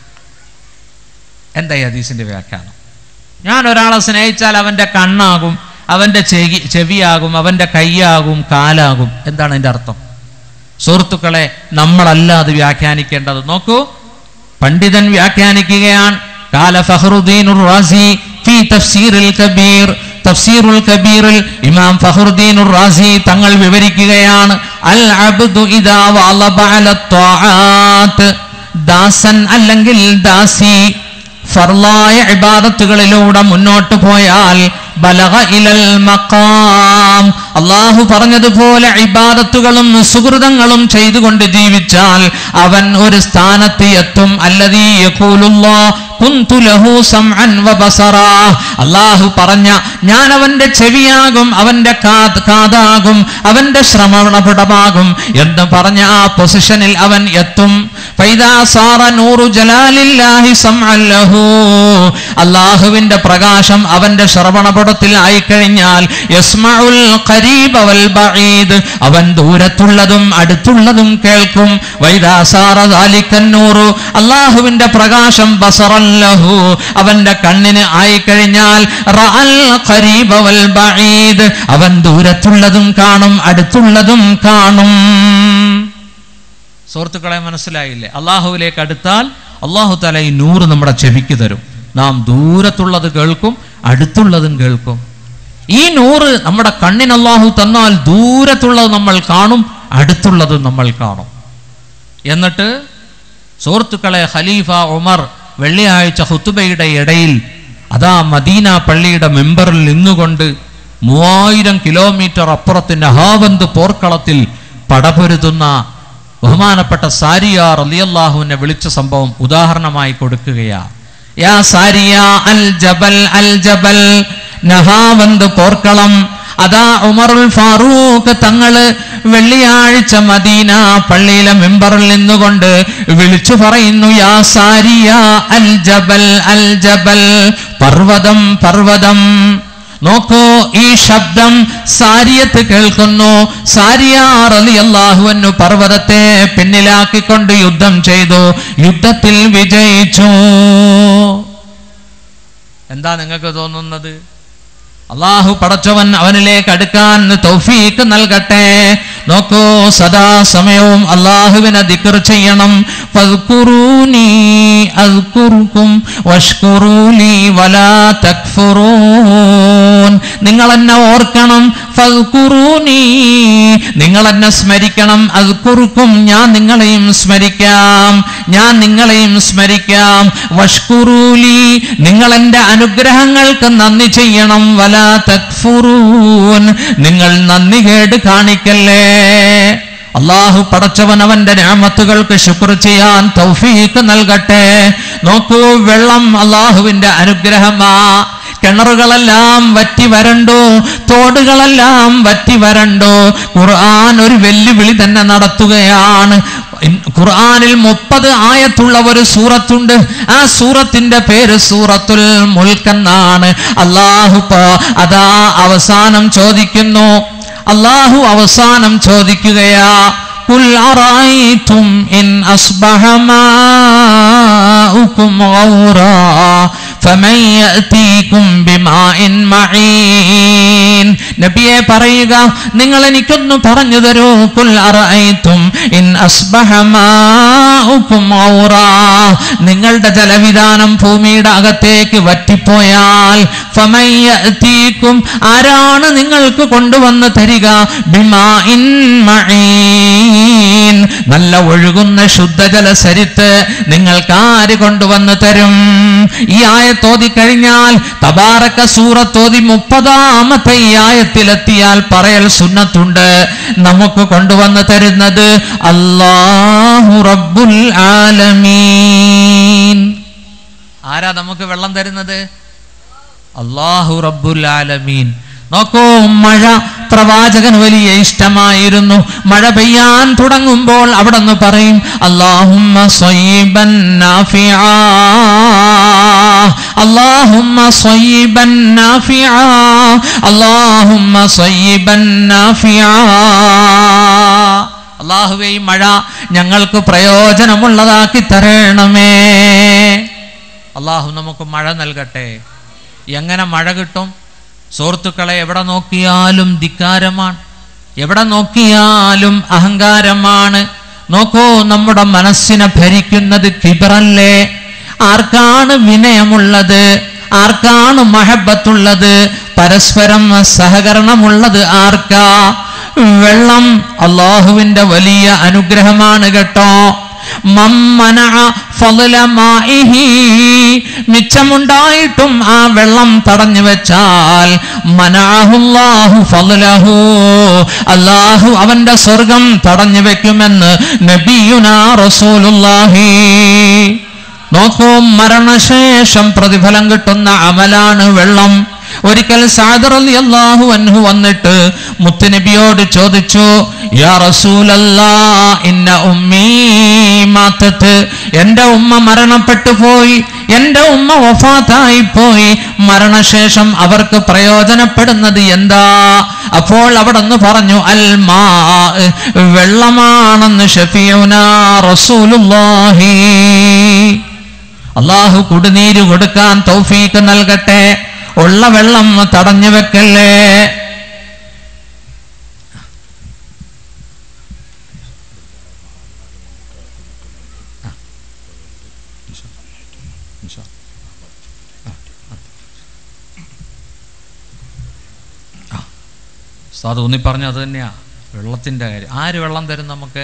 എന്താ ഈ ഹദീസിൻ്റെ വ്യാഖ്യാനം ഞാൻ ഒരാളെ സ്നേഹിച്ചാൽ അവൻ്റെ കണ്ണാകും അവൻ്റെ ചെവി ചെവിയാകും അവൻ്റെ കൈയാകും കാലാകും എന്താണ് അതിൻ്റെ അർത്ഥം സുഹൃത്തുക്കളെ നമ്മളല്ല അത് വ്യാഖ്യാനിക്കേണ്ടത് നോക്കൂ പണ്ഡിതൻ വ്യാഖ്യാനിക്കുകയാണ് കാല ഫഹറുദ്ദീൻ റാസി ഫി തഫ്സീറിൽ കബീർ തഫ്സീറുൽ കബീറിൽ ഇമാം ഫഹറുദ്ദീൻ റാസി തങ്ങൾ വിവരിക്കുകയാണ് അൽ അബ്ദു ഇദാ വലബ അല ത്വാആത്ത് ദാസൻ അല്ലെങ്കിൽ ദാസി ഫർലായ ഇബാദത്തുകളിലൂടെ മുന്നോട്ട് പോയാൽ ബലഗ ഇലൽ മഖാം അള്ളാഹു പറഞ്ഞതുപോലെ ഇബാദത്തുകളും സുഹൃതങ്ങളും ചെയ്തുകൊണ്ട് ജീവിച്ചാൽ അവൻ ഒരു സ്ഥാനത്ത് എത്തും അല്ലതീ യഖൂലുല്ലാ കുന്തു ലഹു സംഅൻ വബസറാ അള്ളാഹു പറഞ്ഞ ഞാൻ അവന്റെ ചെവിയാകും അവന്റെ കാത് കാതാകും അവന്റെ ശ്രമണപടമാകും എന്ന് പറഞ്ഞ ആ പൊസിഷനിൽ അവൻ എത്തും ഫൈദാ സാറ നൂറു ജലാലില്ലാഹി സംഅൻ ലഹു അള്ളാഹുവിന്റെ പ്രകാശം അവന്റെ ശ്രവണപടത്തിൽ ആയിക്കഴിഞ്ഞാൽ യസ്മഉൽ ഖരീബ വൽ ബഈദ് അവൻ ദൂരത്തുള്ളതും അടുത്തുള്ളതും കേൾക്കും വൈദാ സാറ ദാലിക്കൻ നൂറു അള്ളാഹുവിന്റെ പ്രകാശം ബസറൻ ലഹു അവന്റെ കണ്ണിന് ആയിക്കഴിഞ്ഞാൽ റഅൽ ഖരീബ വൽ ബഈദ് അവൻ ദൂരത്തുള്ളതും കാണും അടുത്തുള്ളതും കാണും സുഹൃത്തുക്കളെ മനസ്സിലായില്ലേ അള്ളാഹുവിലേക്ക് അടുത്താൽ അള്ളാഹു തല ഈ നൂറ് നമ്മുടെ ചെവിക്ക് തരും നാം ദൂരത്തുള്ളത് കേൾക്കും അടുത്തുള്ളതും കേൾക്കും ഈ നൂറ് നമ്മുടെ കണ്ണിന് അള്ളാഹു തന്നാൽ ദൂരത്തുള്ളത് നമ്മൾ കാണും അടുത്തുള്ളത് നമ്മൾ കാണും എന്നിട്ട് സുഹൃത്തുക്കളെ ഖലീഫ ഉമർ വെള്ളിയാഴ്ച ഹുത്തുബയുടെ ഇടയിൽ അതാ മദീന പള്ളിയുടെ മെമ്പറിൽ നിന്നുകൊണ്ട് മൂവായിരം കിലോമീറ്റർ അപ്പുറത്ത് നഹാവന്ത് പോർക്കളത്തിൽ പടപൊരുതുന്ന ബഹുമാനപ്പെട്ട സാരിയ റലിയല്ലാഹുവിനെ വിളിച്ച സംഭവം ഉദാഹരണമായി കൊടുക്കുകയാ യാ സാരിയ അൽ ജബൽ അൽ ജബൽ നഹാവന്ത് പോർക്കളം അതാ ഉമറുൽ ഫാറൂഖ് തങ്ങള് വെള്ളിയാഴ്ച മദീന പള്ളിയിലെ മെമ്പറിൽ നിന്നുകൊണ്ട് വിളിച്ചു പറയുന്നു യാ സാരിയ അൽ ജബൽ അൽ ജബൽ പർവതം പർവതം നോക്കൂ ഈ ശബ്ദം സാരിയത്ത് കേൾക്കുന്നു സാരിയാർ അലി അള്ളാഹുവന്നു പർവ്വതത്തെ പിന്നിലാക്കിക്കൊണ്ട് യുദ്ധം ചെയ്തു യുദ്ധത്തിൽ വിജയിച്ചു എന്താ നിങ്ങൾക്ക് തോന്നുന്നത് അള്ളാഹു പടച്ചവൻ അവനിലേക്ക് അടുക്കാൻ തൗഫീക്ക് നൽകട്ടെ നോക്കൂ സദാ സമയവും അള്ളാഹുവിനെ ദിക്കർ ചെയ്യണം ഫദ്കുറൂനി അദ്കുറുക്കും വഷ്കുറൂലി വലാ തക്ഫുറൂൻ നിങ്ങൾ എന്നെ ഓർക്കണം ഫദ്കുറൂനി നിങ്ങൾ എന്നെ സ്മരിക്കണം അദ്കുറുക്കും ഞാൻ നിങ്ങളെയും സ്മരിക്കാം ഞാൻ നിങ്ങളെയും സ്മരിക്കാം വഷ്കുറൂലി നിങ്ങൾ എൻ്റെ അനുഗ്രഹങ്ങൾക്ക് നന്ദി ചെയ്യണം വലാ തക്ഫുറൂൻ നിങ്ങൾ നന്ദി കേട് കാണിക്കല്ലേ അള്ളാഹു പടച്ചവൻ അവന്റെ ഞാമത്തുകൾക്ക് ശുക്ർ ചെയ്യാൻ തൗഫീക്ക് നൽകട്ടെ നോക്കൂ വെള്ളം അള്ളാഹുവിന്റെ അനുഗ്രഹമാ കിണറുകളെല്ലാം വറ്റി വരണ്ടു തോടുകളെല്ലാം വറ്റി വരണ്ടു ഖുർആൻ ഒരു വെല്ലുവിളി തന്നെ നടത്തുകയാണ് ഇൻ- ഖുർആനിൽ മുപ്പത് ആയത്തുള്ള ഒരു സൂറത്തുണ്ട് ആ സൂറത്തിന്റെ പേര് സൂറത്തുൽ മുൽക്കെന്നാണ് അള്ളാഹു പ- അതാ അവസാനം ചോദിക്കുന്നു അള്ളാഹു അവസാനം ചോദിക്കുകയാ قل أرأيتم إن أصبح ماؤكم غورا فمن يأتيكم بماء معين നബിയെ പറയുക നിങ്ങൾ എനിക്കൊന്ന് പറഞ്ഞു തരൂ കുൽ അറഅയ്തും ഇൻ അസ്ബഹ മാഉകും ഔറാ നിങ്ങളുടെ ജലവിധാനം ഭൂമിയുടെ അകത്തേക്ക് വറ്റിപ്പോയാൽ ഫമൻ യഅതീകും ആരാണ് നിങ്ങൾക്ക് കൊണ്ടുവന്ന് തരിക ബിമാഇൻ മഈൻ നല്ല ഒഴുകുന്ന ശുദ്ധജല സരിത്ത് നിങ്ങൾക്ക് ആര് കൊണ്ടുവന്ന് തരും ഈ ആയത്തോതി കഴിഞ്ഞാൽ തബാറക്ക സൂറത്തോതി മുപ്പതാമത്തെ ഈ ആയത്തിലെത്തിയാൽ പറയൽ സുന്നത്തുണ്ട് നമുക്ക് കൊണ്ടുവന്ന് തരുന്നത് അല്ലാഹു റബ്ബുൽ ആലമീൻ ആരാ നമുക്ക് വെള്ളം തരുന്നത് അള്ളാഹു റബ്ബുൽ ആലമീൻ നോക്കൂ മഴ പ്രവാചകന് വലിയ ഇഷ്ടമായിരുന്നു മഴ പെയ്യാൻ തുടങ്ങുമ്പോൾ അവിടെ നിന്ന് പറയും അള്ളാഹുമ്മ സ്വയ്യിബൻ നാഫിആ അള്ളാഹുമ്മ സ്വയ്യിബൻ നാഫിആ അള്ളാഹുമ്മ സ്വയ്യിബൻ നാഫിആ അള്ളാഹുവേ ഈ മഴ ഞങ്ങൾക്ക് പ്രയോജനമുള്ളതാക്കി തരണമേ അള്ളാഹു നമുക്ക് മഴ നൽകട്ടെ എങ്ങനെ മഴ കിട്ടും സുഹൃത്തുക്കളെ എവിടെ നോക്കിയാലും ധിക്കാരമാണ് എവിടെ നോക്കിയാലും അഹങ്കാരമാണ് നോക്കൂ നമ്മുടെ മനസ്സിനെ ഭരിക്കുന്നത് കിബറല്ലേ ആർക്കാണ് വിനയമുള്ളത് ആർക്കാണ് മഹബത്തുള്ളത് പരസ്പരം സഹകരണമുള്ളത് ആർക്കാ വെള്ളം അള്ളാഹുവിന്റെ വലിയ അനുഗ്രഹമാണ് കേട്ടോ മമ്മനഅ ഫളല മാഇഹി. മിച്ചമുണ്ടായിട്ടും ആ വെള്ളം തടഞ്ഞു വെച്ചാൽ മനഅഹുല്ലാഹു ഫളലഹു. അല്ലാഹു അവന്റെ സ്വർഗം തടഞ്ഞു വെക്കുമെന്ന് നബിയുനാ റസൂലുള്ളാഹി നോക്കൂ മരണശേഷം പ്രതിഫലം കിട്ടുന്ന അമലാണ് വെള്ളം ഒരിക്കൽ സാദർ അലി അള്ളാഹു അൻഹു വന്നിട്ട് മുത്തുനബിയോട് ചോദിച്ചു യാ റസൂലല്ലാ ഇന്ന ഉമ്മീ മാത്തത്ത് എന്റെ ഉമ്മ മരണപ്പെട്ടു പോയി എന്റെ ഉമ്മ വഫാത്തായി പോയി മരണശേഷം അവർക്ക് പ്രയോജനപ്പെടുന്നത് എന്താ അപ്പോൾ അവിടെ നിന്ന് പറഞ്ഞു അൽ മാ വെള്ളമാണെന്ന് ഷഫിയുന റസൂലുള്ളാഹി അള്ളാഹു കുടിനീര് കൊടുക്കാൻ തൗഫീക്ക് നൽകട്ടെ ഉള്ള വെള്ളം തടഞ്ഞു വെക്കല്ലേ സാധു ഊന്നി പറഞ്ഞു അത് തന്നെയാ വെള്ളത്തിൻ്റെ കാര്യം ആര് വെള്ളം തരും നമുക്ക്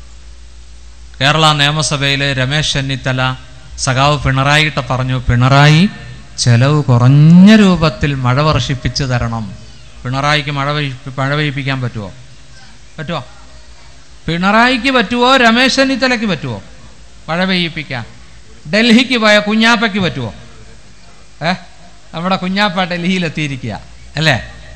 കേരള നിയമസഭയിലെ രമേശ് ചെന്നിത്തല സഖാവ് പിണറായിട്ട പറഞ്ഞു പിണറായി ചെലവ് കുറഞ്ഞ രൂപത്തിൽ മഴ വർഷിപ്പിച്ച് തരണം പിണറായിക്ക് മഴ പെയ്യ്- മഴ പെയ്യിപ്പിക്കാൻ പറ്റുമോ പറ്റുമോ പിണറായിക്ക് പറ്റുമോ രമേശ് ചെന്നിത്തലയ്ക്ക് പറ്റുമോ മഴ പെയ്യിപ്പിക്കാൻ ഡൽഹിക്ക് പോയ കുഞ്ഞാപ്പയ്ക്ക് പറ്റുമോ ഏ നമ്മുടെ കുഞ്ഞാപ്പ ഡൽഹിയിലെത്തിയിരിക്കുക അല്ലേ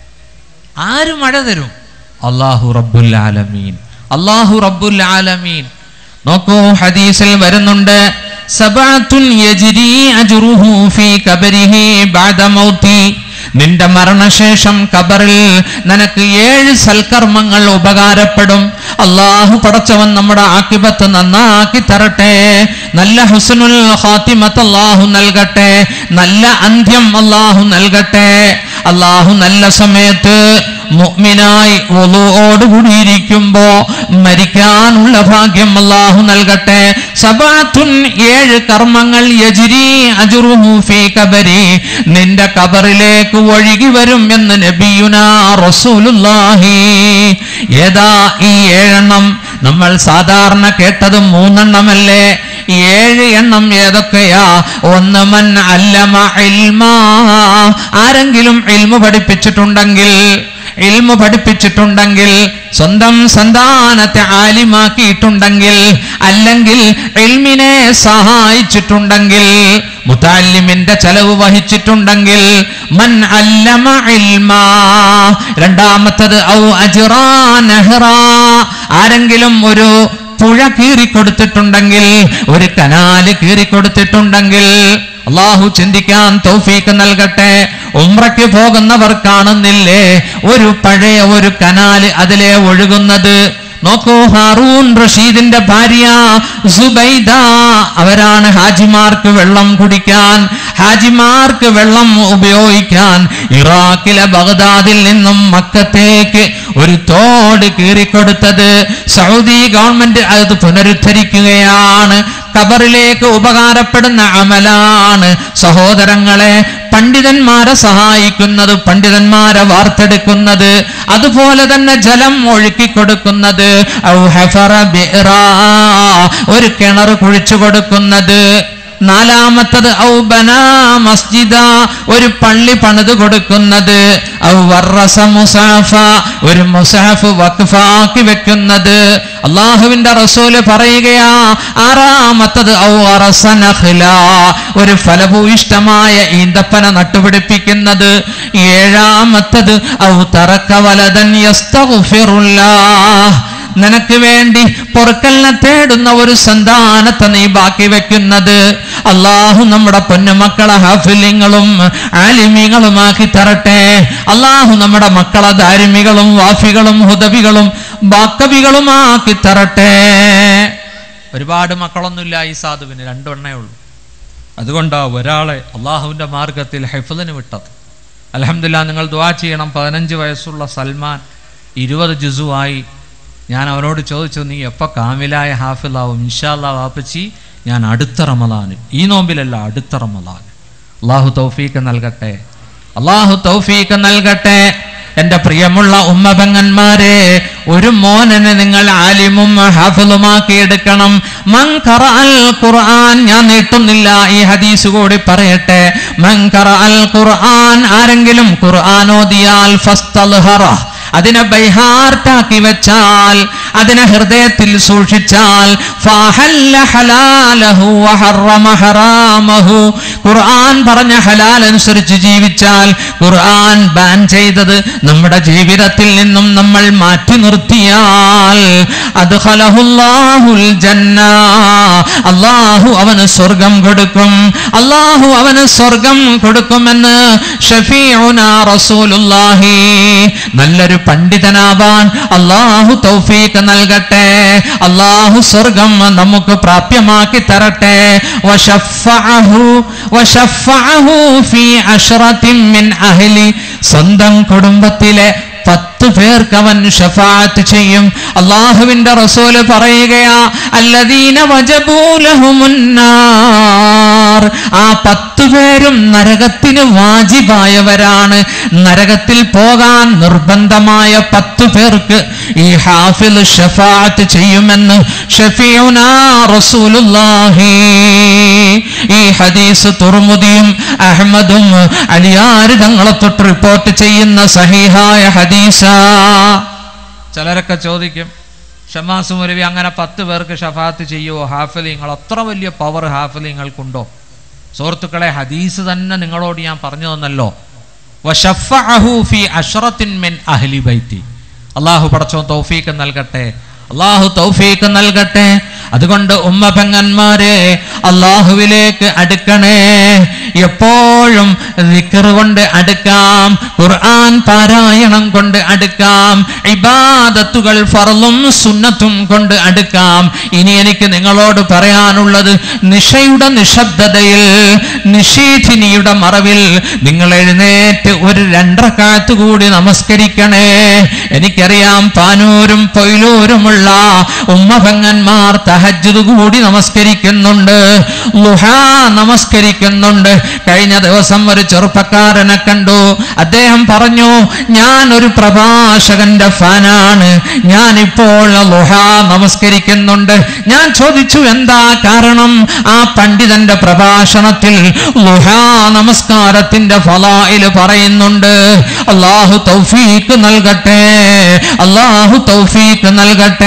ആര് മഴ തരും അള്ളാഹു റബ്ബുൽ ആലമീൻ അള്ളാഹു റബ്ബുൽ ആലമീൻ നോക്കൂ ഹദീസിൽ വരുന്നുണ്ട് സബഅത്തുൻ യജ്രി അജ്റുഹു ഫീ ഖബരിഹി ബഅദ മൗതി നിന്റെ മരണശേഷം കബറിൽ നിനക്ക് ഏഴ് സൽക്കർമ്മങ്ങൾ ഉപകാരപ്പെടും അള്ളാഹു പടച്ചവൻ നമ്മുടെ ആക്കിബത്ത് നന്നാക്കി തരട്ടെ നല്ല ഹുസ്നുൽ ഖാത്തിമത്ത് അള്ളാഹു നൽകട്ടെ നല്ല അന്ത്യം അള്ളാഹു നൽകട്ടെ അള്ളാഹു നല്ല സമയത്ത് മുഅ്മിനായി ഒളുവോടുകൂടിയിരിക്കുമ്പോ മരിക്കാനുള്ള ഭാഗ്യം അള്ളാഹു നൽകട്ടെ സബാത്തുൻ ഏഴ് കർമ്മങ്ങൾ യജ്രി അജുറുഹു ഫീ കബരി നിന്റെ കബറിലേക്ക് ഒഴുകി വരും എന്ന് നബിയുനാ റസൂലുള്ളാഹി ഏതാ ഈ ഏഴെണ്ണം നമ്മൾ സാധാരണ കേട്ടത് മൂന്നെണ്ണമല്ലേ ഏഴ് എണ്ണം ഏതൊക്കെയാ ഒന്ന് മൻ അല്ലമ ഇൽമാ ആരെങ്കിലും ഇൽമു പഠിപ്പിച്ചിട്ടുണ്ടെങ്കിൽ ഇൽമു പഠിപ്പിച്ചിട്ടുണ്ടെങ്കിൽ സ്വന്തം സന്താനത്തെ ആലിമാക്കിയിട്ടുണ്ടെങ്കിൽ അല്ലെങ്കിൽ ഇൽമിനെ സഹായിച്ചിട്ടുണ്ടെങ്കിൽ മുത്താലിമിന്റെ ചെലവ് വഹിച്ചിട്ടുണ്ടെങ്കിൽ മൻ അല്ലമ ഇൽമാ രണ്ടാമത്തത് ഔ അജ്റാ നഹ്റാ ആരെങ്കിലും ഒരു പുഴ കീറിക്കൊടുത്തിട്ടുണ്ടെങ്കിൽ ഒരു കനാല് കീറിക്കൊടുത്തിട്ടുണ്ടെങ്കിൽ അള്ളാഹു ചിന്തിക്കാൻ തൗഫീക്ക് നൽകട്ടെ ഉമ്രയ്ക്ക് പോകുന്നവർ കാണുന്നില്ലേ ഒരു പഴയ ഒരു കനാല് അതിലെ ഒഴുകുന്നത് നോക്കൂ ഹാറൂൻ റഷീദിന്റെ ഭാര്യ സുബൈദ അവരാണ് ഹാജിമാർക്ക് വെള്ളം കുടിക്കാൻ ഹാജിമാർക്ക് വെള്ളം ഉപയോഗിക്കാൻ ഇറാഖിലെ ബഗ്ദാദിൽ നിന്നും മക്കത്തേക്ക് ഒരു തോട് കീറിക്കൊടുത്തത് സൗദി ഗവൺമെന്റ് അത് പുനരുദ്ധരിക്കുകയാണ് കബറിലേക്ക് ഉപകാരപ്പെടുന്ന അമലാണ് സഹോദരങ്ങളെ പണ്ഡിതന്മാരെ സഹായിക്കുന്നത് പണ്ഡിതന്മാരെ വാർത്തെടുക്കുന്നത് അതുപോലെ തന്നെ ജലം ഒഴുക്കി കൊടുക്കുന്നത് ഔ ഹഫറ ബിറാ, ഒരു കിണർ കുഴിച്ചു കൊടുക്കുന്നത് നാലാമത്തത് ഔ ബനാ മസ്ജിദ ഒരു പള്ളി പണിത് കൊടുക്കുന്നത് ഔ വർറസ മുസാഫ ഒരു മുസാഫ് വഖഫാക്കി വെക്കുന്നത് അള്ളാഹുവിന്റെ റസൂല് പറയുകയാ ആറാമത്തത് ഔ അറസ നഖ്ല ഒരു ഫലഭൂയിഷ്ടമായ ഈന്തപ്പന നട്ടുപിടിപ്പിക്കുന്നത് ഏഴാമത്തത് ഔ തറക്ക വലതൻ യസ്തഗ്ഫിറുല്ലാഹ് നിനക്ക് വേണ്ടി പൊറുക്കലിനെ തേടുന്ന ഒരു സന്താനത്തെ നീ ബാക്കി വെക്കുന്നത് അള്ളാഹു നമ്മുടെ പൊന്നുമക്കളെ ഹാഫില്യങ്ങളും ആലിമ്യങ്ങളുമാക്കി തരട്ടെ അള്ളാഹു നമ്മുടെ മക്കളെ ധാരിമികളും വാഫികളും ഹുദവികളും ബാക്കവികളുമാക്കി തരട്ടെ ഒരുപാട് മക്കളൊന്നുമില്ല ഈ സാധുവിന് രണ്ടെണ്ണേ ഉള്ളൂ അതുകൊണ്ടാ ഒരാളെ അള്ളാഹുവിന്റെ മാർഗത്തിൽ ഹെഫലിന് വിട്ടത് അലഹമില്ല നിങ്ങൾ ദ്വാ ചെയ്യണം പതിനഞ്ച് വയസ്സുള്ള സൽമാൻ ഇരുപത് ജുസുവായി ഞാൻ അവനോട് ചോദിച്ചു നീ എപ്പോൾ കാമിലായ ഹാഫിലാവും ഇൻഷാല്ലാ വാപ്പച്ചി ഞാൻ അടുത്ത റമലാന് ഈ നോമ്പിലല്ല അടുത്ത റമലാന് അള്ളാഹു തൗഫീക്ക് നൽകട്ടെ അള്ളാഹു തൗഫീക്ക് നൽകട്ടെ എൻ്റെ പ്രിയമുള്ള ഉമ്മപെങ്ങന്മാരെ ഒരു മോനനെ നിങ്ങൾ ആലിമും ഹാഫിലുമാക്കി എടുക്കണം മൻ ഖറഅൽ ഖുർആൻ ഞാൻ നീട്ടുന്നില്ല ഈ ഹദീസ് കൂടി പറയട്ടെ മൻ ഖറഅൽ ഖുർആൻ ആരെങ്കിലും ഖുർആൻ ഓതിയാൽ ഫസ്തൽഹറ അതിനെ ബൈഹാർട്ടാക്കി വെച്ചാൽ അതിനെ ഹൃദയത്തിൽ സൂക്ഷിച്ചാൽ ഫഹല്ല ഹലാലഹു വഹറമ ഹറാമഹു ഖുർആൻ പറഞ്ഞ ഹലാൽ അനുസരിച്ച് ജീവിച്ചാൽ ഖുർആൻ ബാൻ ചെയ്തത് നമ്മുടെ ജീവിതത്തിൽ നിന്നും നമ്മൾ മാറ്റി നിർത്തിയാൽ അദ്ഖലഹുല്ലാഹുൽ ജന്ന അള്ളാഹു അവന് സ്വർഗം കൊടുക്കും അള്ളാഹു അവന് സ്വർഗം കൊടുക്കുമെന്ന് ഷഫീഉന റസൂലുള്ളാഹി നല്ലൊരു പണ്ഡിതനാവാൻ അള്ളാഹു തൗഫീഖ് നൽകട്ടെ അള്ളാഹു സ്വർഗം നമുക്ക് പ്രാപ്യമാക്കി തരട്ടെ വശഫഅഹു വശഫഅഹു ഫീ അശ്റത്തിൻ മിൻ അഹ്ലി സ്വന്തം കുടുംബത്തിലെ പത്ത് പേർക്ക് അവൻ ഷഫാത്ത് ചെയ്യും അള്ളാഹുവിന്റെ റസൂല് പറയുകയാ അല്ലദീന വജബൂലഹുമുന്നാർ ആ പത്തു പേരും നരകത്തിന് വാജിബായവരാണ് നരകത്തിൽ പോകാൻ നിർബന്ധമായ പത്തു പേർക്ക് ഈ ഹാഫിൽ ഷഫാത്ത് ചെയ്യുമെന്ന് ഷഫീഉനാ റസൂലുള്ളാഹി ഈ ഹദീസ് തുറമുദിയും അഹമ്മദും അലിയാര് തങ്ങളെ തൊട്ട് റിപ്പോർട്ട് ചെയ്യുന്ന സഹീഹായ ഹദീസ ചിലരൊക്കെ ചോദിക്കും ഷമാസ് മുലവി അങ്ങനെ പത്ത് പേർക്ക് ഷഫാത്ത് ചെയ്യുമോ ഹാഫലിങ്ങൾ അത്ര വലിയ പവർ ഹാഫലിങ്ങൾക്കുണ്ടോ സുഹൃത്തുക്കളെ ഹദീസ് തന്നെ നിങ്ങളോട് ഞാൻ പറഞ്ഞു തന്നല്ലോ വശഫഅഹു ഫി അശ്റത്തിൻ മിൻ അഹ്ലി ബൈത്തി അള്ളാഹു പടച്ചോ തൗഫീക്ക് നൽകട്ടെ അള്ളാഹു തൗഫീക്ക് നൽകട്ടെ അതുകൊണ്ട് ഉമ്മ പെങ്ങന്മാരെ അള്ളാഹുവിലേക്ക് അടുക്കണേ എപ്പോഴും ദിക്ർ കൊണ്ട് അടുക്കാം ഖുർആൻ പാരായണം കൊണ്ട് അടുക്കാം ഇബാദത്തുകൾ ഫറലും സുന്നത്തും കൊണ്ട് അടുക്കാം ഇനി എനിക്ക് നിങ്ങളോട് പറയാനുള്ളത് നിഷയുടെ നിശബ്ദതയിൽ നിഷേധിനിയുടെ മറവിൽ നിങ്ങൾ എഴുന്നേറ്റ് ഒരു രണ്ടരക്കാലത്ത് കൂടി നമസ്കരിക്കണേ എനിക്കറിയാം പാനൂരും പൊയിലൂരുമുള്ള ഉമ്മപങ്ങന്മാർ തഹജ്ജുദ് കൂടി നമസ്കരിക്കുന്നുണ്ട് ലുഹ നമസ്കരിക്കുന്നുണ്ട് കഴിഞ്ഞ ദിവസം ഒരു ചെറുപ്പക്കാരനെ കണ്ടു അദ്ദേഹം പറഞ്ഞു ഞാൻ ഒരു പ്രഭാഷകന്റെ ഫാനാണ് ഞാൻ ഇപ്പോൾ ലുഹ നമസ്കരിക്കുന്നുണ്ട് ഞാൻ ചോദിച്ചു എന്താ കാരണം ആ പണ്ഡിതന്റെ പ്രഭാഷണത്തിൽ ലുഹ നമസ്കാരത്തിന്റെ ഫലായിൽ പറയുന്നുണ്ട് അള്ളാഹു തൗഫീക്ക് നൽകട്ടെ അള്ളാഹു തൗഫീക്ക് നൽകട്ടെ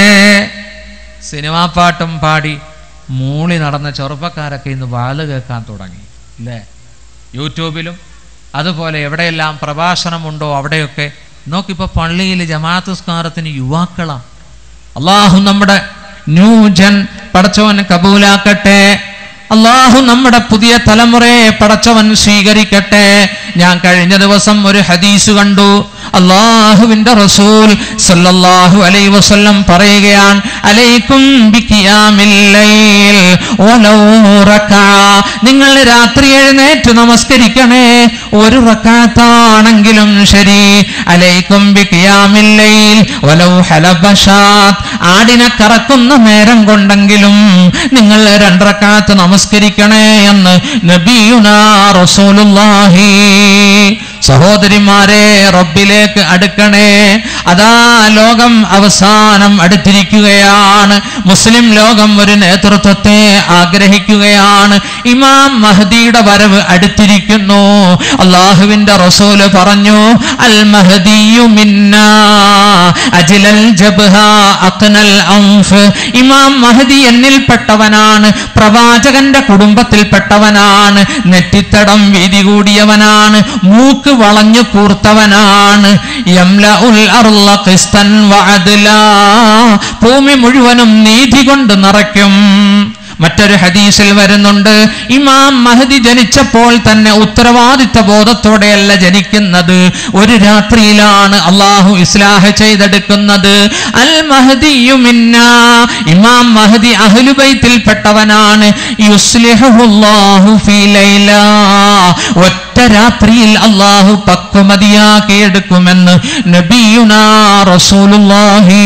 സിനിമാ പാട്ടും പാടി മൂളി നടന്ന ചെറുപ്പക്കാരൊക്കെ ഇന്ന് വാല് കേൾക്കാൻ തുടങ്ങി അല്ലേ യൂട്യൂബിലും അതുപോലെ എവിടെയെല്ലാം പ്രഭാഷണമുണ്ടോ അവിടെയൊക്കെ നോക്കിപ്പോൾ പള്ളിയിൽ ജമാഅത്ത് സ്കാരത്തിന് യുവാക്കളാ അള്ളാഹു നമ്മുടെ ന്യൂജൻ പടച്ചവൻ കബൂലാക്കട്ടെ അള്ളാഹു നമ്മുടെ പുതിയ തലമുറയെ പടച്ചവൻ സ്വീകരിക്കട്ടെ ഞാൻ കഴിഞ്ഞ ദിവസം ഒരു ഹദീസ് കണ്ടു അള്ളാഹുവിന്റെ റസൂൽ സല്ലല്ലാഹു അലൈഹി വസല്ലം പറയുകയാണ് അലൈക്കും ബിഖിയാമിൽ ലൈൽ വലൗ റകഅ നിങ്ങൾ രാത്രി എഴുന്നേറ്റ് നമസ്കരിക്കണേ ഒരു റക്കാത്താണെങ്കിലും ശരി അലൈക്കും ബിഖിയാമില്ലയിൽ വലൗ ഹലബഷാത്ത് ആടിനെ കറക്കുന്ന നേരം കൊണ്ടെങ്കിലും നിങ്ങൾ രണ്ടറക്കാത്ത് നമസ്കരിക്കണേ എന്ന് നബിയുനാ റസൂലുള്ളാഹി സഹോദരിമാരെ റബ്ബിലേക്ക് അടുക്കണേ അതാ ലോകം അവസാനം അടുത്തിരിക്കുകയാണ് മുസ്ലിം ലോകം ഒരു നേതൃത്വത്തെ ആഗ്രഹിക്കുകയാണ് ഇമാം മഹദിയുടെ വരവ് അടുത്തിരിക്കുന്നു അള്ളാഹുവിന്റെ റസൂല് പറഞ്ഞു അൽ മഹദിയു മിന്നാ അജിലൽ ജബ്ഹ അഖ്നൽ അൻഫ് ഇമാം മഹദി എന്നിൽപ്പെട്ടവനാണ് പ്രവാചകന്റെ കുടുംബത്തിൽപ്പെട്ടവനാണ് നെറ്റിത്തടം വീതി കൂടിയവനാണ് മൂക്ക് വളഞ്ഞു കൂർത്തവനാണ് യംലഉൽ അർള ഖിസ്തൻ വഅദ്ലാ ഭൂമി മുഴുവനും നീതി കൊണ്ട് നിറയ്ക്കും മറ്റൊരു ഹദീസിൽ വരുന്നുണ്ട് ഇമാം മഹദി ജനിച്ചപ്പോൾ തന്നെ ഉത്തരവാദിത്ത ബോധത്തോടെയല്ല ജനിക്കുന്നത് ഒരു രാത്രിയിലാണ് അള്ളാഹു ഇസ്ലാഹ് ചെയ്തെടുക്കുന്നത് അൽ മഹദിയുമിന്ന ഇമാം മഹദി അഹ്ലുബൈത്തിൽപ്പെട്ടവനാണ് യുസ്ലിഹുല്ലാഹു ഫീ ലൈല ഒറ്റ രാത്രിയിൽ അള്ളാഹു പക്വമതിയാക്കിയെടുക്കുമെന്ന് നബിയുനാ റസൂലുള്ളാഹി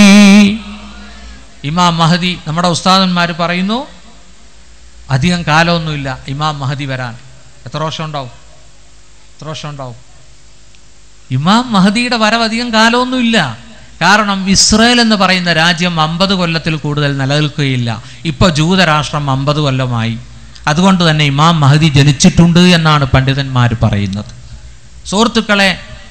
ഇമാം മഹദി നമ്മുടെ ഉസ്താദന്മാർ പറയുന്നു അധികം കാലമൊന്നുമില്ല ഇമാം മഹദി വരാൻ എത്ര വർഷം ഉണ്ടാവും എത്ര വർഷം ഉണ്ടാവും ഇമാം മഹദിയുടെ വരവ് അധികം കാലമൊന്നുമില്ല കാരണം ഇസ്രയേൽ എന്ന് പറയുന്ന രാജ്യം അമ്പത് കൊല്ലത്തിൽ കൂടുതൽ നിലനിൽക്കുകയില്ല ഇപ്പോൾ ജൂതരാഷ്ട്രം അമ്പത് കൊല്ലമായി അതുകൊണ്ട് തന്നെ ഇമാം മഹദി ജനിച്ചിട്ടുണ്ട് എന്നാണ് പണ്ഡിതന്മാർ പറയുന്നത് സുഹൃത്തുക്കളെ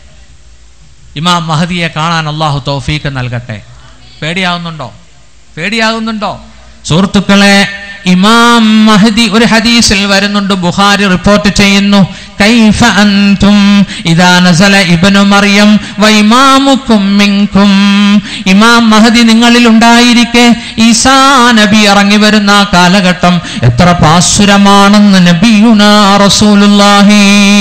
ഇമാം മഹദിയെ കാണാൻ അള്ളാഹു തൗഫീക്ക് നൽകട്ടെ പേടിയാവുന്നുണ്ടോ പേടിയാകുന്നുണ്ടോ സുഹൃത്തുക്കളെ ഇമാം മഹദി ഒരു ഹദീസിൽ വരുന്നുണ്ട് ബുഖാരി റിപ്പോർട്ട് ചെയ്യുന്നു കൈഫ അൻതും ഇദാ നസല ഇബ്നു മറിയം വ ഇമാമുക്കും മിൻകും ഇമാം മഹദി നിങ്ങളിൽ ഉണ്ടായിരിക്കെ ഈസാ നബി ഇറങ്ങി വരുന്ന ആ കാലഘട്ടം എത്ര പാസുരമാണെന്ന് നബിയുനാ റസൂലുള്ളാഹി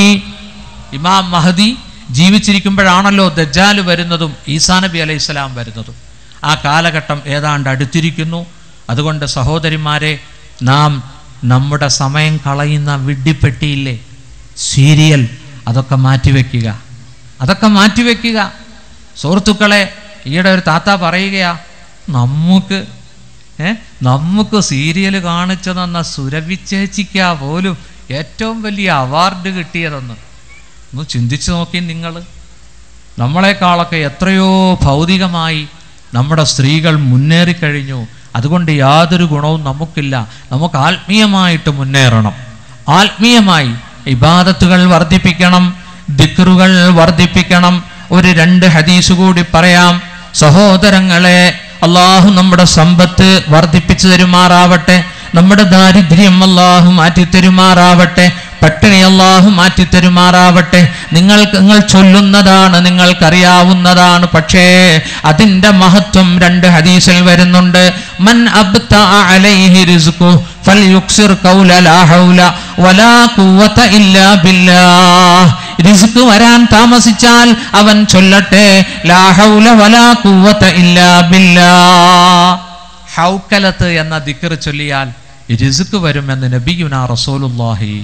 ഇമാം മഹദി ജീവിച്ചിരിക്കുമ്പോഴാണല്ലോ ദജ്ജാൽ വരുന്നതും ഈസാ നബി അലൈഹി സ്വലാം വരുന്നതും ആ കാലഘട്ടം ഏതാണ്ട് അടുത്തിരിക്കുന്നു അതുകൊണ്ട് സഹോദരിമാരെ നാം നമ്മുടെ സമയം കളയുന്ന വിഡ്ഢിപ്പെട്ടിയില്ലേ സീരിയൽ അതൊക്കെ മാറ്റിവെക്കുക അതൊക്കെ മാറ്റിവെക്കുക സുഹൃത്തുക്കളെ ഈയിടെ ഒരു താത്ത പറയുകയാ നമുക്ക് ഏ നമുക്ക് സീരിയൽ കാണിച്ചു തന്ന സുരഭിച്ചേച്ചിക്കാ പോലും ഏറ്റവും വലിയ അവാർഡ് കിട്ടിയതെന്ന് ഒന്ന് ചിന്തിച്ചു നോക്കി നിങ്ങൾ നമ്മളെക്കാളൊക്കെ എത്രയോ ഭൗതികമായി നമ്മുടെ സ്ത്രീകൾ മുന്നേറിക്കഴിഞ്ഞു അതുകൊണ്ട് യാതൊരു ഗുണവും നമുക്കില്ല നമുക്ക് ആത്മീയമായിട്ട് മുന്നേറണം ആത്മീയമായി ഇബാദത്തുകൾ വർദ്ധിപ്പിക്കണം ദിക്റുകൾ വർദ്ധിപ്പിക്കണം ഒരു രണ്ട് ഹദീസ് കൂടി പറയാം സഹോദരങ്ങളെ അള്ളാഹു നമ്മുടെ സമ്പത്ത് വർദ്ധിപ്പിച്ചു തരുമാറാവട്ടെ നമ്മുടെ ദാരിദ്ര്യം അള്ളാഹു മാറ്റിത്തരുമാറാവട്ടെ പട്ടിണി അള്ളാഹു മാറ്റിത്തരുമാറാവട്ടെ നിങ്ങൾക്ക് നിങ്ങൾ ചൊല്ലുന്നതാണ് നിങ്ങൾക്കറിയാവുന്നതാണ് പക്ഷേ അതിൻ്റെ മഹത്വം രണ്ട് ഹദീസിൽ വരുന്നുണ്ട് മൻ അബ്ത അലൈഹി റിസ്ഖു ഫൽയുക്സിർ ഖൗല ലാ ഹൗല വലാ ഖുവത ഇല്ലാ ബില്ലാഹ് റിസ്ക് വരാൻ താമസിച്ചാൽ അവൻ ചൊല്ലട്ടെ ലാ ഹൗല വലാ ഖുവത ഇല്ലാ ബില്ലാഹ് ഹൗക്കലത്ത് എന്ന ദിക്ർ ചൊല്ലിയാൽ റിസ്ക് വരുമെന്ന് നബിയുന റസൂലുള്ളാഹി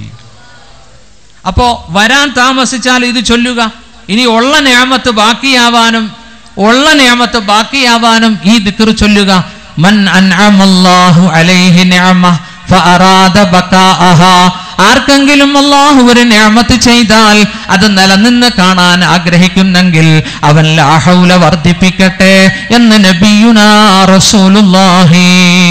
അപ്പോ വരാൻ താമസിച്ചാൽ ഇത് ചൊല്ലുക ഇനി ഉള്ള നിയമത്ത് ബാക്കിയാവാനും ഉള്ള നിയമത്ത് ബാക്കിയാവാനും ഈ ദിക്ർ ചൊല്ലുക മൻ അൻഅമല്ലാഹു അലൈഹി നിഅമ ഫഅറാദ ബകാഅഹാ ആർക്കെങ്കിലും അള്ളാഹു ഒരു നിയമത്ത് ചെയ്താൽ അത് നിലനിന്ന് കാണാൻ ആഗ്രഹിക്കുന്നെങ്കിൽ അവൻ ലാഹൗല വർദ്ധിപ്പിക്കട്ടെ എന്ന് നബിയുനാ റസൂലുള്ളാഹി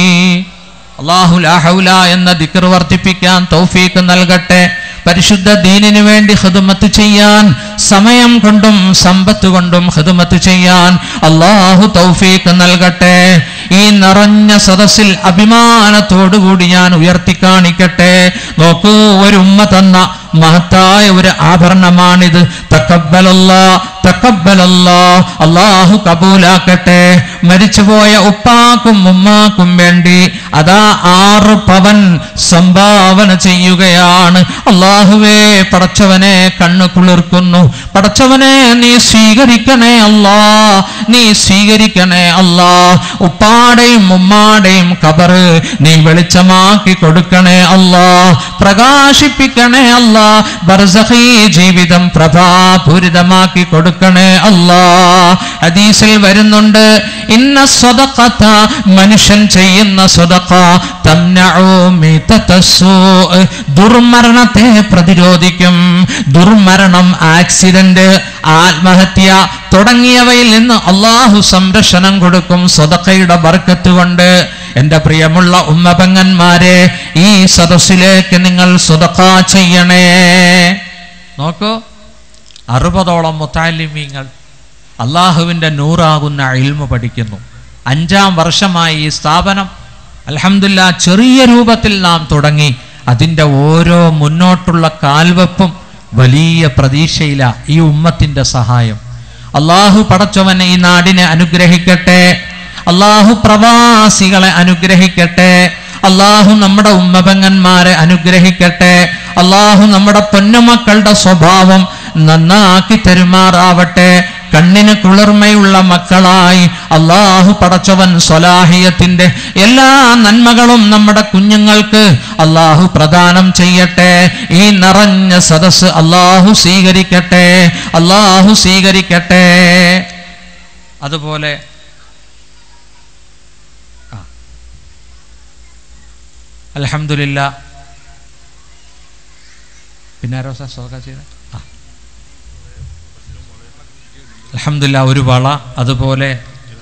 അള്ളാഹു ലാഹൗല എന്ന ദിക്ർ വർദ്ധിപ്പിക്കാൻ തൗഫീക്ക് നൽകട്ടെ പരിശുദ്ധ ദീനിനു വേണ്ടി ഹിദമത്ത് ചെയ്യാൻ സമയം കൊണ്ടും സമ്പത്ത് കൊണ്ടും ഹിദമത്ത് ചെയ്യാൻ അള്ളാഹു തൗഫീക്ക് നൽകട്ടെ ഈ നിറഞ്ഞ സദസ്സിൽ അഭിമാനത്തോടുകൂടി ഞാൻ ഉയർത്തി കാണിക്കട്ടെ നോക്കൂ ഒരു ഉമ്മ തന്ന മഹത്തായ ഒരു ആഭരണമാണിത് തക്കബലല്ലാ തക്കബലല്ലാ അള്ളാഹു കബൂലാക്കട്ടെ മരിച്ചുപോയ ഉപ്പാക്കും ഉമ്മാക്കും വേണ്ടി അതാ ആറ് പവൻ സംഭാവന ചെയ്യുകയാണ് അള്ളാഹുവേ പടച്ചവനെ കണ്ണു കുളിർക്കുന്നു പടച്ചവനെ നീ സ്വീകരിക്കണേ അല്ലാ നീ സ്വീകരിക്കണേ അല്ലാ ഉപ്പാടെയും ഉമ്മാടെയും കബറ് നീ വെളിച്ചമാക്കി കൊടുക്കണേ അല്ലാ പ്രകാശിപ്പിക്കണേ അല്ലാ ബർസഖി ജീവിതം പ്രഭാപൂരിതമാക്കി കൊടുക്കണേ അല്ലാ ഹദീസിൽ വരുന്നുണ്ട് ഇന്ന സ്വതക്കത്ത മനുഷ്യൻ ചെയ്യുന്ന സ്വതക്ക തംനഉ മിതതസ്സൂ ദുർമരണത്തെ പ്രതിരോധിക്കും ദുർമരണം ആക്സിഡന്റ് ആത്മഹത്യ തുടങ്ങിയവയിൽ നിന്ന് അള്ളാഹു സംരക്ഷണം കൊടുക്കും സ്വതക്കയുടെ ബർക്കത്ത് കൊണ്ട് എന്റെ പ്രിയമുള്ള ഉമ്മപങ്ങന്മാരെ ഈ സദസ്സിലേക്ക് നിങ്ങൾ സ്വതക്ക ചെയ്യണേ നോക്കൂ അറുപതോളം മുത്താലിമീങ്ങൾ അള്ളാഹുവിൻ്റെ നൂറാകുന്ന ഇൽമു പഠിക്കുന്നു അഞ്ചാം വർഷമായി ഈ സ്ഥാപനം അലഹമില്ല ചെറിയ രൂപത്തിൽ നാം തുടങ്ങി അതിൻ്റെ ഓരോ മുന്നോട്ടുള്ള കാൽവെപ്പും വലിയ പ്രതീക്ഷയില ഈ ഉമ്മത്തിൻ്റെ സഹായം അള്ളാഹു പടച്ചവനെ ഈ നാടിനെ അനുഗ്രഹിക്കട്ടെ അള്ളാഹു പ്രവാസികളെ അനുഗ്രഹിക്കട്ടെ അള്ളാഹു നമ്മുടെ ഉമ്മപങ്ങന്മാരെ അനുഗ്രഹിക്കട്ടെ അള്ളാഹു നമ്മുടെ പൊന്നുമക്കളുടെ സ്വഭാവം നന്നാക്കി തെരുമാറാവട്ടെ കണ്ണിന് കുളിർമയുള്ള മക്കളായി അള്ളാഹു പടച്ചവൻ സ്വലാഹിയത്തിന്റെ എല്ലാ നന്മകളും നമ്മുടെ കുഞ്ഞുങ്ങൾക്ക് അള്ളാഹു പ്രദാനം ചെയ്യട്ടെ ഈ നിറഞ്ഞ സദസ് അള്ളാഹു സ്വീകരിക്കട്ടെ അള്ളാഹു സ്വീകരിക്കട്ടെ അതുപോലെ അലഹമില്ല പിന്നെ ആരോ സാർ സോക ചെയ്ത ആ അലഹമില്ല ഒരു വള അതുപോലെ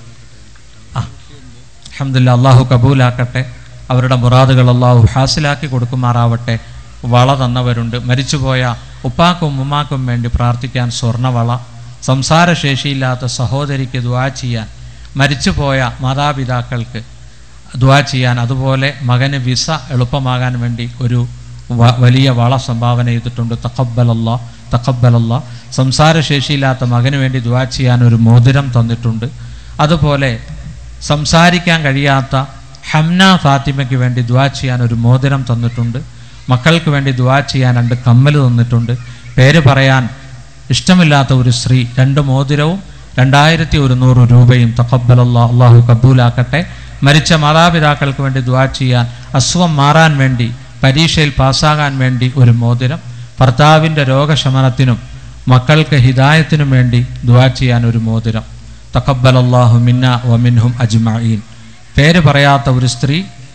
ആ അലഹമില്ല അള്ളാഹു കബൂലാക്കട്ടെ അവരുടെ മുറാദുകൾ അള്ളാഹു ഹാസിലാക്കി കൊടുക്കുമാറാവട്ടെ വള തന്നവരുണ്ട് മരിച്ചുപോയ ഉപ്പാക്കും ഉമ്മാക്കും വേണ്ടി പ്രാർത്ഥിക്കാൻ സ്വർണ്ണവള സംസാരശേഷിയില്ലാത്ത സഹോദരിക്ക് ദുആ ചെയ്യാൻ മരിച്ചുപോയ മാതാപിതാക്കൾക്ക് ദുആ ചെയ്യാൻ അതുപോലെ മകന് വിസ എളുപ്പമാകാൻ വേണ്ടി ഒരു വ- വലിയ വള സംഭാവന ചെയ്തിട്ടുണ്ട് തക്കബലല്ല തക്കബലല്ല സംസാരശേഷിയില്ലാത്ത മകന് വേണ്ടി ദുആ ചെയ്യാൻ ഒരു മോതിരം തന്നിട്ടുണ്ട് അതുപോലെ സംസാരിക്കാൻ കഴിയാത്ത ഹംന ഫാത്തിമയ്ക്ക് വേണ്ടി ദുആ ചെയ്യാൻ ഒരു മോതിരം തന്നിട്ടുണ്ട് മക്കൾക്ക് വേണ്ടി ദുആ ചെയ്യാൻ രണ്ട് കമ്മൽ തന്നിട്ടുണ്ട് പേര് പറയാൻ ഇഷ്ടമില്ലാത്ത ഒരു സ്ത്രീ രണ്ട് മോതിരവും രണ്ടായിരത്തി ഒരുന്നൂറ് രൂപയും തക്കബലല്ല അള്ളാഹു കബൂലാക്കട്ടെ മരിച്ച മാതാപിതാക്കൾക്ക് വേണ്ടി ദുആ ചെയ്യാൻ അസുഖം മാറാൻ വേണ്ടി പരീക്ഷയിൽ പാസ്സാകാൻ വേണ്ടി ഒരു മോതിരം ഭർത്താവിൻ്റെ രോഗശമനത്തിനും മക്കൾക്ക് ഹിദായത്തിനും വേണ്ടി ദുആ ചെയ്യാൻ ഒരു മോതിരം തക്കബലല്ലാഹു മിന്ന വമിൻഹും അജ്മഈൻ പേര് പറയാത്ത ഒരു സ്ത്രീ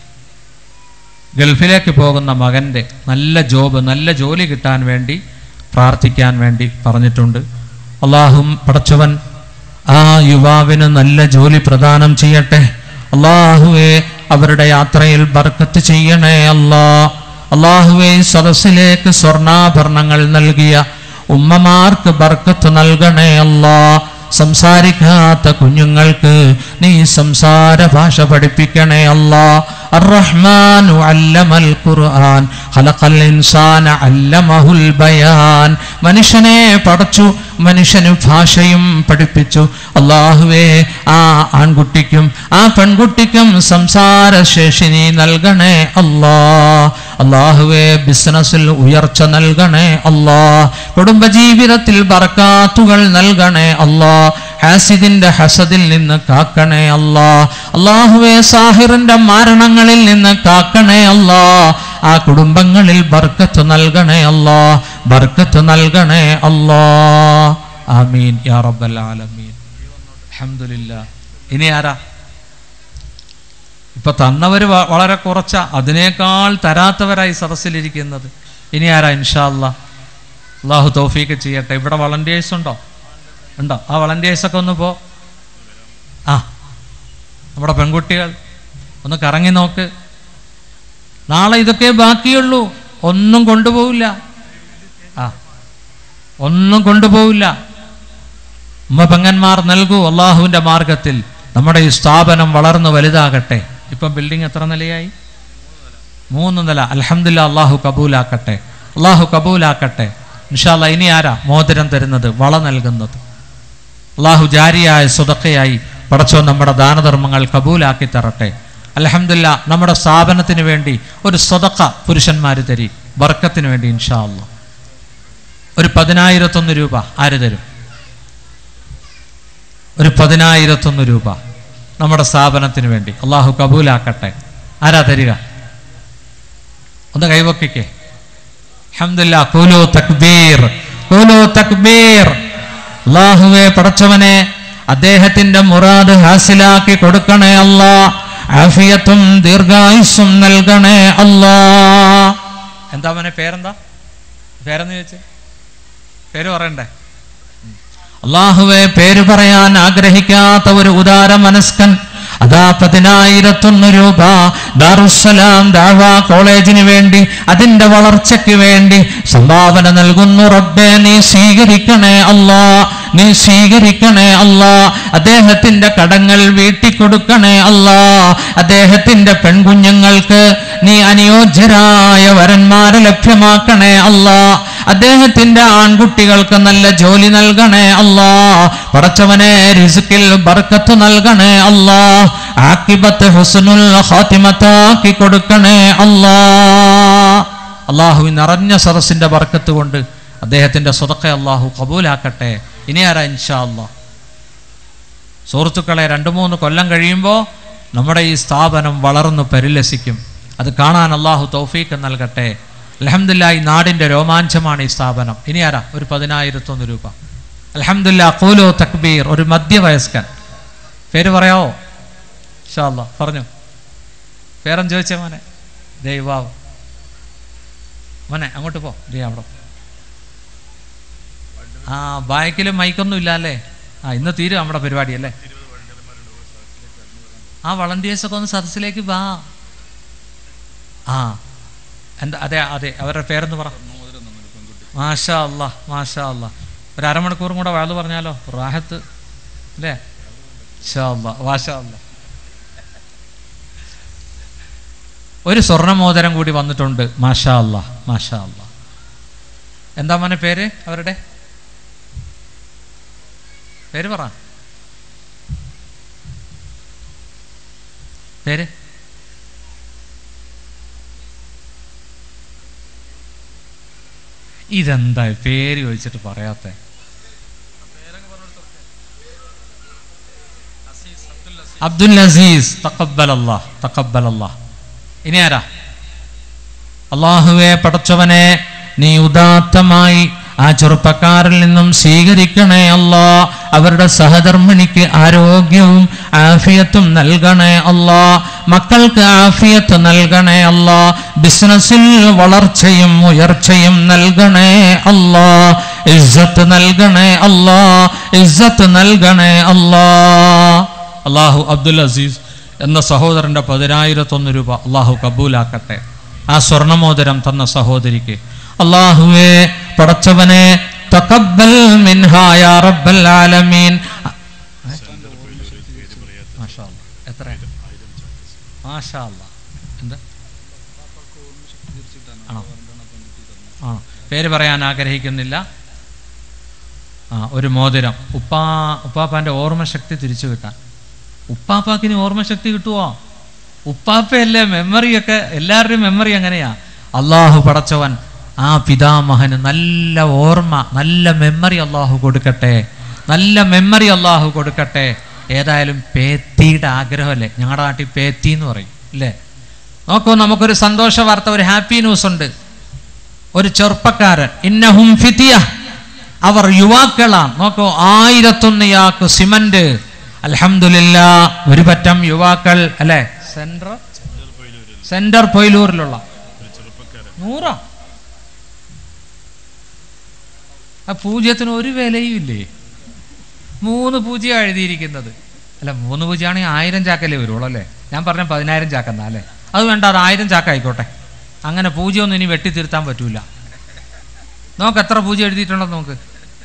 ഗൾഫിലേക്ക് പോകുന്ന മകൻ്റെ നല്ല ജോബ് നല്ല ജോലി കിട്ടാൻ വേണ്ടി പ്രാർത്ഥിക്കാൻ വേണ്ടി പറഞ്ഞിട്ടുണ്ട് അള്ളാഹും പടച്ചവൻ ആ യുവാവിന് നല്ല ജോലി പ്രദാനം ചെയ്യട്ടെ അള്ളാഹുവെ അവരുടെ യാത്രയിൽ ബർക്കത്ത് ചെയ്യണേ അല്ലാ അള്ളാഹുവെ ഈ സദസ്സിലേക്ക് സ്വർണ്ണാഭരണങ്ങൾ നൽകിയ ഉമ്മമാർക്ക് ബർക്കത്ത് നൽകണേ അല്ലാ സംസാരിക്കാത്ത കുഞ്ഞുങ്ങൾക്ക് നീ സംസാര ഭാഷ പഠിപ്പിക്കണേ അല്ലാ الرحمن علم القرآن خلق الإنسان علمه البيان മനുഷ്യനെ പടച്ചു മനുഷ്യന് ഭാഷയും പഠിപ്പിച്ചു അള്ളാഹുവേ ആ ആൺകുട്ടിക്കും ആ പെൺകുട്ടിക്കും സംസാരശേഷി നീ നൽകണേ അല്ലാ അള്ളാഹുവേ ബിസിനസ്സിൽ ഉയർച്ച നൽകണേ അല്ലാ കുടുംബജീവിതത്തിൽ ബർക്കാത്തുകൾ നൽകണേ അല്ലാ ഹാസിദിന്റെ ഹസദിൽ നിന്ന് കാക്കണേ അല്ലാ അള്ളാഹുവേ സാഹിറിന്റെ മരണങ്ങളിൽ നിന്ന് കാക്കണേ അല്ലാ ആ കുടുംബങ്ങളിൽ ബർക്കത്ത് നൽകണേ അല്ലാ ബർക്കത്ത് നൽകണേ അല്ലാ ആമീൻ യാ റബ്ബൽ ആലമീൻ അൽഹംദുലില്ലാ ഇനി ആരാ ഇപ്പൊ തന്നവര് വ- വളരെ കുറച്ച അതിനേക്കാൾ തരാത്തവരായി സദസ്സിലിരിക്കുന്നത് ഇനി ആരാ ഇൻഷാ അല്ലാ അള്ളാഹു തൗഫീക്ക് ചെയ്യട്ടെ ഇവിടെ വളണ്ടിയേഴ്സ് ഉണ്ടോ ഉണ്ടോ ആ വളണ്ടിയേഴ്സ് ഒക്കെ ഒന്ന് പോ ആ നമ്മുടെ പെൺകുട്ടികൾ ഒന്ന് കറങ്ങി നോക്ക് നാളെ ഇതൊക്കെ ബാക്കിയുള്ളൂ ഒന്നും കൊണ്ടുപോവില്ല ആ ഒന്നും കൊണ്ടുപോവില്ല ഉമ്മ പെങ്ങന്മാർ നൽകൂ അള്ളാഹുവിൻ്റെ മാർഗത്തിൽ നമ്മുടെ ഈ സ്ഥാപനം വളർന്നു വലുതാകട്ടെ ഇപ്പം ബിൽഡിംഗ് എത്ര നിലയായി മൂന്ന് നില അൽഹംദുലില്ലാ അള്ളാഹു കബൂലാക്കട്ടെ അള്ളാഹു കബൂലാക്കട്ടെ ഇൻഷാല്ല ഇനി ആരാ മോതിരം തരുന്നത് വള നൽകുന്നത് അള്ളാഹു ജാരിയായ സ്വതക്കയായി പടച്ചോ നമ്മുടെ ദാനധർമ്മങ്ങൾ കബൂലാക്കി തരട്ടെ അലഹമില്ല നമ്മുടെ സ്ഥാപനത്തിന് വേണ്ടി ഒരു സ്വതക്ക പുരുഷന്മാർ തരി ബർക്കത്തിന് വേണ്ടി ഇൻഷാ അല്ലാ ഒരു പതിനായിരത്തൊന്ന് രൂപ ആര് തരും ഒരു പതിനായിരത്തൊന്ന് രൂപ നമ്മുടെ സ്ഥാപനത്തിന് വേണ്ടി അള്ളാഹു കബൂലാക്കട്ടെ ആരാ തരിക ഒന്ന് കൈവക്കിക്കേ അൽഹംദുലില്ലാ കൂലു തക്ബീർ കൂലു തക്ബീർ അള്ളാഹുവെ പടച്ചവനെ അദ്ദേഹത്തിന്റെ മുറാദ് ഹാസിലാക്കി കൊടുക്കണേ അല്ലാ ആഫിയത്തും ദീർഘായുസ്സും നൽകണേ അല്ലാ എന്താ മോനെ പേരെന്താ പേരെന്ന് ചോദിച്ചേ പേര് പറയണ്ടേ അള്ളാഹുവെ പേര് പറയാൻ ആഗ്രഹിക്കാത്ത ഒരു ഉദാര മനസ്കൻ അതാ പതിനായിരത്തൊന്ന് രൂപ ദാറുസലാം ദാവ കോളേജിന് വേണ്ടി അതിന്റെ വളർച്ചയ്ക്ക് വേണ്ടി സംഭാവന നൽകുന്നു റബ്ബെ നീ സ്വീകരിക്കണേ അല്ലാ നീ സ്വീകരിക്കണേ അല്ലാ അദ്ദേഹത്തിന്റെ കടങ്ങൾ വീട്ടിക്കൊടുക്കണേ അല്ലാ അദ്ദേഹത്തിന്റെ പെൺകുഞ്ഞുങ്ങൾക്ക് നീ അനുയോജ്യരായ വരന്മാരെ ലഭ്യമാക്കണേ അല്ലാ അദ്ദേഹത്തിന്റെ ആൺകുട്ടികൾക്ക് നല്ല ജോലി നൽകണേ അല്ലാ പടച്ചവനെ റിസുക്കിൽ ബർക്കത്ത് നൽകണേ അല്ലാ ആക്കിബത്ത് ഹുസ്നുൽ ഖാത്തിമത്താക്കി കൊടുക്കണേ അല്ലാ അള്ളാഹു നിറഞ്ഞ സദസ്സിന്റെ ബർക്കത്ത് കൊണ്ട് അദ്ദേഹത്തിന്റെ സ്വതക്ക അള്ളാഹു കബൂലാക്കട്ടെ ഇനി ആരാ ഇൻഷാ അല്ലാ സുഹൃത്തുക്കളെ രണ്ട് മൂന്ന് കൊല്ലം കഴിയുമ്പോൾ നമ്മുടെ ഈ സ്ഥാപനം വളർന്നു പരിലസിക്കും അത് കാണാൻ അള്ളാഹു തൗഫീക്ക് നൽകട്ടെ അലഹമില്ല ഈ നാടിൻ്റെ രോമാഞ്ചമാണ് ഈ സ്ഥാപനം ഇനി ആരാ ഒരു പതിനായിരത്തൊന്ന് രൂപ അലഹമില്ല കൂലോ തക്ബീർ ഒരു മധ്യവയസ്കൻ പേര് പറയാവോ ഷാല്ല പറഞ്ഞു പേരൻ ചോദിച്ചേ മോനെ ദൈവാവ് മോനെ അങ്ങോട്ട് പോ ദേ അവിടെ ആ ബാക്കിലും മൈക്കൊന്നും ഇല്ല അല്ലേ ആ ഇന്ന് തീരും നമ്മുടെ പരിപാടി അല്ലേ ആ വളണ്ടിയേഴ്സ് ഒക്കെ ഒന്ന് സദസ്സിലേക്ക് വാ ആ എന്താ അതെ അതെ അവരുടെ പേരെന്ന് പറ മാഷാ അല്ലാ മാഷാ അല്ലാ ഒരു അരമണിക്കൂറും കൂടെ വാഴ് പറഞ്ഞാലോ റാഹത്ത് അല്ലേ ഷാ അല്ലാ മാഷാ അല്ലാ ഒരു സ്വർണ്ണമോതിരം കൂടി വന്നിട്ടുണ്ട് മാഷാ അല്ലാ മാഷാ അല്ലാ എന്താ മോനെ പേര് അവരുടെ പേര് പറ പേര് ഇതെന്താ പേര് ചോദിച്ചിട്ട് പറയാത്ത അബ്ദുൽ അസീസ് തക്കബൽ അല്ലാഹ് തക്കബൽ അല്ലാഹ് ഇനി ആരാ അള്ളാഹുവെ പടച്ചവനെ നീ ഉദാത്തമായി ആ ചെറുപ്പക്കാരിൽ നിന്നും സ്വീകരിക്കണേ അല്ലാ അവരുടെ സഹധർമ്മിണിക്ക് ആരോഗ്യവും ആഫിയത്തും നൽകണേ അല്ലാ മക്കൾക്ക് ആഫിയത്ത് നൽകണേ അല്ലാ ബിസിനസ്സിൽ വളർച്ചയും ഉയർച്ചയും നൽകണേ അല്ലാ ഇസ്സത്ത് നൽകണേ അല്ലാ ഇസ്സത്ത് നൽകണേ അല്ലാ അള്ളാഹു അബ്ദുൽ അസീസ് എന്ന സഹോദരന്റെ പതിനായിരത്തൊന്ന് രൂപ അള്ളാഹു കബൂലാക്കട്ടെ ആ സ്വർണമോതിരം തന്ന സഹോദരിക്ക് അള്ളാഹുവെ പടച്ചവനെ തഖബ്ബൽ മിൻഹാ യാ റബ്ബൽ ആലമീൻ മാഷാ അല്ലാ. എത്ര മാഷാ അല്ലാ. എന്താ ആണോ ആണോ പേര് പറയാൻ ആഗ്രഹിക്കുന്നില്ല ആ ഒരു മോതിരം ഉപ്പാ ഉപ്പാപ്പാന്റെ ഓർമ്മശക്തി തിരിച്ചു കിട്ടാൻ ഉപ്പാപ്പാക്കിന് ഓർമ്മശക്തി കിട്ടുവോ ഉപ്പാപ്പയല്ലേ മെമ്മറിയൊക്കെ എല്ലാവരുടെയും മെമ്മറി അങ്ങനെയാ അള്ളാഹു പടച്ചവൻ ആ പിതാമഹന് നല്ല ഓർമ്മ നല്ല മെമ്മറി അള്ളാഹു കൊടുക്കട്ടെ നല്ല മെമ്മറി അള്ളാഹു കൊടുക്കട്ടെ ഏതായാലും പേത്തിയുടെ ആഗ്രഹമല്ലേ ഞങ്ങളുടെ നാട്ടിൽ പേത്തി എന്ന് പറയും അല്ലേ നോക്കൂ നമുക്കൊരു സന്തോഷ വാർത്ത ഒരു ഹാപ്പി ന്യൂസ് ഉണ്ട് ഒരു ചെറുപ്പക്കാരൻ ഇന്നഹും ഫിത്തിയ അവർ യുവാക്കളാണ് നോക്കൂ ആയിരത്തൊന്ന് യാക്ക് സിമന്റ് അൽഹംദുലില്ല ഒരു പറ്റം യുവാക്കൾ അല്ലെ സെന്റർ സെന്റർ പൊയിലൂരിലുള്ള നൂറാ ആ പൂജ്യത്തിന് ഒരു വിലയും ഇല്ലേ മൂന്ന് പൂജ്യം എഴുതിയിരിക്കുന്നത് അല്ല മൂന്ന് പൂജ്യമാണെങ്കിൽ ആയിരം ചാക്കല്ലേ വരുള്ളൂ അല്ലേ ഞാൻ പറഞ്ഞ പതിനായിരം ചാക്കെന്നാ അല്ലേ അത് വേണ്ട അത് ആയിരം ചാക്കായിക്കോട്ടെ അങ്ങനെ പൂജ്യമൊന്നും ഇനി വെട്ടിത്തിരുത്താൻ പറ്റൂല നോക്ക് എത്ര പൂജ്യം എഴുതിയിട്ടുണ്ടെന്ന് നോക്ക്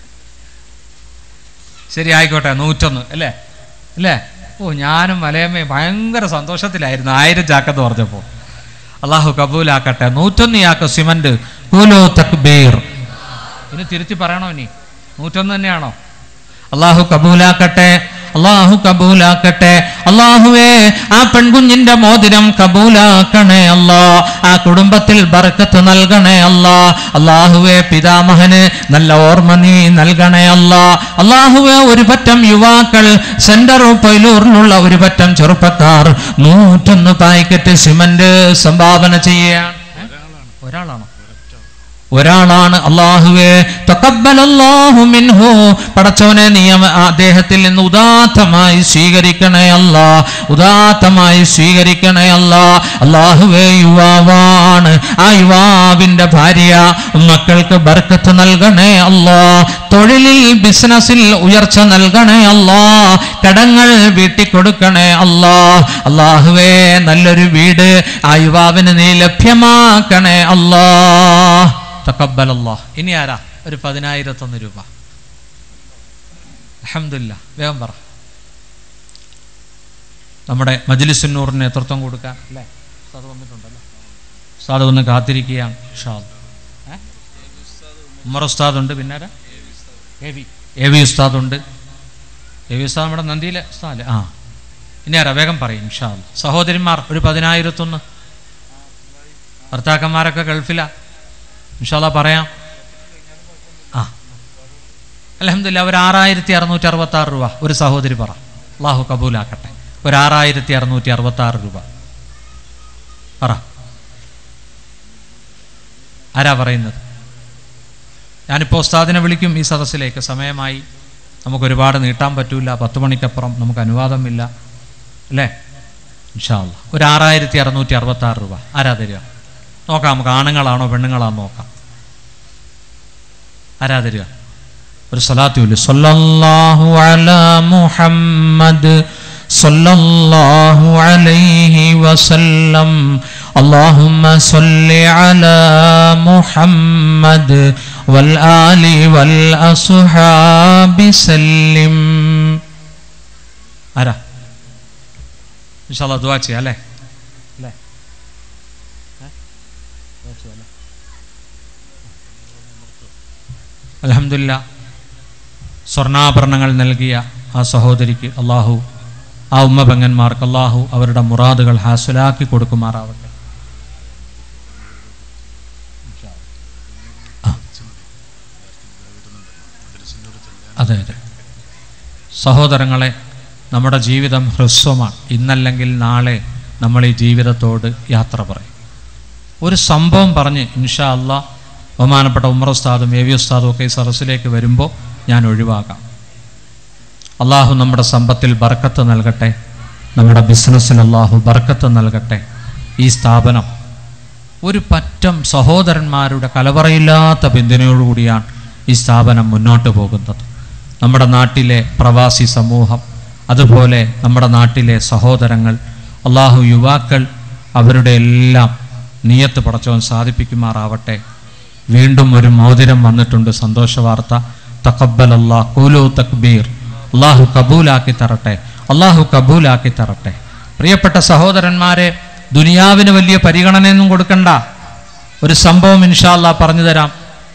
ശരി ആയിക്കോട്ടെ നൂറ്റൊന്ന് അല്ലേ അല്ലേ ഓ ഞാനും മലയമ്മയും ഭയങ്കര സന്തോഷത്തിലായിരുന്നു ആയിരം ചാക്കെന്ന് പറഞ്ഞപ്പോൾ അള്ളാഹു കബൂലാക്കട്ടെ നൂറ്റൊന്ന് യാക്ക് സിമന്റ് കൂലോ തക്ബീർ ഇനി തിരുത്തി പറയണോ ഇനി നൂറ്റൊന്ന് തന്നെയാണോ അള്ളാഹു കബൂലാക്കട്ടെ അള്ളാഹു കബൂലാക്കട്ടെ അള്ളാഹുവേ ആ പെൺകുഞ്ഞിന്റെ മോതിരം കബൂലാക്കണേ അല്ലാ ആ കുടുംബത്തിൽ ബർക്കത്ത് നൽകണേ അല്ലാ അള്ളാഹുവേ പിതാമഹന് നല്ല ഓർമ്മ നീ നൽകണേ അല്ലാ അള്ളാഹുവേ ഒരു പറ്റം യുവാക്കൾ സെന്റർ പൈലൂറിനുള്ള ഒരു പറ്റം ചെറുപ്പക്കാർ നൂറ്റൊന്ന് പാക്കറ്റ് സിമന്റ് സംഭാവന ചെയ്യുകയാണ് ഒരാളാണോ ഒരാളാണ് അള്ളാഹുവേ തക്കബലല്ലാഹു മിൻഹു പടച്ചവനെ നിയമ അദ്ദേഹത്തിൽ നിന്ന് ഉദാത്തമായി സ്വീകരിക്കണേ അല്ല ഉദാത്തമായി സ്വീകരിക്കണേ അല്ല അള്ളാഹുവേ യുവാവാണ് ആ യുവാവിന്റെ ഭാര്യ മക്കൾക്ക് ബർക്കത്ത് നൽകണേ അല്ലാ തൊഴിലിൽ ബിസിനസ്സിൽ ഉയർച്ച നൽകണേ അല്ലാ കടങ്ങൾ വീട്ടിക്കൊടുക്കണേ അല്ലാ അള്ളാഹുവേ നല്ലൊരു വീട് ആ യുവാവിന് നീ ലഭ്യമാക്കണേ അല്ലാ തക്കബലല്ലാ ഇനി ആരാ ഒരു പതിനായിരത്തൊന്ന് രൂപ അഹമ്മദില്ല വേഗം പറ നമ്മുടെ മജ്ലിസുന്നൂറിന് നേതൃത്വം കൊടുക്കാൻ അല്ലേ ഉസ്താദ് വന്നിട്ടുണ്ടല്ലോ ഉസ്താദ് ഒന്ന് കാത്തിരിക്കുകയാണ് ഷാദ് ഉമ്മർ ഉസ്താദ് ഉണ്ട് പിന്നെ ആരാ എ വി എ വി ഉസ്താദ് ഉണ്ട് എ വി ഉസ്താദ് നമ്മുടെ നന്ദിയിലെ ഉസ്താദ് ആ ഇനി ആരാ വേഗം പറയും ഷാദ് സഹോദരിമാർ ഒരു പതിനായിരത്തൊന്ന് ഭർത്താക്കന്മാരൊക്കെ ഗൾഫിലാ ഇൻഷാല്ല പറയാം ആ അലഹമില്ല ഒരു ആറായിരത്തി അറുന്നൂറ്റി അറുപത്തി ആറ് രൂപ ഒരു സഹോദരി പറ അള്ളാഹു കബൂലാക്കട്ടെ ഒരു ആറായിരത്തി അറുന്നൂറ്റി അറുപത്തി ആറ് രൂപ പറ ആരാ പറയുന്നത് ഞാനിപ്പോൾ ഉസ്താദിനെ വിളിക്കും ഈ സദസ്സിലേക്ക് സമയമായി നമുക്ക് ഒരുപാട് നീട്ടാൻ പറ്റൂല പത്ത് മണിക്കപ്പുറം നമുക്ക് അനുവാദമില്ല അല്ലേ ഇൻഷാല്ല ഒരു ആറായിരത്തി അറുന്നൂറ്റി അറുപത്തി ആറ് രൂപ ആരാ തരിക നോക്കാം നമുക്ക് ആണുങ്ങളാണോ പെണ്ണുങ്ങളാണോ നോക്കാം ആരാ തരിക ഒരു സ്വലാത്തുമില്ല സല്ലല്ലാഹു അലാ മുഹമ്മദ് സല്ലല്ലാഹു അലൈഹി വസല്ലം اللهم صل على محمد والآل والأصحاب سلم ആരാ ഇൻഷാല്ലാ ദുആ ചെയ്യാം അല്ലേ അല്ലേ അലഹമില്ല സ്വർണ്ണാഭരണങ്ങൾ നൽകിയ ആ സഹോദരിക്ക് അള്ളാഹു ആ ഉമ്മ പെങ്ങന്മാർക്ക് അള്ളാഹു അവരുടെ മുറാദുകൾ ഹാസുലാക്കി കൊടുക്കുമാറാവട്ടെ ആ. അതെ അതെ സഹോദരങ്ങളെ നമ്മുടെ ജീവിതം ഹ്രസ്വമാണ് ഇന്നല്ലെങ്കിൽ നാളെ നമ്മൾ ഈ ജീവിതത്തോട് യാത്ര പറയും ഒരു സംഭവം പറഞ്ഞ് ഇൻഷാ അല്ലാ ബഹുമാനപ്പെട്ട ഉമർ ഉസ്താദും എ വി ഉസ്താദും ഒക്കെ ഈ സറസിലേക്ക് വരുമ്പോൾ ഞാൻ ഒഴിവാക്കാം അള്ളാഹു നമ്മുടെ സമ്പത്തിൽ ബർക്കത്ത് നൽകട്ടെ നമ്മുടെ ബിസിനസ്സിൽ അള്ളാഹു ബർക്കത്ത് നൽകട്ടെ ഈ സ്ഥാപനം ഒരു പറ്റം സഹോദരന്മാരുടെ കലവറയില്ലാത്ത പിന്തുണയോടുകൂടിയാണ് ഈ സ്ഥാപനം മുന്നോട്ട് പോകുന്നത് നമ്മുടെ നാട്ടിലെ പ്രവാസി സമൂഹം അതുപോലെ നമ്മുടെ നാട്ടിലെ സഹോദരങ്ങൾ അള്ളാഹു യുവാക്കൾ അവരുടെ എല്ലാം നിയത്ത് പടച്ചവൻ സാധിപ്പിക്കുമാറാവട്ടെ വീണ്ടും ഒരു മോതിരം വന്നിട്ടുണ്ട് സന്തോഷ വാർത്ത തക്കബൽ അള്ളാഹ് കൂലു തക്ബീർ അള്ളാഹു കബൂലാക്കി തരട്ടെ അള്ളാഹു കബൂലാക്കി തരട്ടെ പ്രിയപ്പെട്ട സഹോദരന്മാരെ ദുനിയാവിന് വലിയ പരിഗണനയൊന്നും കൊടുക്കണ്ട ഒരു സംഭവം ഇൻഷാല്ല പറഞ്ഞു തരാം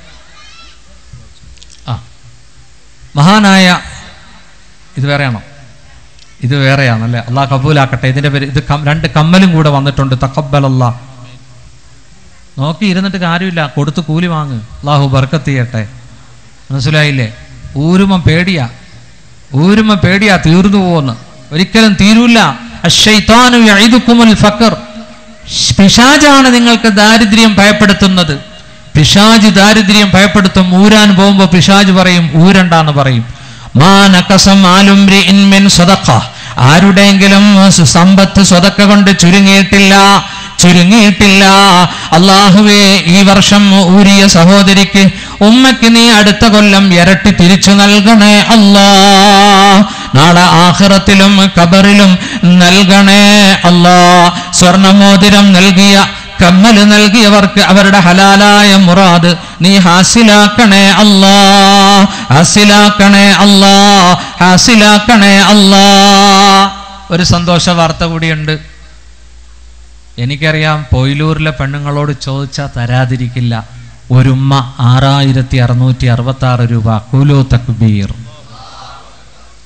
ആ മഹാനായ ഇത് വേറെയാണോ ഇത് വേറെയാണല്ലേ അള്ളാഹ് കബൂലാക്കട്ടെ ഇതിന്റെ പേര് ഇത് കം- രണ്ട് കമ്മലും കൂടെ വന്നിട്ടുണ്ട് തക്കബൽ അള്ളാഹ് നോക്കി ഇരുന്നിട്ട് കാര്യമില്ല കൊടുത്ത് കൂലി വാങ്ങ് അള്ളാഹു ബർക്കത്ത് ചെയ്യട്ടെ മനസ്സിലായില്ലേ ഊരുമ പേടിയാ ഊരുമ പേടിയാ തീർന്നു പോകുന്നു ഒരിക്കലും തീരൂല അശ്ശൈത്താനു യഈദുക്കുമുൽ ഫഖർ പിശാജാണ് നിങ്ങൾക്ക് ദാരിദ്ര്യം ഭയപ്പെടുത്തുന്നത് പിശാജ് ദാരിദ്ര്യം ഭയപ്പെടുത്തും ഊരാൻ പോകുമ്പോൾ പിശാജ് പറയും ഊരണ്ടാന്ന് പറയും മാ നഖസം ആലുംരിഇൻ മിൻ സദഖ ആരുടെയെങ്കിലും സ- സമ്പത്ത് സ്വതക്ക കൊണ്ട് ചുരുങ്ങിയിട്ടില്ല ചുരുങ്ങിയിട്ടില്ല അള്ളാഹുവേ ഈ വർഷം ഊരിയ സഹോദരിക്ക് ഉമ്മയ്ക്ക് നീ അടുത്ത കൊല്ലം ഇരട്ടി തിരിച്ചു നൽകണേ അല്ലാ നാളെ ആഖിറത്തിലും കബറിലും നൽകണേ അല്ലാ സ്വർണമോതിരം നൽകിയ കമ്മല് നൽകിയവർക്ക് അവരുടെ ഹലാലായ മുറാദ് നീ ഹാസിലാക്കണേ അല്ലാ ഹാസിലാക്കണേ അല്ലാ ഹാസിലാക്കണേ അല്ലാ ഒരു സന്തോഷ വാർത്ത കൂടിയുണ്ട് എനിക്കറിയാം പൊയിലൂരിലെ പെണ്ണുങ്ങളോട് ചോദിച്ചാൽ തരാതിരിക്കില്ല ഒരുമ്മ ആറായിരത്തി അറുന്നൂറ്റി അറുപത്തി ആറ് രൂപ കുലു തക്ബീർ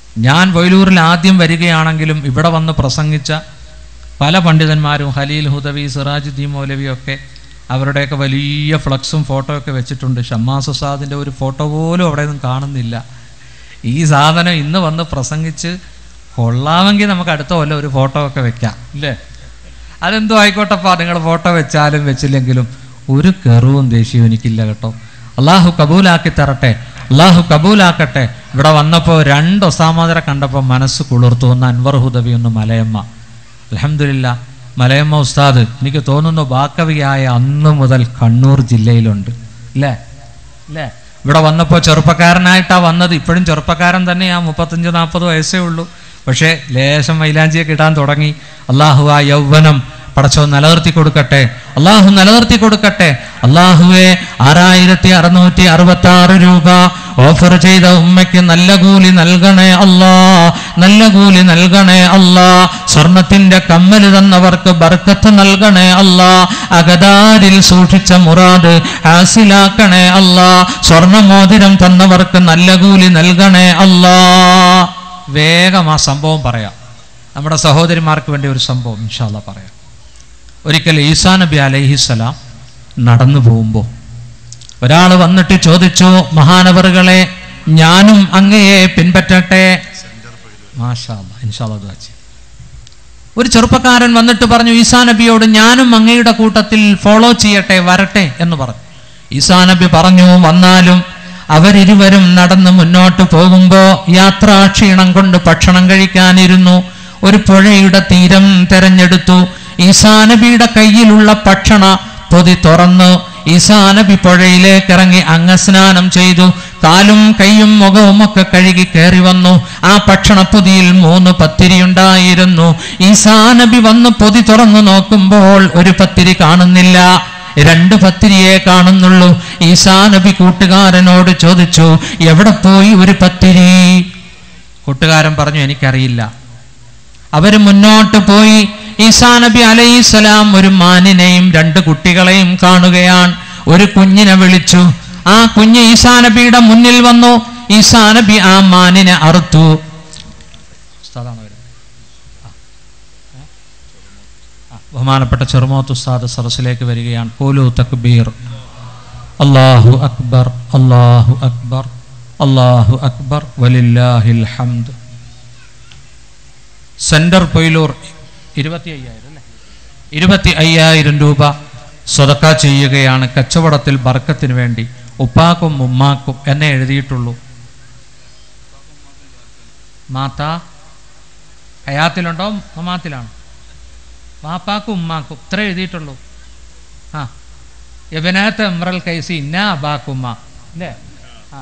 ഞാൻ വൈലൂരിൽ ആദ്യം വരികയാണെങ്കിലും ഇവിടെ വന്ന് പ്രസംഗിച്ച പല പണ്ഡിതന്മാരും ഖലീൽ ഹുദവി സിറാജുദ്ദീൻ മൗലവി ഒക്കെ അവരുടെയൊക്കെ വലിയ ഫ്ലക്സും ഫോട്ടോ ഒക്കെ വെച്ചിട്ടുണ്ട് ഷമ്മാസ് ഉസ്താദിൻ്റെ ഒരു ഫോട്ടോ പോലും അവിടെ ഒന്നും കാണുന്നില്ല ഈ സാധനം ഇന്ന് വന്ന് പ്രസംഗിച്ച് കൊള്ളാമെങ്കിൽ നമുക്ക് അടുത്ത കൊല്ലം ഒരു ഫോട്ടോ ഒക്കെ വെക്കാം ഇല്ലേ അതെന്തോ ആയിക്കോട്ടപ്പാ നിങ്ങൾ ഫോട്ടോ വെച്ചാലും വെച്ചില്ലെങ്കിലും ഒരു കെറുവും ദേഷ്യവും എനിക്കില്ല കേട്ടോ അള്ളാഹു കബൂലാക്കി തരട്ടെ അള്ളാഹു കബൂലാക്കട്ടെ ഇവിടെ വന്നപ്പോൾ രണ്ട് ഒസാമാതരെ കണ്ടപ്പോൾ മനസ്സ് കുളിർത്തു ഒന്ന് അൻവർ ഹുദവി ഒന്ന് മലയമ്മ അലഹമില്ല മലയമ്മ ഉസ്താദ് എനിക്ക് തോന്നുന്നു ബാക്കവിയായ അന്ന് മുതൽ കണ്ണൂർ ജില്ലയിലുണ്ട് ഇല്ലേ അല്ലേ ഇവിടെ വന്നപ്പോൾ ചെറുപ്പക്കാരനായിട്ടാ വന്നത് ഇപ്പോഴും ചെറുപ്പക്കാരൻ തന്നെയാ മുപ്പത്തഞ്ച് നാൽപ്പത് വയസ്സേ ഉള്ളൂ പക്ഷേ ലേശം മൈലാഞ്ചിയൊക്കെ ഇടാൻ തുടങ്ങി അള്ളാഹു ആ യൗവനം പടച്ചോ നിലനിർത്തി കൊടുക്കട്ടെ അള്ളാഹു നിലനിർത്തി കൊടുക്കട്ടെ അള്ളാഹുവെ ആറായിരത്തി അറുന്നൂറ്റി അറുപത്തി ആറ് രൂപ ഓഫർ ചെയ്ത ഉമ്മയ്ക്ക് നല്ല കൂലി നൽകണേ അല്ലാ നല്ല കൂലി നൽകണേ അല്ലാ സ്വർണത്തിന്റെ കമ്മല് തന്നവർക്ക് ബർക്കത്ത് നൽകണേ അല്ലാ അകതാരിൽ സൂക്ഷിച്ച മുറാദ് ഹാസിലാക്കണേ അല്ലാ സ്വർണമോതിരം തന്നവർക്ക് നല്ല കൂലി നൽകണേ അല്ലാ വേഗം ആ സംഭവം പറയാം നമ്മുടെ സഹോദരിമാർക്ക് വേണ്ടി ഒരു സംഭവം ഇൻഷാല്ല പറയാം ഒരിക്കൽ ഈസാ നബി അലൈഹിസ്സലാം നടന്നു പോകുമ്പോൾ ഒരാൾ വന്നിട്ട് ചോദിച്ചു മഹാനവറുകളെ ഞാനും അങ്ങയെ പിൻപറ്റട്ടെ മാഷാ അല്ലാ, ഇൻഷാ അല്ലാ ദുആ ചെയ്യാം. ഒരു ചെറുപ്പക്കാരൻ വന്നിട്ട് പറഞ്ഞു ഈസാ നബിയോട് ഞാനും അങ്ങയുടെ കൂട്ടത്തിൽ ഫോളോ ചെയ്യട്ടെ വരട്ടെ എന്ന് പറഞ്ഞു ഈസാ നബി പറഞ്ഞു വന്നാലും അവരിരുവരും നടന്ന് മുന്നോട്ട് പോകുമ്പോ യാത്രാക്ഷീണം കൊണ്ട് ഭക്ഷണം കഴിക്കാനിരുന്നു ഒരു പുഴയുടെ തീരം തെരഞ്ഞെടുത്തു ഈസാ നബിയുടെ കയ്യിലുള്ള ഭക്ഷണ പൊതി തുറന്നു ഈസാ നബി പുഴയിലേക്ക് ഇറങ്ങി അംഗസ്നാനം ചെയ്തു കാലും കൈയും മുഖവും ഒക്കെ കഴുകി കയറി വന്നു ആ ഭക്ഷണപ്പൊതിയിൽ മൂന്ന് പത്തിരി ഉണ്ടായിരുന്നു ഈസാ നബി വന്ന് പൊതി തുറന്നു നോക്കുമ്പോൾ ഒരു പത്തിരി കാണുന്നില്ല രണ്ട് പത്തിരിയെ കാണുന്നുള്ളൂ ഈസാ നബി കൂട്ടുകാരനോട് ചോദിച്ചു എവിടെ പോയി ഒരു പത്തിരി കൂട്ടുകാരൻ പറഞ്ഞു എനിക്കറിയില്ല അവര് മുന്നോട്ട് പോയി ഈസാ നബി അലൈഹിസ്സലാം ഒരു മാനിനെയും രണ്ട് കുട്ടികളെയും കാണുകയാണ് ഒരു കുഞ്ഞിനെ വിളിച്ചു ആ കുഞ്ഞ് ഈസാ നബിയുടെ മുന്നിൽ വന്നു ഈസാ നബി ആ മാനിനെ അറുത്തു ഉസ്താദാണോ വരുന്നത്? ആ. ഏ? ആ, ബഹുമാനപ്പെട്ട ചെറുമോത്ത് ഉസ്താദ് സറസിലേക്ക് വരികയാണ് പോലു തക്ബീർ അല്ലാഹു അക്ബർ അല്ലാഹു അക്ബർ അല്ലാഹു അക്ബർ വലില്ലാഹിൽ ഹംദ് സെന്റർ പൊയിലൂർ ഇരുപത്തി അയ്യായിരം അല്ലേ ഇരുപത്തി അയ്യായിരം രൂപ സ്വതക്ക ചെയ്യുകയാണ് കച്ചവടത്തിൽ ബർക്കത്തിന് വേണ്ടി ഉപ്പാക്കും ഉമ്മാക്കും എന്നെ എഴുതിയിട്ടുള്ളൂ മാത്ത ഹയാത്തിലുണ്ടോ മമാത്തിലാണോ വാപ്പാക്കും ഉമ്മാക്കും ഇത്ര എഴുതിയിട്ടുള്ളൂ ആ യബനാത്ത് എമ്രൽ കൈസി ഇന്ന അബാക്കുമ്മ അല്ലേ ആ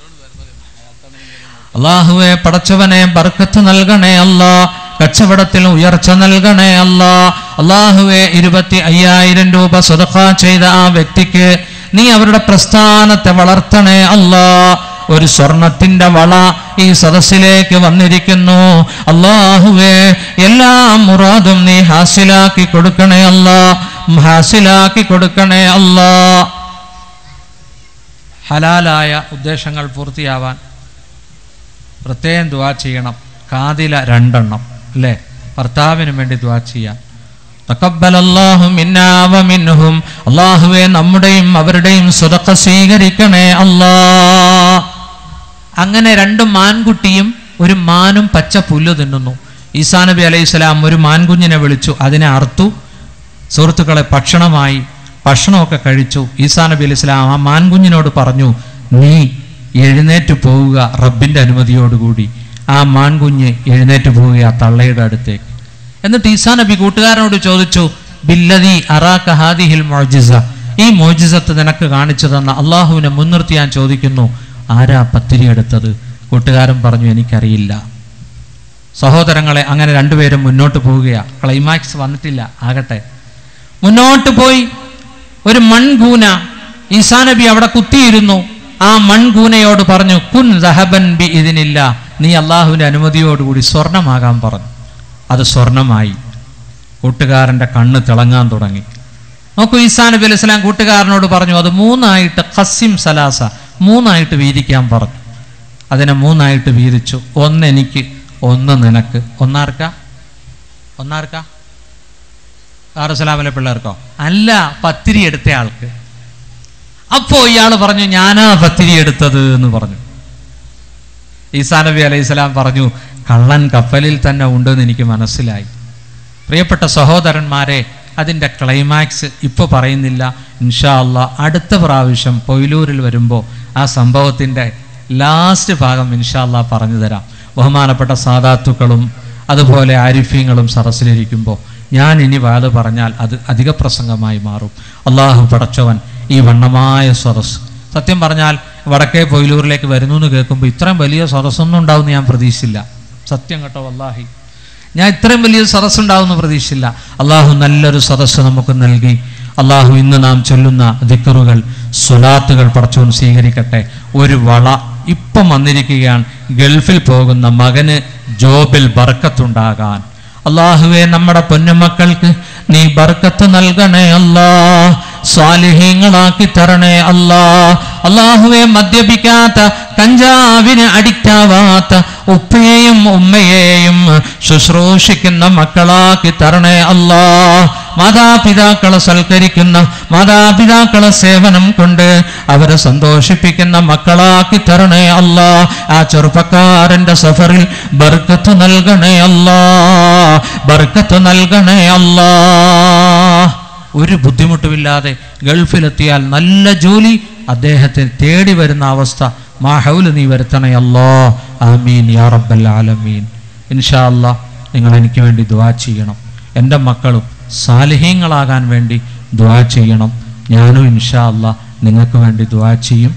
അള്ളാഹുവെ പടച്ചവനെ ബർക്കത്ത് നൽകണേ അല്ലാ കച്ചവടത്തിൽ ഉയർച്ച നൽകണേ അല്ലാ അള്ളാഹുവെ ഇരുപത്തി അയ്യായിരം രൂപ സ്വതക്ക ചെയ്ത ആ വ്യക്തിക്ക് നീ അവരുടെ പ്രസ്ഥാനത്തെ വളർത്തണേ അല്ലാ ഒരു സ്വർണത്തിന്റെ വള ഈ സദസ്സിലേക്ക് വന്നിരിക്കുന്നു അള്ളാഹുവേ എല്ലാ മുറാദും നീ ഹാസിലാക്കി കൊടുക്കണേ അല്ലാ ഹാസിലാക്കി കൊടുക്കണേ അല്ലാ ഹലാലായ ഉദ്ദേശങ്ങൾ പൂർത്തിയാവാൻ പ്രത്യേകം ദുവാ ചെയ്യണം കാതില രണ്ടെണ്ണം അല്ലേ ഭർത്താവിന് വേണ്ടി ദുവാ ചെയ്യാൻ തക്കബലല്ലാഹു മിന്നാ വ മിൻഹും അള്ളാഹുവെ നമ്മുടെയും അവരുടെയും സ്വതക്ക സ്വീകരിക്കണേ അല്ലാ അങ്ങനെ രണ്ട് മാൻകുട്ടിയും ഒരു മാനും പച്ച പുല്ല് തിന്നുന്നു ഈസാ നബി അലൈഹി സ്വലാം ഒരു മാൻകുഞ്ഞിനെ വിളിച്ചു അതിനെ അറുത്തു സുഹൃത്തുക്കളെ ഭക്ഷണമായി ഭക്ഷണമൊക്കെ കഴിച്ചു ഈസാ നബി അലൈഹി സ്വലാം ആ മാൻകുഞ്ഞിനോട് പറഞ്ഞു നീ എഴുന്നേറ്റ് പോവുക റബ്ബിന്റെ അനുമതിയോടുകൂടി ആ മാൻകുഞ്ഞ് എഴുന്നേറ്റ് പോവുക ആ തള്ളയുടെ അടുത്തേക്ക് എന്നിട്ട് ഈസാ നബി കൂട്ടുകാരനോട് ചോദിച്ചു ബില്ലതി അറാക ഹാദിഹിൽ മോജിസ ഈ മോജിസത്ത് നിനക്ക് കാണിച്ചു തന്ന അള്ളാഹുവിനെ മുൻനിർത്തി ഞാൻ ചോദിക്കുന്നു ആരാ പത്തിരി എടുത്തത് കൂട്ടുകാരൻ പറഞ്ഞു എനിക്കറിയില്ല സഹോദരങ്ങളെ അങ്ങനെ രണ്ടുപേരും മുന്നോട്ട് പോവുകയാ ക്ലൈമാക്സ് വന്നിട്ടില്ല ആകട്ടെ മുന്നോട്ട് പോയി ഒരു മൺകൂന ഈസാ നബി അവിടെ കുത്തിയിരുന്നു ആ മൺകൂനയോട് പറഞ്ഞു കുൻ ദഹബൻ ബി ഇതിനില്ല നീ അള്ളാഹുവിന്റെ അനുമതിയോടുകൂടി സ്വർണമാകാൻ പറഞ്ഞു അത് സ്വർണമായി കൂട്ടുകാരന്റെ കണ്ണ് തിളങ്ങാൻ തുടങ്ങി നോക്കൂ ഈസാ നബി അലൈഹി സ്വലാം കൂട്ടുകാരനോട് പറഞ്ഞു അത് മൂന്നായിട്ട് ഖസിം സലാസ മൂന്നായിട്ട് വീതിക്കാൻ പറഞ്ഞു അതിനെ മൂന്നായിട്ട് വീതിച്ചു ഒന്ന് എനിക്ക് ഒന്ന് നിനക്ക് ഒന്നാർക്കാ ഒന്നാർക്കാ ദാറുസലാമിലെ പിള്ളേർക്കോ അല്ല പത്തിരി എടുത്ത ആൾക്ക് അപ്പോൾ ഇയാൾ പറഞ്ഞു ഞാനാ പത്തിരി എടുത്തത് എന്ന് പറഞ്ഞു ഈസാ നബി അലൈഹി സ്വലാം പറഞ്ഞു കള്ളൻ കപ്പലിൽ തന്നെ ഉണ്ടെന്ന് എനിക്ക് മനസ്സിലായി പ്രിയപ്പെട്ട സഹോദരന്മാരെ അതിൻ്റെ ക്ലൈമാക്സ് ഇപ്പോൾ പറയുന്നില്ല ഇൻഷാ അള്ളാ അടുത്ത പ്രാവശ്യം പൊയിലൂരിൽ വരുമ്പോൾ ആ സംഭവത്തിൻ്റെ ലാസ്റ്റ് ഭാഗം ഇൻഷാ അള്ളാ പറഞ്ഞു തരാം ബഹുമാനപ്പെട്ട സാദാത്തുക്കളും അതുപോലെ ആരിഫ്യങ്ങളും സദസ്സിലിരിക്കുമ്പോൾ ഞാൻ ഇനി വാത് പറഞ്ഞാൽ അത് അധിക പ്രസംഗമായി മാറും അള്ളാഹു പടച്ചവൻ ഈ വണ്ണമായ സദസ്സ് സത്യം പറഞ്ഞാൽ വടക്കേ പൊയിലൂരിലേക്ക് വരുന്നു എന്ന് കേൾക്കുമ്പോൾ ഇത്രയും വലിയ സദസ്സൊന്നും ഉണ്ടാവുമെന്ന് ഞാൻ പ്രതീക്ഷിച്ചില്ല സത്യം കേട്ടോ അള്ളാഹി ഞാൻ ഇത്രയും വലിയ സദസ്സ് ഉണ്ടാവുമെന്ന് പ്രതീക്ഷിച്ചില്ല അള്ളാഹു നല്ലൊരു സദസ്സ് നമുക്ക് നൽകി അള്ളാഹു ഇന്ന് നാം ചൊല്ലുന്ന ദിക്കറുകൾ സ്വലാത്തുകൾ പടച്ചവൻ സ്വീകരിക്കട്ടെ ഒരു വള ഇപ്പം വന്നിരിക്കുകയാണ് ഗൾഫിൽ പോകുന്ന മകന് ജോബിൽ ബർക്കത്തുണ്ടാകാൻ അള്ളാഹുവെ നമ്മുടെ പൊന്നുമക്കൾക്ക് നീ ബർക്കത്ത് നൽകണേ അല്ലാ സ്വാലിഹ്യങ്ങളാക്കി തരണേ അല്ലാ അള്ളാഹുവെ മദ്യപിക്കാത്ത കഞ്ചാവിന് അഡിക്റ്റ് ആവാത്ത ഉപ്പയെയും ഉമ്മയെയും ശുശ്രൂഷിക്കുന്ന മക്കളാക്കി തരണേ അല്ലാ മാതാപിതാക്കളെ സൽക്കരിക്കുന്ന മാതാപിതാക്കളെ സേവനം കൊണ്ട് അവരെ സന്തോഷിപ്പിക്കുന്ന മക്കളാക്കി തരണേ അല്ലാ ആ ചെറുപ്പക്കാരന്റെ സഫറിൽ ബർക്കത്ത് നൽകണേ അല്ലാ ബർക്കത്ത് നൽകണേ അല്ലാ ഒരു ബുദ്ധിമുട്ടുമില്ലാതെ ഗൾഫിലെത്തിയാൽ നല്ല ജോലി അദ്ദേഹത്തിന് തേടി വരുന്ന അവസ്ഥ മാഹൗല് നീ വരുത്തണേ അല്ലോ ആമീൻ യാ റബ്ബൽ ആലമീൻ ഇൻഷാ അല്ലാ നിങ്ങൾ എനിക്ക് വേണ്ടി ദുആ ചെയ്യണം എൻ്റെ മക്കളും സാലിഹ്യങ്ങളാകാൻ വേണ്ടി ദുആ ചെയ്യണം ഞാനും ഇൻഷാ അല്ലാ നിങ്ങൾക്ക് വേണ്ടി ദുആ ചെയ്യും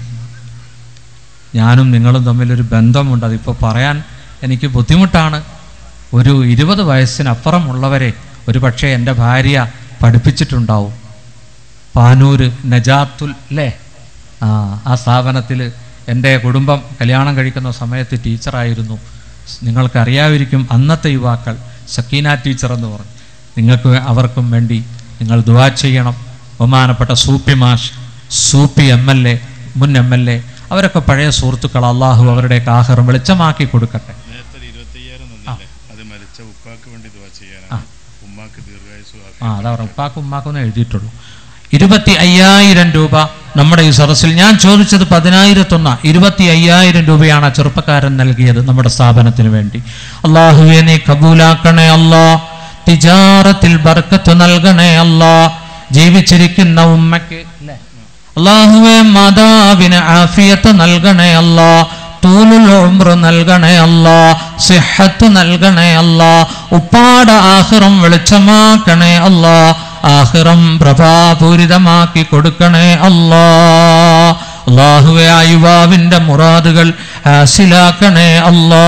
ഞാനും നിങ്ങളും തമ്മിലൊരു ബന്ധമുണ്ട് അതിപ്പോൾ പറയാൻ എനിക്ക് ബുദ്ധിമുട്ടാണ് ഒരു ഇരുപത് വയസ്സിനപ്പുറമുള്ളവരെ ഒരു പക്ഷേ എൻ്റെ ഭാര്യ പഠിപ്പിച്ചിട്ടുണ്ടാവും പാനൂര് നജാത്തുൽ അല്ലേ ആ ആ സ്ഥാപനത്തിൽ എൻ്റെ കുടുംബം കല്യാണം കഴിക്കുന്ന സമയത്ത് ടീച്ചറായിരുന്നു നിങ്ങൾക്കറിയാതിരിക്കും അന്നത്തെ യുവാക്കൾ സക്കീന ടീച്ചർ എന്ന് പറഞ്ഞു നിങ്ങൾക്ക് അവർക്കും വേണ്ടി നിങ്ങൾ ദുവാ ചെയ്യണം ബഹുമാനപ്പെട്ട സൂപ്പി മാഷ് സൂപ്പി എം എൽ എ മുൻ എം എൽ എ അവരൊക്കെ പഴയ സുഹൃത്തുക്കൾ അള്ളാഹു അവരുടെയൊക്കെ ആഹാരം വെളിച്ചമാക്കി കൊടുക്കട്ടെ നേരത്തെ ഒരു ഇരുപത്തയ്യായിരം തന്നില്ലേ അത് മരിച്ച ഉപ്പാക്ക് വേണ്ടി ദുവാ ചെയ്യാനാണ് ഉമ്മാക്ക് ദീർഘായുസ് ആ അതാ പറഞ്ഞു ഉപ്പാക്കും ഉമ്മാക്കും എഴുതിയിട്ടുള്ളൂ ഇരുപത്തി അയ്യായിരം രൂപ നമ്മുടെ ഈ സദസ്സിൽ ഞാൻ ചോദിച്ചത് പതിനായിരത്തൊന്ന ഇരുപത്തി അയ്യായിരം രൂപയാണ് ആ ചെറുപ്പക്കാരൻ നൽകിയത് നമ്മുടെ സ്ഥാപനത്തിന് വേണ്ടി അള്ളാഹുവെ നീ കബൂലാക്കണേ അല്ലാ തിജാറത്തിൽ ബർക്കത്ത് നൽകണേ അല്ലാ ജീവിച്ചിരിക്കുന്ന ഉമ്മയ്ക്ക് അല്ലേ അള്ളാഹുവെ മാതാവിന് ആഫിയത്ത് നൽകണേ അല്ലാ തൂലുൽ ഉംറ നൽകണേ അല്ലാ സിഹത്ത് നൽകണേ അല്ലാ ഉപ്പാട ആഹിറം വെളിച്ചമാക്കണേ അല്ലാ ആഹിറം പ്രഭാപൂരിതമാക്കി കൊടുക്കണേ അല്ലാ അള്ളാഹുവെ ആ യുവാവിന്റെ മുറാദുകൾ ഹാസിലാക്കണേ അല്ലാ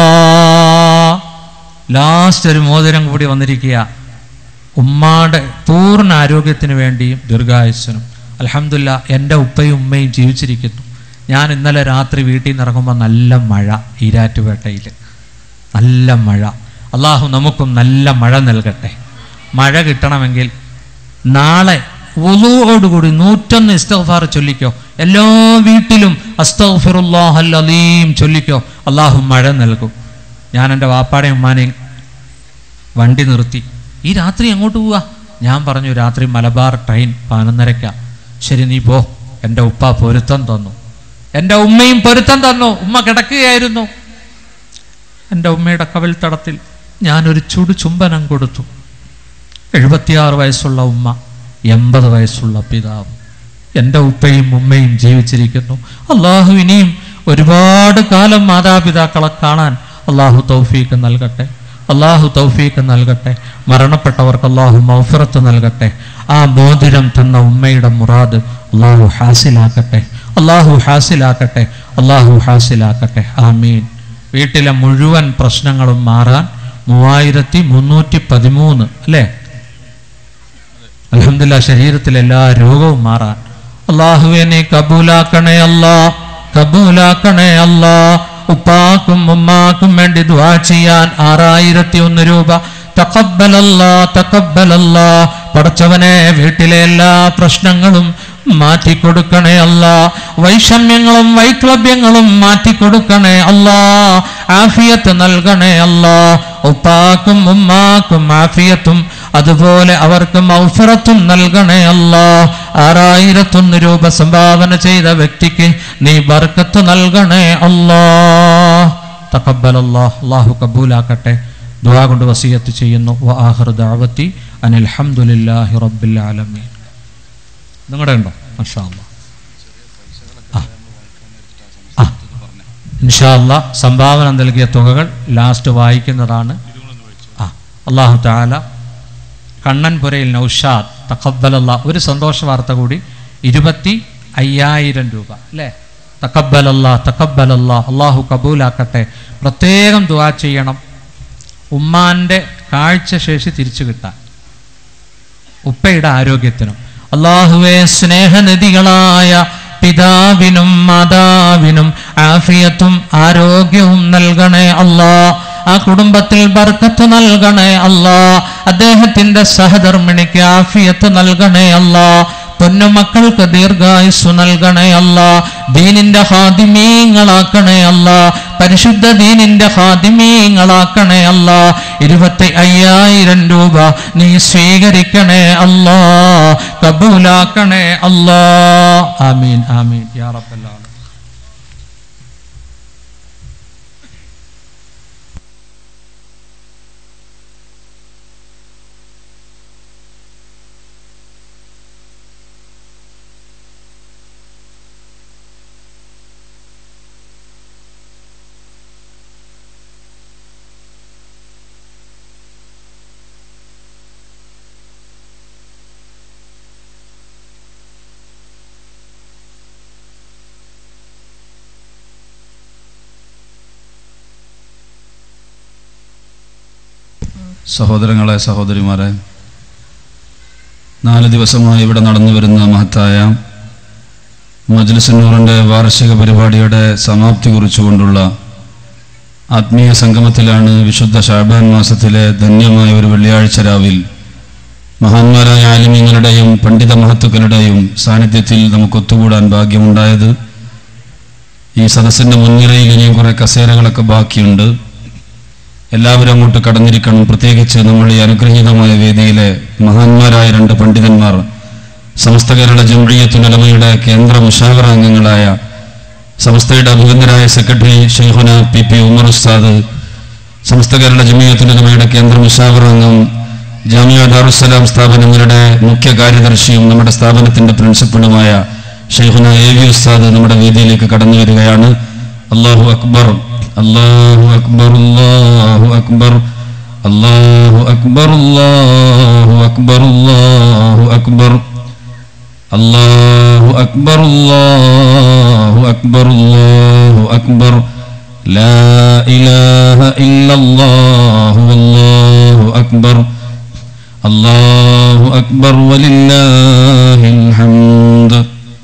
ലാസ്റ്റ് ഒരു മോതിരം കൂടി വന്നിരിക്കുക ഉമ്മാടെ പൂർണ്ണ ആരോഗ്യത്തിന് വേണ്ടിയും ദീർഘായുസ്സനും അലഹമില്ല എൻ്റെ ഉപ്പയും ഉമ്മയും ജീവിച്ചിരിക്കുന്നു ഞാൻ ഇന്നലെ രാത്രി വീട്ടിൽ നിന്ന് ഇറങ്ങുമ്പോൾ നല്ല മഴ ഈരാറ്റുപേട്ടയിൽ നല്ല മഴ അള്ളാഹു നമുക്കും നല്ല മഴ നൽകട്ടെ മഴ കിട്ടണമെങ്കിൽ നാളെ ഒതുവോടുകൂടി നൂറ്റൊന്ന് ഇസ്തഫാർ ചൊല്ലിക്കോ എല്ലാ വീട്ടിലും അസ്തഫിറുല്ലാഹല്ലീം ചൊല്ലിക്കോ അള്ളാഹു മഴ നൽകും ഞാൻ എൻ്റെ വാപ്പാടെയും ഉമ്മാനെയും വണ്ടി നിർത്തി ഈ രാത്രി എങ്ങോട്ട് പോവാ ഞാൻ പറഞ്ഞു രാത്രി മലബാർ ട്രെയിൻ പതിനൊന്നരയ്ക്ക ശരി നീ പോ എൻ്റെ ഉപ്പ പൊരുത്തം തന്നു എൻ്റെ ഉമ്മയും പൊരുത്തം തന്നു ഉമ്മ കിടക്കുകയായിരുന്നു എൻ്റെ ഉമ്മയുടെ കവിൾത്തടത്തിൽ ഞാനൊരു ചുടു ചുംബനം കൊടുത്തു എഴുപത്തിയാറ് വയസ്സുള്ള ഉമ്മ എൺപത് വയസ്സുള്ള പിതാവ് എൻ്റെ ഉപ്പയും ഉമ്മയും ജീവിച്ചിരിക്കുന്നു അള്ളാഹു ഇനിയും ഒരുപാട് കാലം മാതാപിതാക്കളെ കാണാൻ അള്ളാഹു തൗഫീക്ക് നൽകട്ടെ അള്ളാഹു തൗഫീക്ക് നൽകട്ടെ മരണപ്പെട്ടവർക്ക് അള്ളാഹു മൗഫിറത്ത് നൽകട്ടെ ആ മോതിരം തന്ന ഉമ്മയുടെ മുറാദ് അള്ളാഹു ഹാസിലാക്കട്ടെ അള്ളാഹു ഹാസിലാക്കട്ടെ അള്ളാഹു ഹാസിലാക്കട്ടെ ആമീൻ വീട്ടിലെ മുഴുവൻ പ്രശ്നങ്ങളും മാറാൻ മൂവായിരത്തി മുന്നൂറ്റി പതിമൂന്ന് അല്ലേ അലഹമില്ല ശരീരത്തിലെ എല്ലാ രോഗവും മാറാൻ അള്ളാഹുവെ നീ കബൂലാക്കണേ അല്ലാ കബൂലാക്കണേ അല്ലാ ഉപ്പാക്കും ഉമ്മാക്കും വേണ്ടി ദുആ ചെയ്യാൻ ആറായിരത്തി ഒന്ന് രൂപ തക്കബലല്ല തക്കബലല്ല പടച്ചവനെ വീട്ടിലെ എല്ലാ പ്രശ്നങ്ങളും മാറ്റിക്കൊടുക്കണേ അല്ല വൈഷമ്യങ്ങളും വൈക്ലഭ്യങ്ങളും മാറ്റിക്കൊടുക്കണേ അല്ല ആഫിയത്ത് നൽകണേ അല്ല ഉപ്പാക്കും ഉമ്മാക്കും ആഫിയത്തും അതുപോലെ അവർക്ക് മൗഫറത്തും നൽകണേ അല്ല ആറായിരത്തൊന്ന് രൂപ സംഭാവന ചെയ്ത വ്യക്തിക്ക് നീ ബർക്കത്ത് നൽകണേ അല്ലാ തക്കബൽ അല്ലാഹ് അള്ളാഹു കബൂലാക്കട്ടെ ദുആ കൊണ്ട് വസിയത്ത് ചെയ്യുന്നു വ ആഖിറു ദഅവത്തി അനിൽ ഹംദുലില്ലാഹി റബ്ബിൽ ആലമീൻ നിങ്ങളുടെ ഉണ്ടോ മാഷാ അല്ലാ ആ. ആ. ഇൻഷാ അല്ലാ സംഭാവന നൽകിയ തുകകൾ ലാസ്റ്റ് വായിക്കുന്നതാണ് ആ അള്ളാഹു താല കണ്ണൻപുരയിൽ നൗഷാദ് തക്കബലല്ല ഒരു സന്തോഷ വാർത്ത കൂടി ഇരുപത്തി അയ്യായിരം രൂപ അല്ലേ തക്കബലല്ല തക്കബലല്ല അള്ളാഹു കബൂലാക്കട്ടെ പ്രത്യേകം ദുആ ചെയ്യണം ഉമ്മാന്റെ കാഴ്ചശേഷി തിരിച്ചു കിട്ടാൻ ഉപ്പയുടെ ആരോഗ്യത്തിനും അള്ളാഹുവെ സ്നേഹനിധികളായ പിതാവിനും മാതാവിനും ആഫിയത്തും ആരോഗ്യവും നൽകണേ അല്ലാ ആ കുടുംബത്തിൽ ബർക്കത്ത് നൽകണേ അല്ലാ അദ്ദേഹത്തിന്റെ സഹധർമ്മിണിക്ക് ആഫിയത്ത് നൽകണേ അല്ലാ പൊന്നുമക്കൾക്ക് ദീർഘായുസ് നൽകണേ അല്ല ദീനിന്റെ ഹാദിമീങ്ങളാക്കണേ അല്ല പരിശുദ്ധ ദീനിന്റെ ഹാദിമീങ്ങളാക്കണേ അല്ല ഇരുപത്തി അയ്യായിരം രൂപ നീ സ്വീകരിക്കണേ അല്ലാ കബൂലാക്കണേ അല്ലാ ആമീൻ ആമീൻ യാ റബ്ബൽ ആലമീൻ സഹോദരങ്ങളെ സഹോദരിമാരെ നാല് ദിവസമായി ഇവിടെ നടന്നു വരുന്ന മഹത്തായ മജ്ലിസുന്നൂറിൻ്റെ വാർഷിക പരിപാടിയുടെ സമാപ്തി കുറിച്ചുകൊണ്ടുള്ള ആത്മീയ സംഗമത്തിലാണ് വിശുദ്ധ ഷാബാൻ മാസത്തിലെ ധന്യമായ ഒരു വെള്ളിയാഴ്ച രാവിൽ മഹാന്മാരായ ആലിമ്യങ്ങളുടെയും പണ്ഡിത മഹത്തുക്കളുടെയും സാന്നിധ്യത്തിൽ നമുക്ക് ഒത്തുകൂടാൻ ഭാഗ്യമുണ്ടായത് ഈ സദസ്സിൻ്റെ മുൻനിരയിൽ ഇനിയും കുറേ കസേരകളൊക്കെ ബാക്കിയുണ്ട് എല്ലാവരും അങ്ങോട്ട് കടന്നിരിക്കണം പ്രത്യേകിച്ച് നമ്മൾ ഈ അനുഗ്രഹീതമായ വേദിയിലെ മഹാന്മാരായ രണ്ട് പണ്ഡിതന്മാർ സമസ്ത കേരള ജംഇയ്യത്തുലമയുടെ കേന്ദ്ര മുഷാവറ അംഗങ്ങളായ സമസ്തയുടെ അഭിനന്ദനായ secretary Shaikhuna P P Umar Ustad Samastha Kerala ജമിയത്തുലമയുടെ കേന്ദ്ര മുഷാവറ അംഗം ജാമിയ ദാറുസലാം സ്ഥാപനങ്ങളുടെ മുഖ്യ കാര്യദർശിയും നമ്മുടെ സ്ഥാപനത്തിന്റെ പ്രിൻസിപ്പളുമായ ഷെയ്ഖുന എ വി ഉസ്താദ് നമ്മുടെ വേദിയിലേക്ക് കടന്നു വരികയാണ് അള്ളാഹു അക്ബർ അള്ളാഹു അക്ബർ അള്ളാഹു അക്ബർ അള്ളാഹു അക്ബർ അള്ളാഹു അക്ബർ അള്ളാഹു അക്ബർ الله أكبر الله أكبر الله أكبر لا إله إلا الله والله أكبر الله أكبر ولله الحمد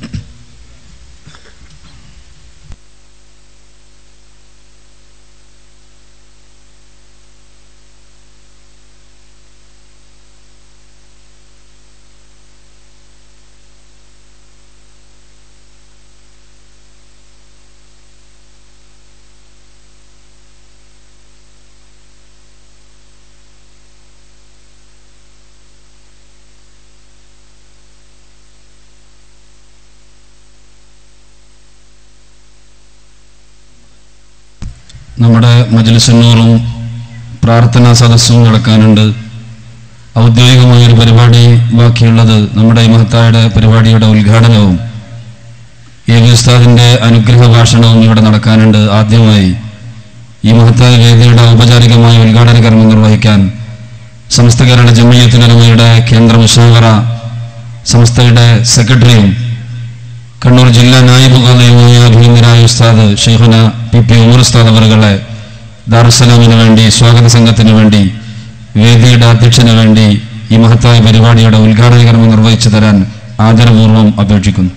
നമ്മുടെ മജലിസുന്നൂറും പ്രാർത്ഥനാ സദസ്സും നടക്കാനുണ്ട് ഔദ്യോഗികമായ ഒരു പരിപാടി ബാക്കിയുള്ളത് നമ്മുടെ ഈ മഹത്തായുടെ പരിപാടിയുടെ ഉദ്ഘാടനവും എ വി ഉസ്താദിന്റെ അനുഗ്രഹ ഭാഷണവും ഇവിടെ നടക്കാനുണ്ട് ആദ്യമായി ഈ മഹത്തായ വേദിയുടെ ഔപചാരികമായ ഉദ്ഘാടന കർമ്മം നിർവഹിക്കാൻ സമസ്ത കേരള ജമിയത്തുലമയുടെ കേന്ദ്ര മുഷാവറ സംസ്ഥയുടെ സെക്രട്ടറിയും കണ്ണൂർ ജില്ലാ നായിബ് ഖാദിയുമായ അഭിനന്ദനായ ഉസ്താദ് ഷെയ്ഖുന പി പി ഉമർ ഉസ്താദ് അവറുകളെ ദാറുസലാമിന് വേണ്ടി സ്വാഗത സംഘത്തിന് വേണ്ടി വേദിയുടെ അധ്യക്ഷന് വേണ്ടി ഈ മഹത്തായ പരിപാടിയുടെ ഉദ്ഘാടന കർമ്മം നിർവഹിച്ചു തരാൻ ആദരപൂർവ്വം അപേക്ഷിക്കുന്നു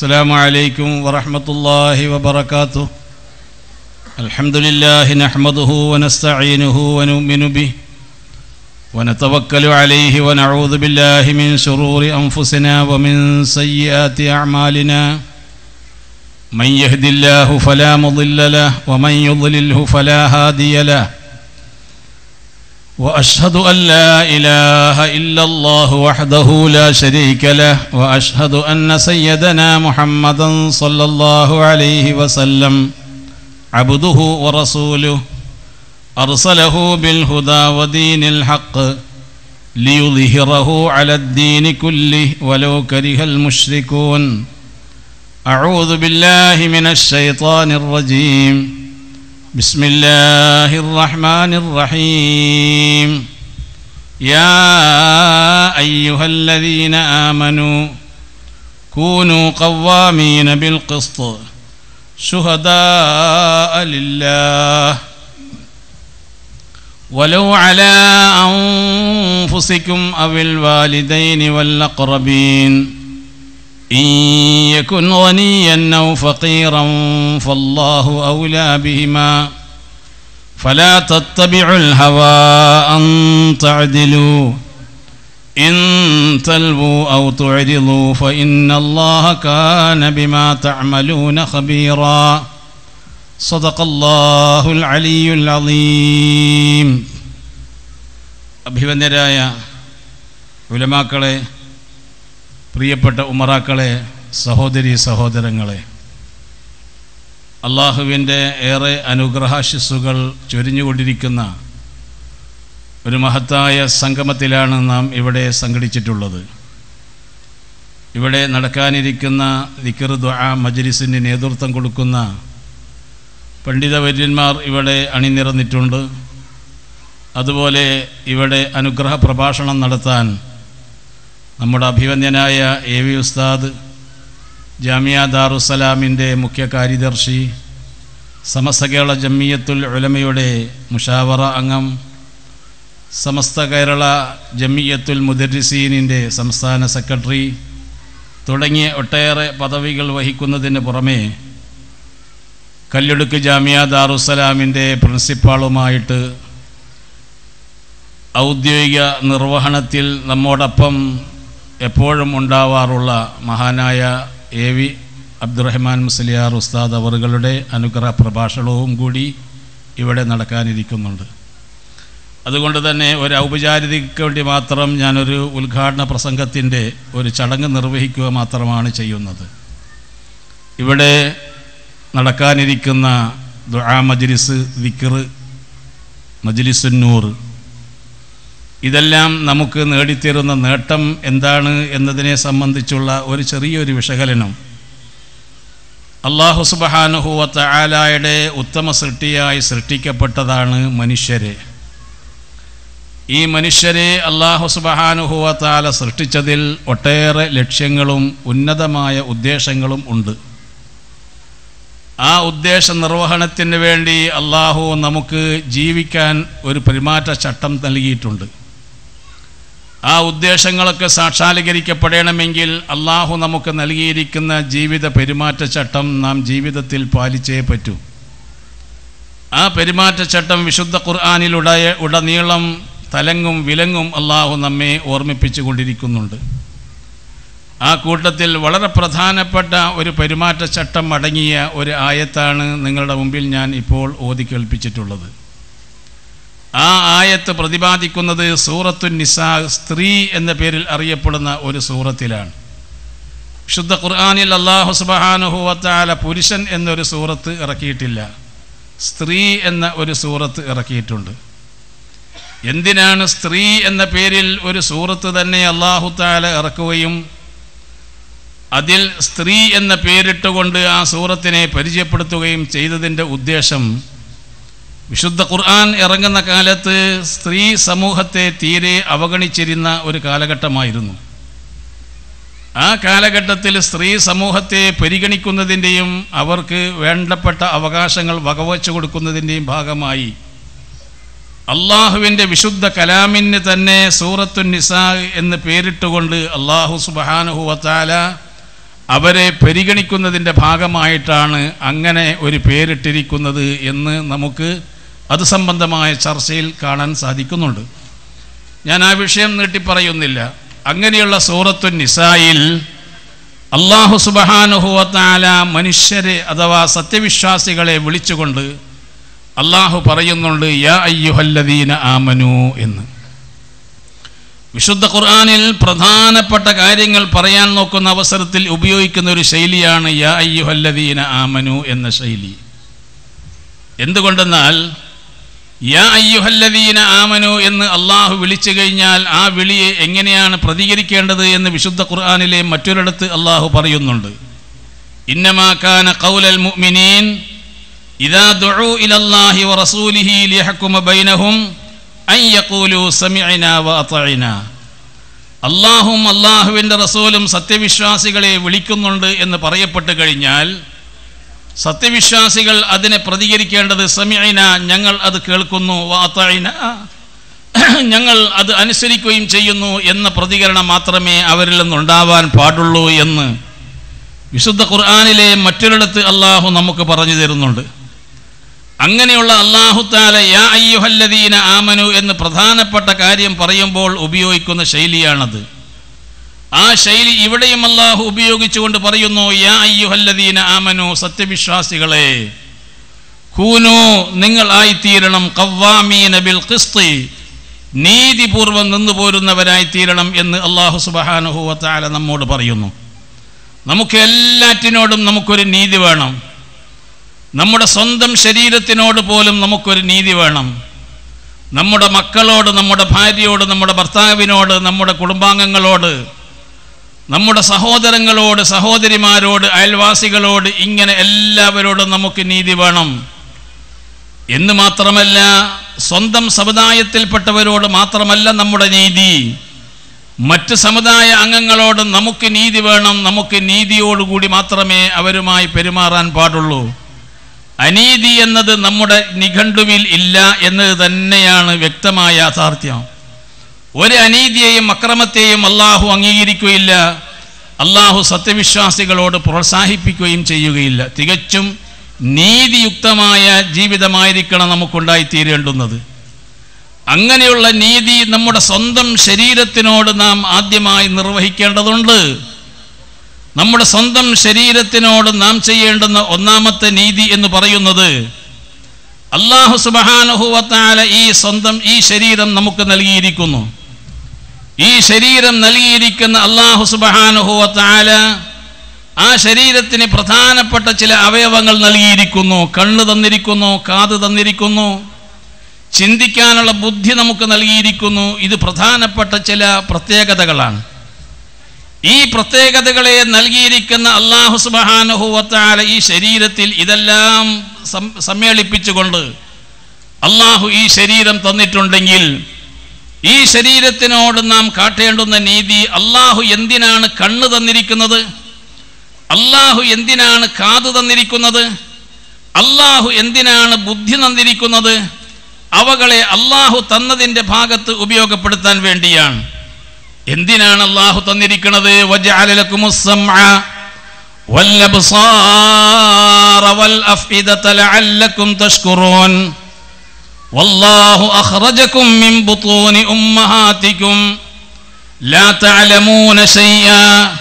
السلام عليكم ورحمة الله وبركاته الحمد لله نحمده ونستعينه ونؤمن به ونتوكل عليه ونعوذ بالله من شرور أنفسنا ومن سيئات أعمالنا من يهد الله فلا مضل له ومن يضلله فلا هادي له واشهد ان لا اله الا الله وحده لا شريك له واشهد ان سيدنا محمدا صلى الله عليه وسلم عبده ورسوله ارسله بالهدى ودين الحق ليظهره على الدين كله ولو كره المشركون اعوذ بالله من الشيطان الرجيم بسم الله الرحمن الرحيم يا ايها الذين امنوا كونوا قوامين بالقسط شهداء لله ولو على انفسكم او الوالدين والاقربين إن يكن غنيا أو فقيرا فالله أولى بهما فلا تتبعوا الهوى أن تعدلوا إن تلبوا أو تعرضوا فإن الله كان بما تعملون خبيرا صدق الله العلي العظيم അഭിവന്ദരായ ഉലമാക്കളെ പ്രിയപ്പെട്ട ഉമറാക്കളെ സഹോദരി സഹോദരങ്ങളെ അള്ളാഹുവിൻ്റെ ഏറെ അനുഗ്രഹാശിസ്സുകൾ ചൊരിഞ്ഞുകൊണ്ടിരിക്കുന്ന ഒരു മഹത്തായ സംഗമത്തിലാണ് നാം ഇവിടെ സംഘടിച്ചിട്ടുള്ളത് ഇവിടെ നടക്കാനിരിക്കുന്ന ദിക്കർ ദ്വാ മജ്ലിസിന് നേതൃത്വം കൊടുക്കുന്ന പണ്ഡിതവര്യന്മാർ ഇവിടെ അണിനിരന്നിട്ടുണ്ട് അതുപോലെ ഇവിടെ അനുഗ്രഹ പ്രഭാഷണം നടത്താൻ നമ്മുടെ അഭിവന്ദ്യനായ എ വി ഉസ്താദ് ജാമിയ ദാറുസലാമിൻ്റെ മുഖ്യ കാര്യദർശി സമസ്ത കേരള ജമ്മിയത്തുൽ ഉലമയുടെ മുഷാവറ അംഗം സമസ്ത കേരള ജമ്മിയത്തുൽ മുദരിസീനിൻ്റെ സംസ്ഥാന സെക്രട്ടറി തുടങ്ങിയ ഒട്ടേറെ പദവികൾ വഹിക്കുന്നതിന് പുറമേ കല്ലുടുക്ക് ജാമിയ ദാറുസലാമിൻ്റെ പ്രിൻസിപ്പാളുമായിട്ട് ഔദ്യോഗിക നിർവഹണത്തിൽ നമ്മോടൊപ്പം എപ്പോഴും ഉണ്ടാവാറുള്ള മഹാനായ എ വി അബ്ദുറഹ്മാൻ മുസ്ലിയാർ ഉസ്താദ് അവറുകളുടെ അനുഗ്രഹ പ്രഭാഷണവും കൂടി ഇവിടെ നടക്കാനിരിക്കുന്നുണ്ട് അതുകൊണ്ട് തന്നെ ഒരു ഔപചാരികതയ്ക്ക് വേണ്ടി മാത്രം ഞാനൊരു ഉദ്ഘാടന പ്രസംഗത്തിൻ്റെ ഒരു ചടങ്ങ് നിർവഹിക്കുക മാത്രമാണ് ചെയ്യുന്നത് ഇവിടെ നടക്കാനിരിക്കുന്ന ദുആ മജ്ലിസ് വിക്ർ മജ്ലിസുന്നൂർ ഇതെല്ലാം നമുക്ക് നേടിത്തരുന്ന നേട്ടം എന്താണ് എന്നതിനെ സംബന്ധിച്ചുള്ള ഒരു ചെറിയൊരു വിശകലനം അള്ളാഹു സുബഹാനുഹുവത്ത ആലായുടെ ഉത്തമ സൃഷ്ടിയായി സൃഷ്ടിക്കപ്പെട്ടതാണ് മനുഷ്യരെ ഈ മനുഷ്യരെ അള്ളാഹു സുബഹാനുഹുവത്താല സൃഷ്ടിച്ചതിൽ ഒട്ടേറെ ലക്ഷ്യങ്ങളും ഉന്നതമായ ഉദ്ദേശങ്ങളും ഉണ്ട് ആ ഉദ്ദേശ നിർവഹണത്തിന് വേണ്ടി അള്ളാഹു നമുക്ക് ജീവിക്കാൻ ഒരു പെരുമാറ്റ ചട്ടം നൽകിയിട്ടുണ്ട് ആ ഉദ്ദേശങ്ങളൊക്കെ സാക്ഷാത്കരിക്കപ്പെടണമെങ്കിൽ അള്ളാഹു നമുക്ക് നൽകിയിരിക്കുന്ന ജീവിത പെരുമാറ്റച്ചട്ടം നാം ജീവിതത്തിൽ പാലിച്ചേ പറ്റൂ ആ പെരുമാറ്റച്ചട്ടം വിശുദ്ധ ഖുർആാനിലുടയ ഉടനീളം തലങ്ങും വിലങ്ങും അള്ളാഹു നമ്മെ ഓർമ്മിപ്പിച്ചു കൊണ്ടിരിക്കുന്നുണ്ട് ആ കൂട്ടത്തിൽ വളരെ പ്രധാനപ്പെട്ട ഒരു പെരുമാറ്റച്ചട്ടം അടങ്ങിയ ഒരു ആയത്താണ് നിങ്ങളുടെ മുമ്പിൽ ഞാൻ ഇപ്പോൾ ഓതി കേൾപ്പിച്ചിട്ടുള്ളത് ആ ആയത്ത് പ്രതിപാദിക്കുന്നത് സൂറത്തു നിസാ സ്ത്രീ എന്ന പേരിൽ അറിയപ്പെടുന്ന ഒരു സൂറത്തിലാണ് ശുദ്ധ ഖുർആാനിൽ അള്ളാഹു സുബാനുഹുവത്താല പുരുഷൻ എന്നൊരു സൂറത്ത് ഇറക്കിയിട്ടില്ല സ്ത്രീ എന്ന ഒരു സൂറത്ത് ഇറക്കിയിട്ടുണ്ട് എന്തിനാണ് സ്ത്രീ എന്ന പേരിൽ ഒരു സൂറത്ത് തന്നെ അള്ളാഹു താല ഇറക്കുകയും അതിൽ സ്ത്രീ എന്ന പേരിട്ടുകൊണ്ട് ആ സൂറത്തിനെ പരിചയപ്പെടുത്തുകയും ചെയ്തതിൻ്റെ ഉദ്ദേശം വിശുദ്ധ ഖുർആൻ ഇറങ്ങുന്ന കാലത്ത് സ്ത്രീ സമൂഹത്തെ തീരെ അവഗണിച്ചിരുന്ന ഒരു കാലഘട്ടമായിരുന്നു ആ കാലഘട്ടത്തിൽ സ്ത്രീ സമൂഹത്തെ പരിഗണിക്കുന്നതിൻ്റെയും അവർക്ക് വേണ്ടപ്പെട്ട അവകാശങ്ങൾ വകവച്ചു കൊടുക്കുന്നതിൻ്റെയും ഭാഗമായി അള്ളാഹുവിൻ്റെ വിശുദ്ധ കലാമിന് തന്നെ സൂറത്തു നിസാ എന്ന് പേരിട്ടുകൊണ്ട് അള്ളാഹു സുബാനുഹുവത്താല അവരെ പരിഗണിക്കുന്നതിൻ്റെ ഭാഗമായിട്ടാണ് അങ്ങനെ ഒരു പേരിട്ടിരിക്കുന്നത് എന്ന് നമുക്ക് അത് സംബന്ധമായ ചർച്ചയിൽ കാണാൻ സാധിക്കുന്നുണ്ട് ഞാൻ ആ വിഷയം നീട്ടി പറയുന്നില്ല അങ്ങനെയുള്ള സൂറത്തു നിസായിൽ അള്ളാഹു സുബഹാനുഹുവത്താല മനുഷ്യരെ അഥവാ സത്യവിശ്വാസികളെ വിളിച്ചുകൊണ്ട് അള്ളാഹു പറയുന്നുണ്ട് യാ അയ്യുഹല്ലദീന ആമനു എന്ന് വിശുദ്ധ ഖുർആനിൽ പ്രധാനപ്പെട്ട കാര്യങ്ങൾ പറയാൻ നോക്കുന്ന അവസരത്തിൽ ഉപയോഗിക്കുന്ന ഒരു ശൈലിയാണ് യാ അയ്യുഹല്ലദീന ആമനു എന്ന ശൈലി എന്തുകൊണ്ടെന്നാൽ യാ അയ്യുഹല്ലദീന ആമനു എന്ന് അള്ളാഹു വിളിച്ചു കഴിഞ്ഞാൽ ആ വിളിയെ എങ്ങനെയാണ് പ്രതികരിക്കേണ്ടത് എന്ന് വിശുദ്ധ ഖുർആനിലെ മറ്റൊരിടത്ത് അള്ളാഹു പറയുന്നുണ്ട് ഇന്നമാക്കാന ഖൗലൽ മുഅ്മിനീൻ ഇദാ ദുഉ ഇലല്ലാഹി വറസൂലിഹി ലിയഹ്കുമ ബൈനഹും അൻ യഖൂലു സമിഅനാ വഅതഅനാ അള്ളാഹും അള്ളാഹുവിൻ്റെ റസൂലും സത്യവിശ്വാസികളെ വിളിക്കുന്നുണ്ട് എന്ന് പറയപ്പെട്ട് കഴിഞ്ഞാൽ സത്യവിശ്വാസികൾ അതിനെ പ്രതികരിക്കേണ്ടത് സമീന ഞങ്ങൾ അത് കേൾക്കുന്നു വാത്തൈന ഞങ്ങൾ അത് അനുസരിക്കുകയും ചെയ്യുന്നു എന്ന പ്രതികരണം മാത്രമേ അവരിൽ നിന്നുണ്ടാവാൻ പാടുള്ളൂ എന്ന് വിശുദ്ധ ഖുർആാനിലെ മറ്റൊരിടത്ത് അള്ളാഹു നമുക്ക് പറഞ്ഞു തരുന്നുണ്ട് അങ്ങനെയുള്ള അള്ളാഹുത്താല യാ അയ്യുഹല്ലദീന ആമനു എന്ന് പ്രധാനപ്പെട്ട കാര്യം പറയുമ്പോൾ ഉപയോഗിക്കുന്ന ശൈലിയാണത് ആ ശൈലി ഇവിടെയും അള്ളാഹു ഉപയോഗിച്ചുകൊണ്ട് പറയുന്നു യാ അയ്യുഹല്ലദീന ആമനു സത്യവിശ്വാസികളെ കൂനു നിങ്ങൾ ആയിത്തീരണം കവ്വാമീന ബിൽ ഖിസ്തി നീതിപൂർവം നിന്നു പോരുന്നവരായി തീരണം എന്ന് അള്ളാഹു സുബഹാനുഹുവത്താല നമ്മോട് പറയുന്നു നമുക്ക് എല്ലാറ്റിനോടും നമുക്കൊരു നീതി വേണം നമ്മുടെ സ്വന്തം ശരീരത്തിനോട് പോലും നമുക്കൊരു നീതി വേണം നമ്മുടെ മക്കളോട് നമ്മുടെ ഭാര്യയോട് നമ്മുടെ ഭർത്താവിനോട് നമ്മുടെ കുടുംബാംഗങ്ങളോട് നമ്മുടെ സഹോദരങ്ങളോട് സഹോദരിമാരോട് അയൽവാസികളോട് ഇങ്ങനെ എല്ലാവരോടും നമുക്ക് നീതി വേണം എന്ന് മാത്രമല്ല സ്വന്തം സമുദായത്തിൽപ്പെട്ടവരോട് മാത്രമല്ല നമ്മുടെ നീതി മറ്റ് സമുദായ അംഗങ്ങളോട് നമുക്ക് നീതി വേണം നമുക്ക് നീതിയോടുകൂടി മാത്രമേ അവരുമായി പെരുമാറാൻ പാടുള്ളൂ അനീതി എന്നത് നമ്മുടെ നിഘണ്ടുവിൽ ഇല്ല എന്നത് തന്നെയാണ് വ്യക്തമായ യാഥാർത്ഥ്യം ഒരു അനീതിയെയും അക്രമത്തെയും അള്ളാഹു അംഗീകരിക്കുകയില്ല അള്ളാഹു സത്യവിശ്വാസികളോട് പ്രോത്സാഹിപ്പിക്കുകയും ചെയ്യുകയില്ല തികച്ചും നീതിയുക്തമായ ജീവിതമായിരിക്കണം നമുക്കുണ്ടായിത്തീരേണ്ടുന്നത് അങ്ങനെയുള്ള നീതി നമ്മുടെ സ്വന്തം ശരീരത്തിനോട് നാം ആദ്യമായി നിർവഹിക്കേണ്ടതുണ്ട് നമ്മുടെ സ്വന്തം ശരീരത്തിനോട് നാം ചെയ്യേണ്ടുന്ന ഒന്നാമത്തെ നീതി എന്ന് പറയുന്നത് അള്ളാഹു സുബഹാനുഹുവത്താല ഈ സ്വന്തം ഈ ശരീരം നമുക്ക് നൽകിയിരിക്കുന്നു ഈ ശരീരം നൽകിയിരിക്കുന്ന അള്ളാഹു സുബഹാനുഹുവത്താല ആ ശരീരത്തിന് പ്രധാനപ്പെട്ട ചില അവയവങ്ങൾ നൽകിയിരിക്കുന്നു കണ്ണ് തന്നിരിക്കുന്നു കാത് തന്നിരിക്കുന്നു ചിന്തിക്കാനുള്ള ബുദ്ധി നമുക്ക് നൽകിയിരിക്കുന്നു ഇത് പ്രധാനപ്പെട്ട ചില പ്രത്യേകതകളാണ് ഈ പ്രത്യേകതകളെ നൽകിയിരിക്കുന്ന അള്ളാഹു സുബഹാനുഹുവത്താല ഈ ശരീരത്തിൽ ഇതെല്ലാം സം- സമ്മേളിപ്പിച്ചുകൊണ്ട് അള്ളാഹു ഈ ശരീരം തന്നിട്ടുണ്ടെങ്കിൽ ഈ ശരീരത്തിനോട് നാം കാട്ടേണ്ടുന്ന നീതി അള്ളാഹു എന്തിനാണ് കണ്ണ് തന്നിരിക്കുന്നത് അള്ളാഹു എന്തിനാണ് കാത് തന്നിരിക്കുന്നത് അള്ളാഹു എന്തിനാണ് ബുദ്ധി തന്നിരിക്കുന്നത് അവകളെ അള്ളാഹു തന്നതിൻ്റെ ഭാഗത്ത് ഉപയോഗപ്പെടുത്താൻ വേണ്ടിയാണ് എന്തിനാണ് അള്ളാഹു തന്നിരിക്കുന്നത് വജഅല ലക്കുമുസ് സമഅ വൽ അബ്സാറ വൽ അഫ്ഇദത ലഅല്ലക്കും തഷ്കുറൂൻ വല്ലാഹു അഖ്റജകും മിൻ ബുത്തൂനി ഉമ്മഹാതികും ലാ തഅലമൂന ശൈആ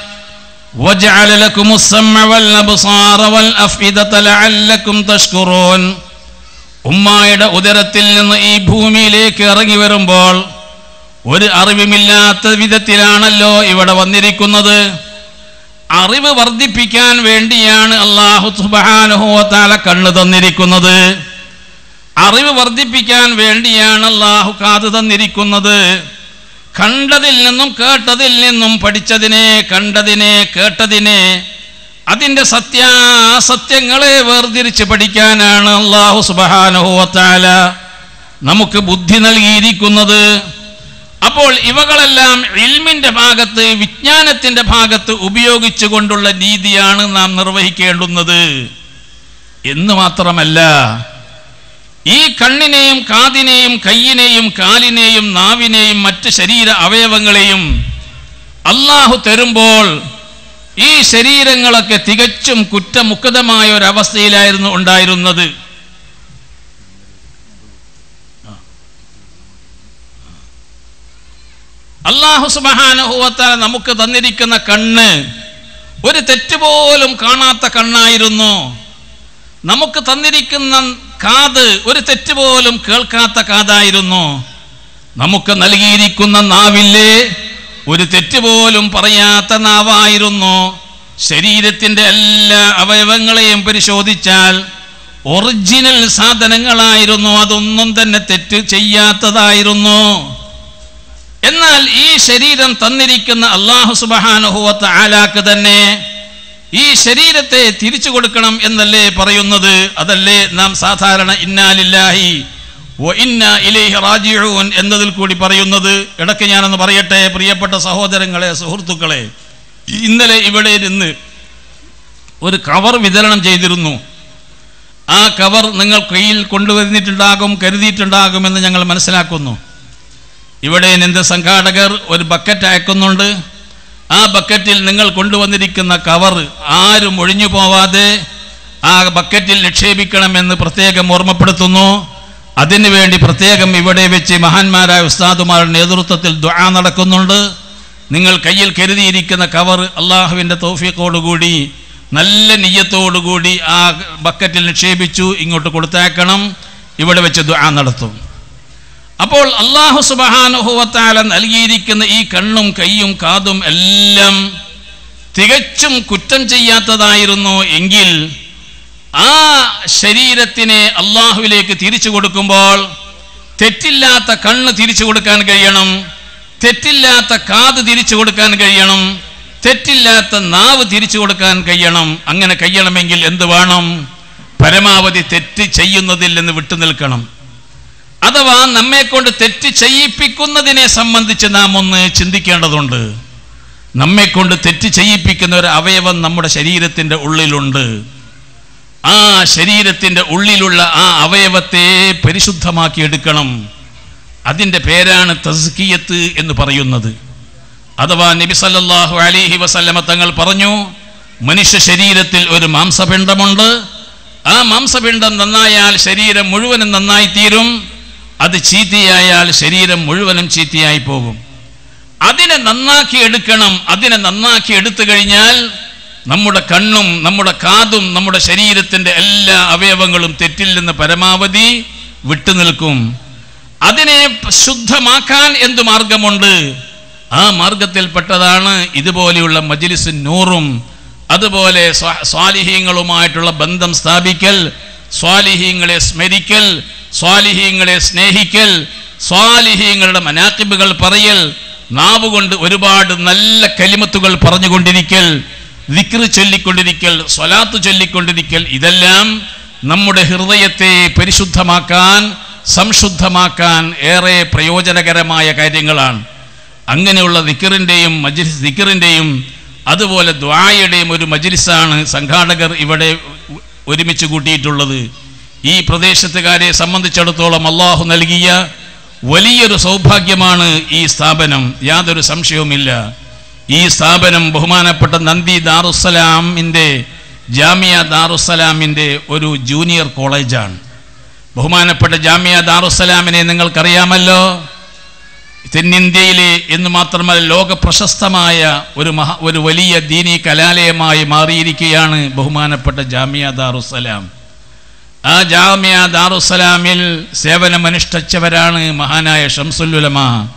وجعل لكم السمع والأبصار والأفئدة لعلكم تشكرون ഉമ്മായുടെ ഉദരത്തിൽ നിന്ന് ഈ ഭൂമിയിലേക്ക് ഇറങ്ങി വരുമ്പോൾ ഒരു അറിവുമില്ലാത്ത വിധത്തിലാണല്ലോ ഇവിടെ വന്നിരിക്കുന്നത് അറിവ് വർദ്ധിപ്പിക്കാൻ വേണ്ടിയാണ് അള്ളാഹു സുബാനുഹോത്താല കണ്ണ് തന്നിരിക്കുന്നത് അറിവ് വർദ്ധിപ്പിക്കാൻ വേണ്ടിയാണ് അള്ളാഹു കാത് തന്നിരിക്കുന്നത് കണ്ടതിൽ നിന്നും കേട്ടതിൽ നിന്നും പഠിച്ചതിനെ കണ്ടതിനെ കേട്ടതിനെ അതിൻ്റെ സത്യാസത്യങ്ങളെ വേർതിരിച്ച് പഠിക്കാനാണ് അള്ളാഹു സുബാനുഹോത്താല നമുക്ക് ബുദ്ധി നൽകിയിരിക്കുന്നത് അപ്പോൾ ഇവകളെല്ലാം ഇൽമിന്റെ ഭാഗത്ത് വിജ്ഞാനത്തിന്റെ ഭാഗത്ത് ഉപയോഗിച്ചുകൊണ്ടുള്ള രീതിയാണ് നാം നിർവഹിക്കേണ്ടുന്നത് എന്ന് മാത്രമല്ല ഈ കണ്ണിനെയും കാതിനെയും കയ്യിനെയും കാലിനെയും നാവിനെയും മറ്റ് ശരീര അവയവങ്ങളെയും അള്ളാഹു തരുമ്പോൾ ഈ ശരീരങ്ങളൊക്കെ തികച്ചും കുറ്റമുക്തമായ ഒരവസ്ഥയിലായിരുന്നു ഉണ്ടായിരുന്നത് അള്ളാഹു സുബഹാനുഭവത്താൽ നമുക്ക് തന്നിരിക്കുന്ന കണ്ണ് ഒരു തെറ്റുപോലും കാണാത്ത കണ്ണായിരുന്നു നമുക്ക് തന്നിരിക്കുന്ന കാത് ഒരു തെറ്റുപോലും കേൾക്കാത്ത കാതായിരുന്നു നമുക്ക് നൽകിയിരിക്കുന്ന നാവില്ലേ ഒരു തെറ്റുപോലും പറയാത്ത നാവായിരുന്നു ശരീരത്തിന്റെ എല്ലാ അവയവങ്ങളെയും പരിശോധിച്ചാൽ ഒറിജിനൽ സാധനങ്ങളായിരുന്നു അതൊന്നും തന്നെ തെറ്റ് ചെയ്യാത്തതായിരുന്നു എന്നാൽ ഈ ശരീരം തന്നിരിക്കുന്ന അള്ളാഹു സുബഹാനുഹുവത്ത് ആലാക്ക് തന്നെ ഈ ശരീരത്തെ തിരിച്ചു കൊടുക്കണം എന്നല്ലേ പറയുന്നത് അതല്ലേ നാം സാധാരണ ഇന്നാലില്ലാഹി വ ഇന്ന ഇലൈഹി റാജിഊൻ എന്നതിൽ കൂടി പറയുന്നത് ഇടയ്ക്ക് ഞാനൊന്ന് പറയട്ടെ പ്രിയപ്പെട്ട സഹോദരങ്ങളെ സുഹൃത്തുക്കളെ ഇന്നലെ ഇവിടെ നിന്ന് ഒരു കവർ വിതരണം ചെയ്തിരുന്നു ആ കവർ നിങ്ങൾ കയ്യിൽ കൊണ്ടുവന്നിട്ടുണ്ടാകും കരുതിയിട്ടുണ്ടാകുമെന്ന് ഞങ്ങൾ മനസ്സിലാക്കുന്നു ഇവിടെ നിന്ന് സംഘാടകർ ഒരു ബക്കറ്റ് അയക്കുന്നുണ്ട് ആ ബക്കറ്റിൽ നിങ്ങൾ കൊണ്ടുവന്നിരിക്കുന്ന കവർ ആരും ഒഴിഞ്ഞു പോവാതെ ആ ബക്കറ്റിൽ നിക്ഷേപിക്കണമെന്ന് പ്രത്യേകം ഓർമ്മപ്പെടുത്തുന്നു അതിനുവേണ്ടി പ്രത്യേകം ഇവിടെ വെച്ച് മഹാന്മാരായ ഉസ്താദുമാരുടെ നേതൃത്വത്തിൽ ദുആ നടക്കുന്നുണ്ട് നിങ്ങൾ കയ്യിൽ കരുതിയിരിക്കുന്ന കവർ അള്ളാഹുവിൻ്റെ തൗഫീഖോടുകൂടി നല്ല നീയത്തോടുകൂടി ആ ബക്കറ്റിൽ നിക്ഷേപിച്ചു ഇങ്ങോട്ട് കൊടുത്തേക്കണം ഇവിടെ വെച്ച് ദുആ നടത്തും അപ്പോൾ അള്ളാഹു സുബഹാനുഭവത്താല നൽകിയിരിക്കുന്ന ഈ കണ്ണും കൈയും കാതും എല്ലാം തികച്ചും കുറ്റം ചെയ്യാത്തതായിരുന്നു എങ്കിൽ ആ ശരീരത്തിനെ അള്ളാഹുവിലേക്ക് തിരിച്ചു കൊടുക്കുമ്പോൾ തെറ്റില്ലാത്ത കണ്ണ് തിരിച്ചു കൊടുക്കാൻ കഴിയണം തെറ്റില്ലാത്ത കാത് തിരിച്ചു കൊടുക്കാൻ കഴിയണം തെറ്റില്ലാത്ത നാവ് തിരിച്ചു കൊടുക്കാൻ കഴിയണം അങ്ങനെ കഴിയണമെങ്കിൽ എന്ത് വേണം പരമാവധി തെറ്റ് ചെയ്യുന്നതിൽ നിന്ന് വിട്ടുനിൽക്കണം അഥവാ നമ്മെ കൊണ്ട് തെറ്റ് ചെയ്യിപ്പിക്കുന്നതിനെ സംബന്ധിച്ച് നാം ഒന്ന് ചിന്തിക്കേണ്ടതുണ്ട് നമ്മെ കൊണ്ട് തെറ്റ് ചെയ്യിപ്പിക്കുന്ന ഒരു അവയവം നമ്മുടെ ശരീരത്തിന്റെ ഉള്ളിലുണ്ട് ആ ശരീരത്തിന്റെ ഉള്ളിലുള്ള ആ അവയവത്തെ പരിശുദ്ധമാക്കി എടുക്കണം അതിൻ്റെ പേരാണ് തസ്കിയത്ത് എന്ന് പറയുന്നത് അഥവാ നബി സല്ലല്ലാഹു അലൈഹി വസല്ലമ തങ്ങൾ പറഞ്ഞു മനുഷ്യ ശരീരത്തിൽ ഒരു മാംസപിണ്ഡമുണ്ട് ആ മാംസപിണ്ഡം നന്നായാൽ ശരീരം മുഴുവനും നന്നായി തീരും അത് ചീത്തയായാൽ ശരീരം മുഴുവനും ചീത്തയായി പോകും അതിനെ നന്നാക്കി എടുക്കണം അതിനെ നന്നാക്കി എടുത്തു കഴിഞ്ഞാൽ നമ്മുടെ കണ്ണും നമ്മുടെ കാതും നമ്മുടെ ശരീരത്തിന്റെ എല്ലാ അവയവങ്ങളും തെറ്റിൽ നിന്ന് പരമാവധി വിട്ടുനിൽക്കും അതിനെ ശുദ്ധമാക്കാൻ എന്ത് മാർഗമുണ്ട് ആ മാർഗത്തിൽപ്പെട്ടതാണ് ഇതുപോലെയുള്ള മജ്ലിസ് നൂറും അതുപോലെ സ്വാ- സ്വാലിഹീങ്ങളുമായിട്ടുള്ള ബന്ധം സ്ഥാപിക്കൽ സ്വാലിഹീങ്ങളെ സ്മരിക്കൽ സ്വാലിഹീങ്ങളെ സ്നേഹിക്കൽ സ്വാലിഹീങ്ങളുടെ മനാക്കിബുകൾ പറയൽ നാവ് കൊണ്ട് ഒരുപാട് നല്ല കലിമത്തുകൾ പറഞ്ഞുകൊണ്ടിരിക്കൽ വിക്റ് ചൊല്ലിക്കൊണ്ടിരിക്കൽ സ്വലാത്ത് ചൊല്ലിക്കൊണ്ടിരിക്കൽ ഇതെല്ലാം നമ്മുടെ ഹൃദയത്തെ പരിശുദ്ധമാക്കാൻ സംശുദ്ധമാക്കാൻ ഏറെ പ്രയോജനകരമായ കാര്യങ്ങളാണ് അങ്ങനെയുള്ള ദിക്കറിൻ്റെയും മജ്ലിസ് ദിക്കറിൻ്റെയും അതുപോലെ ദ്വായയുടെയും ഒരു മജ്ലിസാണ് സംഘാടകർ ഇവിടെ ഒരുമിച്ച് കൂട്ടിയിട്ടുള്ളത് ഈ പ്രദേശത്തുകാരെ സംബന്ധിച്ചിടത്തോളം അള്ളാഹു നൽകിയ വലിയൊരു സൗഭാഗ്യമാണ് ഈ സ്ഥാപനം യാതൊരു സംശയവുമില്ല ഈ സ്ഥാപനം ബഹുമാനപ്പെട്ട നന്ദി ദാറുസലാമിൻ്റെ ജാമിയ ദാറുസലാമിൻ്റെ ഒരു ജൂനിയർ കോളേജാണ് ബഹുമാനപ്പെട്ട ജാമിയ ദാറുസലാമിനെ നിങ്ങൾക്കറിയാമല്ലോ തെന്നിന്ത്യയിലെ എന്ന് മാത്രമല്ല ലോക പ്രശസ്തമായ ഒരു മഹാ ഒരു വലിയ ദീനി കലാലയമായി മാറിയിരിക്കുകയാണ് ബഹുമാനപ്പെട്ട ജാമിയ ദാറുസലാം ആ ജാമിയ ദാറുസലാമിൽ സേവനമനുഷ്ഠിച്ചവരാണ് മഹാനായ ഷംസുല്ലുലമ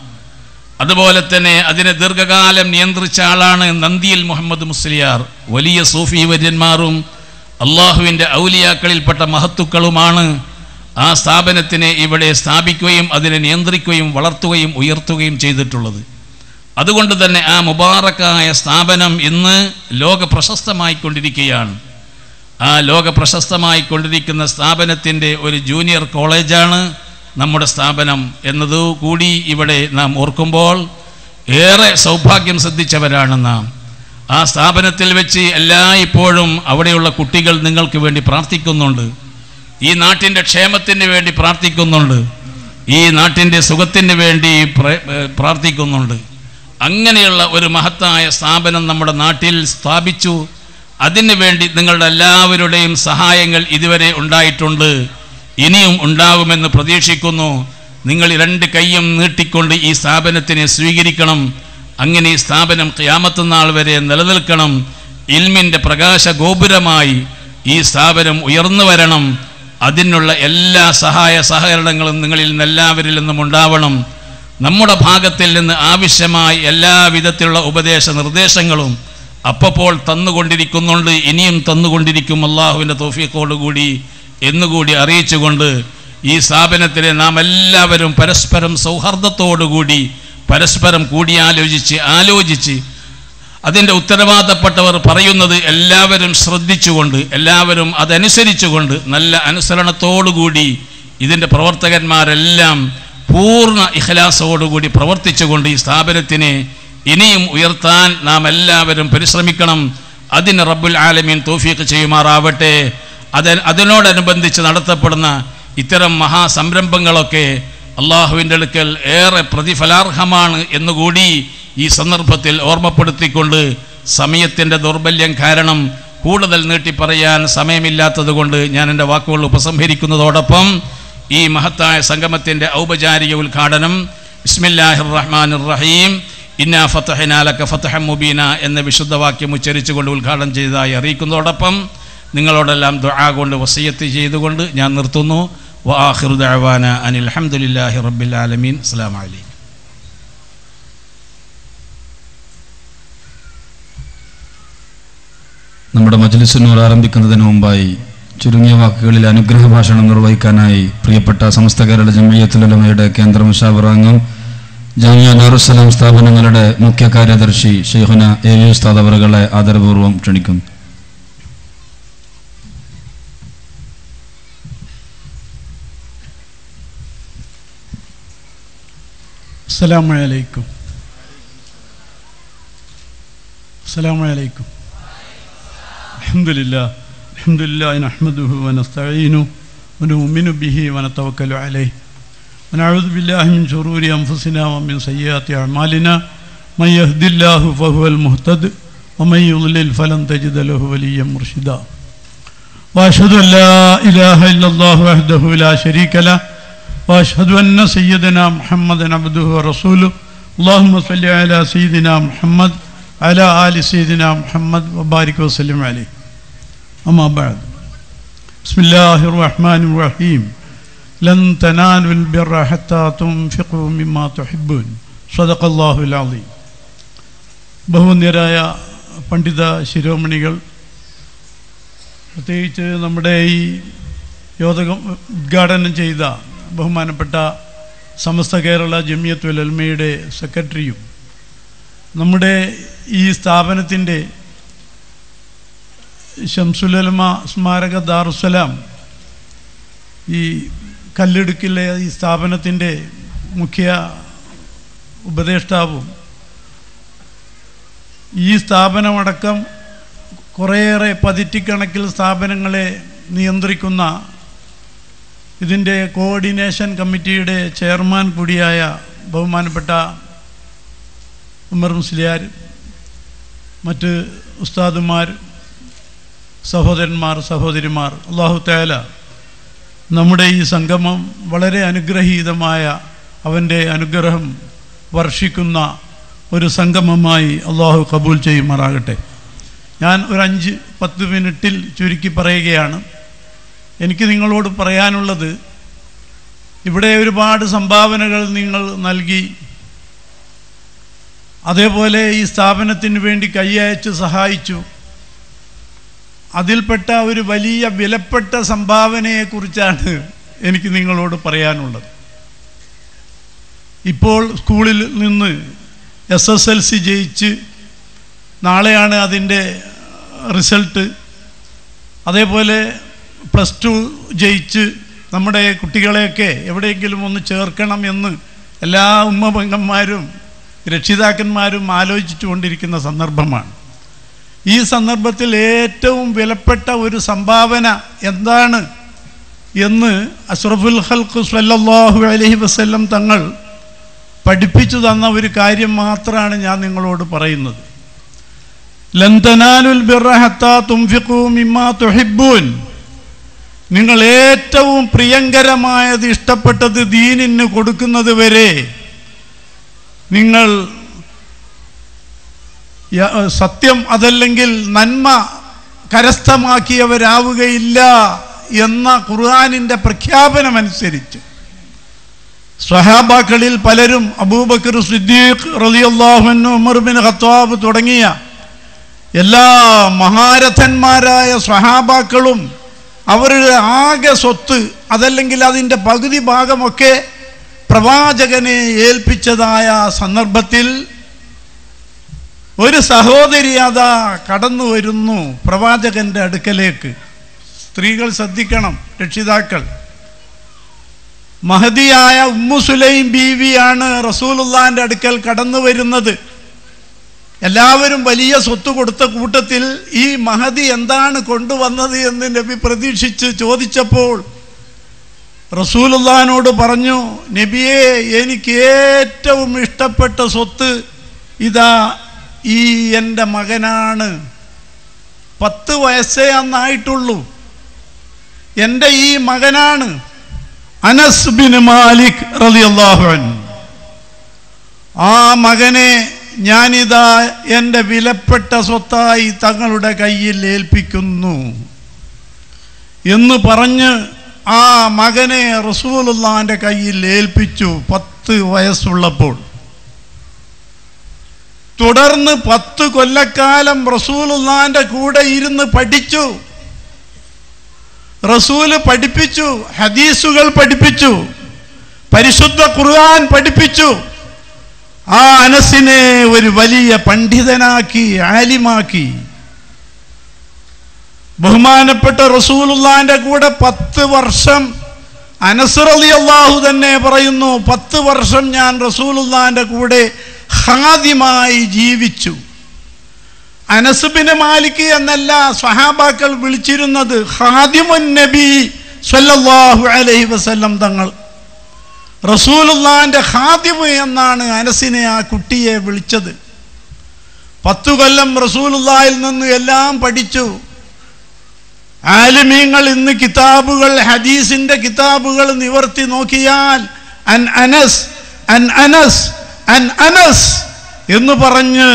അതുപോലെ തന്നെ അതിനെ ദീർഘകാലം നിയന്ത്രിച്ച ആളാണ് നന്ദിയിൽ മുഹമ്മദ് മുസ്ലിയാർ വലിയ സൂഫി വര്യന്മാരും അള്ളാഹുവിൻ്റെ ഔലിയാക്കളിൽപ്പെട്ട മഹത്തുക്കളുമാണ് ആ സ്ഥാപനത്തിനെ ഇവിടെ സ്ഥാപിക്കുകയും അതിനെ നിയന്ത്രിക്കുകയും വളർത്തുകയും ഉയർത്തുകയും ചെയ്തിട്ടുള്ളത് അതുകൊണ്ട് തന്നെ ആ മുബാറക്കായ സ്ഥാപനം ഇന്ന് ലോക പ്രശസ്തമായിക്കൊണ്ടിരിക്കുകയാണ് ആ ലോക പ്രശസ്തമായി കൊണ്ടിരിക്കുന്ന സ്ഥാപനത്തിൻ്റെ ഒരു ജൂനിയർ കോളേജാണ് നമ്മുടെ സ്ഥാപനം എന്നത് കൂടി ഇവിടെ നാം ഓർക്കുമ്പോൾ ഏറെ സൗഭാഗ്യം സിദ്ധിച്ചവരാണ് നാം ആ സ്ഥാപനത്തിൽ വെച്ച് എല്ലായ്പ്പോഴും അവിടെയുള്ള കുട്ടികൾ നിങ്ങൾക്ക് വേണ്ടി പ്രാർത്ഥിക്കുന്നുണ്ട് ഈ നാട്ടിൻ്റെ ക്ഷേമത്തിന് വേണ്ടി പ്രാർത്ഥിക്കുന്നുണ്ട് ഈ നാട്ടിൻ്റെ സുഖത്തിന് വേണ്ടി പ്ര- ഏ, പ്രാർത്ഥിക്കുന്നുണ്ട് അങ്ങനെയുള്ള ഒരു മഹത്തായ സ്ഥാപനം നമ്മുടെ നാട്ടിൽ സ്ഥാപിച്ചു അതിനു വേണ്ടി നിങ്ങളുടെ എല്ലാവരുടെയും സഹായങ്ങൾ ഇതുവരെ ഉണ്ടായിട്ടുണ്ട് ഇനിയും ഉണ്ടാകുമെന്ന് പ്രതീക്ഷിക്കുന്നു നിങ്ങൾ രണ്ട് കൈയും നീട്ടിക്കൊണ്ട് ഈ സ്ഥാപനത്തിനെ സ്വീകരിക്കണം അങ്ങനെ ഈ സ്ഥാപനം ഖിയാമത്ത് നാൾ വരെ നിലനിൽക്കണം ഇൽമിൻ്റെ പ്രകാശ ഗോപുരമായി ഈ സ്ഥാപനം ഉയർന്നു വരണം അതിനുള്ള എല്ലാ സഹായ സഹകരണങ്ങളും നിങ്ങളിൽ നിന്ന് എല്ലാവരിൽ നിന്നും ഉണ്ടാവണം നമ്മുടെ ഭാഗത്തിൽ നിന്ന് ആവശ്യമായ എല്ലാ വിധത്തിലുള്ള ഉപദേശ നിർദ്ദേശങ്ങളും അപ്പപ്പോൾ തന്നുകൊണ്ടിരിക്കുന്നുണ്ട് ഇനിയും തന്നുകൊണ്ടിരിക്കും അള്ളാഹുവിൻ്റെ തോഫിയക്കോടുകൂടി എന്നുകൂടി അറിയിച്ചുകൊണ്ട് ഈ സ്ഥാപനത്തിലെ നാം എല്ലാവരും പരസ്പരം സൗഹാർദ്ദത്തോടുകൂടി പരസ്പരം കൂടിയാലോചിച്ച് ആലോചിച്ച് അതിൻ്റെ ഉത്തരവാദപ്പെട്ടവർ പറയുന്നത് എല്ലാവരും ശ്രദ്ധിച്ചുകൊണ്ട് എല്ലാവരും അതനുസരിച്ചുകൊണ്ട് നല്ല അനുസരണത്തോടുകൂടി ഇതിൻ്റെ പ്രവർത്തകന്മാരെല്ലാം പൂർണ്ണ ഇഖലാസോടുകൂടി പ്രവർത്തിച്ചുകൊണ്ട് ഈ സ്ഥാപനത്തിനെ ഇനിയും ഉയർത്താൻ നാം എല്ലാവരും പരിശ്രമിക്കണം അതിന് റബ്ബുൽ ആലമീൻ തോഫീക്ക് ചെയ്യുമാറാവട്ടെ അത് അതിനോടനുബന്ധിച്ച് നടത്തപ്പെടുന്ന ഇത്തരം മഹാസംരംഭങ്ങളൊക്കെ അള്ളാഹുവിൻ്റെ അടുക്കൽ ഏറെ പ്രതിഫലാർഹമാണ് എന്നുകൂടി ഈ സന്ദർഭത്തിൽ ഓർമ്മപ്പെടുത്തിക്കൊണ്ട് സമയത്തിൻ്റെ ദൗർബല്യം കാരണം കൂടുതൽ നീട്ടി പറയാൻ സമയമില്ലാത്തത് കൊണ്ട് ഞാൻ എൻ്റെ വാക്കുകൾ ഉപസംഹരിക്കുന്നതോടൊപ്പം ഈ മഹത്തായ സംഗമത്തിൻ്റെ ഔപചാരിക ഉദ്ഘാടനം ബിസ്മില്ലാഹിർ റഹ്മാനിർ റഹീം ഇന്നാ ഫത്തഹനാലക്ക ഫത്തഹ മുബീന എന്ന വിശുദ്ധവാക്യം ഉച്ചരിച്ചുകൊണ്ട് ഉദ്ഘാടനം ചെയ്തതായി അറിയിക്കുന്നതോടൊപ്പം നിങ്ങളോടെല്ലാം ദുആ കൊണ്ട് വസയ്യത്ത് ചെയ്തുകൊണ്ട് ഞാൻ നിർത്തുന്നു വആഖിറു ദഅവാന അനിൽ ഹംദുലില്ലാഹി റബ്ബിൽ ആലമീൻ അസ്സലാമു അലൈക്കും നമ്മുടെ മജ്ലിസുന്നൂർ ആരംഭിക്കുന്നതിന് മുമ്പായി ചുരുങ്ങിയ വാക്കുകളിൽ അനുഗ്രഹ ഭാഷണം നിർവഹിക്കാനായി പ്രിയപ്പെട്ട സമസ്ത കേരള ജമിയത്തുലമയുടെ കേന്ദ്ര മുഷാവർ അംഗം ജാമിയ നറുസലാം സ്ഥാപനങ്ങളുടെ മുഖ്യ കാര്യദർശി ഷെയ്ഖുന എ വി ഉസ്താദ് അവറുകളെ ആദരപൂർവ്വം ക്ഷണിക്കുന്നു السلام عليكم السلام عليكم الحمد لله الحمد لله نحمده ونستعينه ونؤمن به ونتوكل عليه ونعوذ بالله من شرور أنفسنا ومن سيئات أعمالنا من يهد الله فهو المهتد ومن يضلل فلن تجد له وليا مرشدا وأشهد أن لا إله إلا الله وحده لا شريك له واشهد ان سيدنا محمدا عبده ورسوله اللهم صل على سيدنا محمد على ال سيدنا محمد وبارك وسلم عليه اما بعد بسم الله الرحمن الرحيم لن تنالوا البر حتى تنفقوا مما تحبون صدق الله العظيم ബഹുവന്യരായ പണ്ഡിത ശിരോമണികൾ പ്രത്യേകിച്ച് നമ്മുടെ ഈ യോധകം ഉദ്ഘാടനം ചെയ്ത ബഹുമാനപ്പെട്ട സമസ്ത കേരള ജമിയത്തുൽ അൽമയുടെ സെക്രട്ടറിയും നമ്മുടെ ഈ സ്ഥാപനത്തിൻ്റെ ഷംസുലൽമ സ്മാരക ദാറുസലാം ഈ കല്ലെടുക്കിലെ ഈ സ്ഥാപനത്തിൻ്റെ മുഖ്യ ഉപദേഷ്ടാവും ഈ സ്ഥാപനമടക്കം കുറേയേറെ പതിറ്റിക്കണക്കിൽ സ്ഥാപനങ്ങളെ നിയന്ത്രിക്കുന്ന ഇതിൻ്റെ കോർഡിനേഷൻ കമ്മിറ്റിയുടെ ചെയർമാൻ കൂടിയായ ബഹുമാനപ്പെട്ട ഉമർ മുസ്ലിയാർ മറ്റ് ഉസ്താദുമാർ സഹോദരന്മാർ സഹോദരിമാർ അള്ളാഹു തയാല നമ്മുടെ ഈ സംഗമം വളരെ അനുഗ്രഹീതമായ അവൻ്റെ അനുഗ്രഹം വർഷിക്കുന്ന ഒരു സംഗമമായി അള്ളാഹു കബൂൽ ചെയ്യുമാറാകട്ടെ ഞാൻ ഒരു അഞ്ച് പത്ത് മിനിറ്റിൽ ചുരുക്കി പറയുകയാണ് എനിക്ക് നിങ്ങളോട് പറയാനുള്ളത് ഇവിടെ ഒരുപാട് സംഭാവനകൾ നിങ്ങൾ നൽകി അതേപോലെ ഈ സ്ഥാപനത്തിന് വേണ്ടി കൈയയച്ച് സഹായിച്ചു അതിൽപ്പെട്ട ഒരു വലിയ വിലപ്പെട്ട സംഭാവനയെക്കുറിച്ചാണ് എനിക്ക് നിങ്ങളോട് പറയാനുള്ളത് ഇപ്പോൾ സ്കൂളിൽ നിന്ന് എസ് എസ് എൽ സി ജയിച്ച് നാളെയാണ് അതിൻ്റെ റിസൾട്ട് അതേപോലെ പ്ലസ് ടു ജയിച്ച് നമ്മുടെ കുട്ടികളെയൊക്കെ എവിടെയെങ്കിലും ഒന്ന് ചേർക്കണം എന്ന് എല്ലാ ഉമ്മപെങ്ങന്മാരും രക്ഷിതാക്കന്മാരും ആലോചിച്ചു കൊണ്ടിരിക്കുന്ന സന്ദർഭമാണ് ഈ സന്ദർഭത്തിൽ ഏറ്റവും വിലപ്പെട്ട ഒരു സംഭാവന എന്താണ് എന്ന് അഷ്റഫുൽ ഹൽക്ക് സല്ലല്ലാഹു അലൈഹി വസല്ലം തങ്ങൾ പഠിപ്പിച്ചു തന്ന ഒരു കാര്യം മാത്രമാണ് ഞാൻ നിങ്ങളോട് പറയുന്നത് ലന്തനാലുൽ ബിറഹത്ത തുംഫിഖു മിമ്മാ തുഹിബ്ബൂൻ നിങ്ങൾ ഏറ്റവും പ്രിയങ്കരമായത് ഇഷ്ടപ്പെട്ടത് ദീനിന് കൊടുക്കുന്നത് വരെ നിങ്ങൾ യ- സത്യം അതല്ലെങ്കിൽ നന്മ കരസ്ഥമാക്കിയവരാവുകയില്ല എന്ന ഖുർആാനിൻ്റെ പ്രഖ്യാപനമനുസരിച്ച് സ്വഹാബാക്കളിൽ പലരും അബൂബക്കർ സിദ്ദീഖ് റളിയല്ലാഹുവിനു ഉമർ ബിൻ ഖത്താബ് തുടങ്ങിയ എല്ലാ മഹാരഥന്മാരായ സ്വഹാബാക്കളും അവരുടെ ആകെ സ്വത്ത് അതല്ലെങ്കിൽ അതിൻ്റെ പകുതി ഭാഗമൊക്കെ പ്രവാചകനെ ഏൽപ്പിച്ചതായ സന്ദർഭത്തിൽ ഒരു സഹോദരി അതാ കടന്നു വരുന്നു പ്രവാചകന്റെ അടുക്കലേക്ക് സ്ത്രീകൾ ശ്രദ്ധിക്കണം രക്ഷിതാക്കൾ മഹതിയായ ഉമ്മു സുലൈം ബീവിയാണ് റസൂലുള്ളാന്റെ അടുക്കൽ കടന്നു വരുന്നത് എല്ലാവരും വലിയ സ്വത്ത് കൊടുത്ത കൂട്ടത്തിൽ ഈ മഹതി എന്താണ് കൊണ്ടുവന്നത് എന്ന് നബി പ്രതീക്ഷിച്ച് ചോദിച്ചപ്പോൾ റസൂലുള്ളാനോട് പറഞ്ഞു നബിയെ എനിക്ക് ഏറ്റവും ഇഷ്ടപ്പെട്ട സ്വത്ത് ഇതാ ഈ എൻ്റെ മകനാണ് പത്ത് വയസ്സേ അന്നായിട്ടുള്ളൂ എൻ്റെ ഈ മകനാണ് അനസ് ബിൻ മാലിക് റളിയല്ലാഹു അൻഹു ആ മകനെ ഞാനിതാ എൻ്റെ വിലപ്പെട്ട സ്വത്തായി തങ്ങളുടെ കയ്യിൽ ഏൽപ്പിക്കുന്നു എന്ന് പറഞ്ഞ് ആ മകനെ റസൂലുള്ളാന്റെ കയ്യിൽ ഏൽപ്പിച്ചു പത്ത് വയസ്സുള്ളപ്പോൾ തുടർന്ന് പത്ത് കൊല്ലക്കാലം റസൂലുള്ളാന്റെ കൂടെ ഇരുന്ന് പഠിച്ചു റസൂല് പഠിപ്പിച്ചു ഹദീസുകൾ പഠിപ്പിച്ചു പരിശുദ്ധ ഖുർആൻ പഠിപ്പിച്ചു ആ അനസിനെ ഒരു വലിയ പണ്ഡിതനാക്കി ആലിമാക്കി ബഹുമാനപ്പെട്ട റസൂലുള്ളാന്റെ കൂടെ പത്ത് വർഷം അനസർ അലി അള്ളാഹു തന്നെ പറയുന്നു പത്ത് വർഷം ഞാൻ റസൂലുള്ളാന്റെ കൂടെ ഹാദിമായി ജീവിച്ചു അനസുബിന് മാലിക് എന്നല്ല സ്വഹാബാക്കൾ വിളിച്ചിരുന്നത് ഹാദിമുൻ നബി സല്ലല്ലാഹു അലൈഹി വസല്ലം തങ്ങൾ റസൂലുള്ളാന്റെ ഹാദിമ് എന്നാണ് അനസിനെ ആ കുട്ടിയെ വിളിച്ചത് പത്തു കൊല്ലം റസൂലുള്ളാഹിൽ നിന്ന് എല്ലാം പഠിച്ചു ആലിമീങ്ങൾ ഇന്ന് കിതാബുകൾ ഹദീസിന്റെ കിതാബുകൾ നിവർത്തി നോക്കിയാൽ അൻ അനസ് അൻ അനസ് അൻ അനസ് എന്ന് പറഞ്ഞ്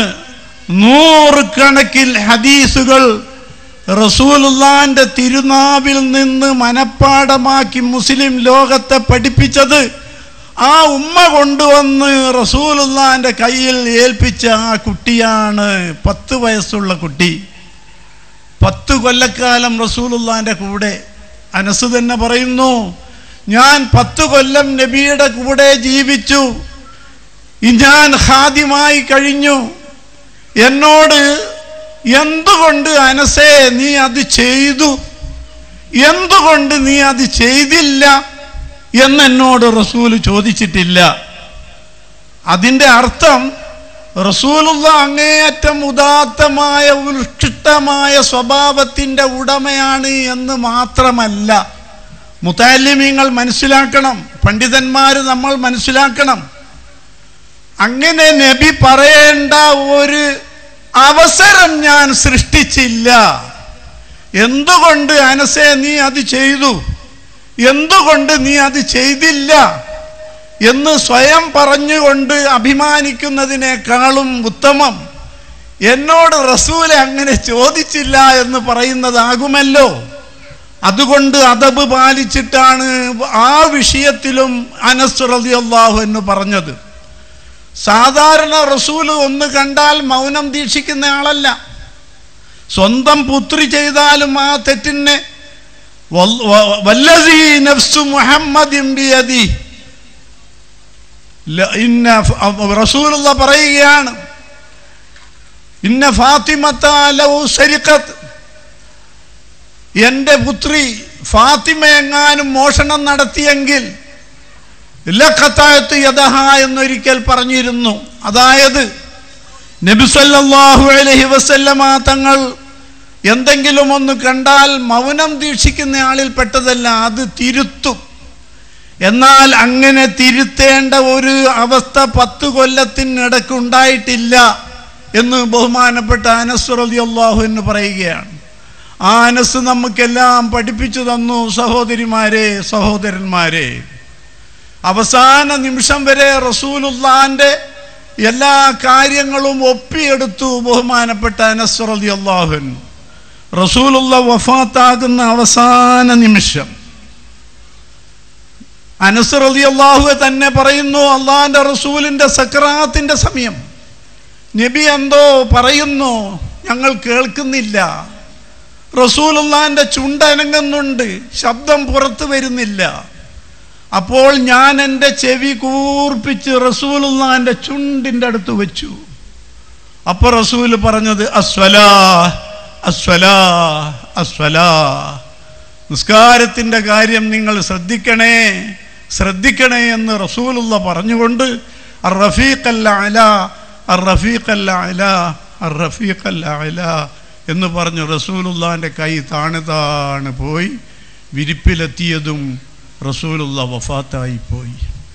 നൂറുകണക്കിൽ ഹദീസുകൾ റസൂലുള്ളാന്റെ തിരുനാവിൽ നിന്ന് മനപ്പാടമാക്കി മുസ്ലിം ലോകത്തെ പഠിപ്പിച്ചത് ആ ഉമ്മ കൊണ്ടുവന്ന് റസൂലുള്ളാന്റെ കയ്യിൽ ഏൽപ്പിച്ച ആ കുട്ടിയാണ് പത്ത് വയസ്സുള്ള കുട്ടി പത്ത് കൊല്ലക്കാലം റസൂലുള്ളാന്റെ കൂടെ അനസ് തന്നെ പറയുന്നു ഞാൻ പത്ത് കൊല്ലം നബിയുടെ കൂടെ ജീവിച്ചു ഈ ഞാൻ ഹാദ്യമായി കഴിഞ്ഞു എന്നോട് എന്തുകൊണ്ട് അനസേ നീ അത് ചെയ്തു എന്തുകൊണ്ട് നീ അത് ചെയ്തില്ല എന്നെന്നോട് റസൂല് ചോദിച്ചിട്ടില്ല അതിൻ്റെ അർത്ഥം റസൂലുള്ള അങ്ങേയറ്റം ഉദാത്തമായ ഉത്കൃഷ്ടമായ സ്വഭാവത്തിൻ്റെ ഉടമയാണ് എന്ന് മാത്രമല്ല മുത്താലിമീങ്ങൾ മനസ്സിലാക്കണം പണ്ഡിതന്മാർ നമ്മൾ മനസ്സിലാക്കണം അങ്ങനെ നബി പറയേണ്ട ഒരു അവസരം ഞാൻ സൃഷ്ടിച്ചില്ല എന്തുകൊണ്ട് അനസേ നീ അത് ചെയ്തു എന്തുകൊണ്ട് നീ അത് ചെയ്തില്ല എന്ന് സ്വയം പറഞ്ഞുകൊണ്ട് അഭിമാനിക്കുന്നതിനേക്കാളും ഉത്തമം എന്നോട് റസൂലെ അങ്ങനെ ചോദിച്ചില്ല എന്ന് പറയുന്നതാകുമല്ലോ അതുകൊണ്ട് അതബ് പാലിച്ചിട്ടാണ് ആ വിഷയത്തിലും അനസ് റളിയല്ലാഹു എന്ന് പറഞ്ഞത് സാധാരണ റസൂല് ഒന്ന് കണ്ടാൽ മൗനം ദീക്ഷിക്കുന്ന ആളല്ല സ്വന്തം പുത്രി ചെയ്താലും ആ തെറ്റിനെ വൽ- വ- വല്ലസീ നഫ്സു മുഹമ്മദിൻ ബിയദി ല- ഇന്ന ഫ- റസൂലുള്ള പറയുകയാണ് ഇന്ന ഫാത്തിമത്ത ലൗ സരിഖത്ത് എൻ്റെ പുത്രി ഫാത്തിമ എങ്ങാനും മോഷണം നടത്തിയെങ്കിൽ ലഖത്തായത്ത് യദഹ എന്നൊരിക്കൽ പറഞ്ഞിരുന്നു അതായത് നബിസല്ലാഹു അലൈഹി വസല്ലമ തങ്ങൾ എന്തെങ്കിലും ഒന്ന് കണ്ടാൽ മൗനം ദീക്ഷിക്കുന്ന ആളിൽ പെട്ടതല്ല അത് തിരുത്തും എന്നാൽ അങ്ങനെ തിരുത്തേണ്ട ഒരു അവസ്ഥ പത്ത് കൊല്ലത്തിനിടക്ക് ഉണ്ടായിട്ടില്ല എന്ന് ബഹുമാനപ്പെട്ട അനസ് റളിയല്ലാഹു എന്ന് പറയുകയാണ് ആ അനസ് നമുക്കെല്ലാം പഠിപ്പിച്ചു തന്നു സഹോദരിമാരെ സഹോദരന്മാരെ അവസാന നിമിഷം വരെ റസൂലുള്ളാന്റെ എല്ലാ കാര്യങ്ങളും ഒപ്പിയെടുത്തു ബഹുമാനപ്പെട്ട അനസ് റളിയല്ലാഹു റസൂലുള്ള വഫാത്താകുന്ന അവസാന നിമിഷം അനസ് റളിയല്ലാഹു തന്നെ പറയുന്നു അള്ളാന്റെ റസൂലിന്റെ സക്രാത്തിന്റെ സമയം നബി എന്തോ പറയുന്നു ഞങ്ങൾ കേൾക്കുന്നില്ല റസൂലുള്ളാന്റെ ചുണ്ടനങ്ങുന്നുണ്ട് ശബ്ദം പുറത്തു വരുന്നില്ല അപ്പോൾ ഞാൻ എൻ്റെ ചെവി കൂർപ്പിച്ച് റസൂലുള്ളാന്റെ ചുണ്ടിൻ്റെ അടുത്ത് വെച്ചു അപ്പൊ റസൂല് പറഞ്ഞത് അസ്വലാ അസ്വലാ അസ്വലാ നിസ്കാരത്തിൻ്റെ കാര്യം നിങ്ങൾ ശ്രദ്ധിക്കണേ ശ്രദ്ധിക്കണേ എന്ന് റസൂലുള്ള പറഞ്ഞുകൊണ്ട് അർ റഫീഖല്ല അല അർ റഫീഖല്ല അല അർ റഫീഖല്ല അല എന്ന് പറഞ്ഞ് റസൂലുള്ളാൻ്റെ കൈ താണ് താണ് പോയി വിരിപ്പിലെത്തിയതും റസൂലുള്ള വഫാത്തായി പോയി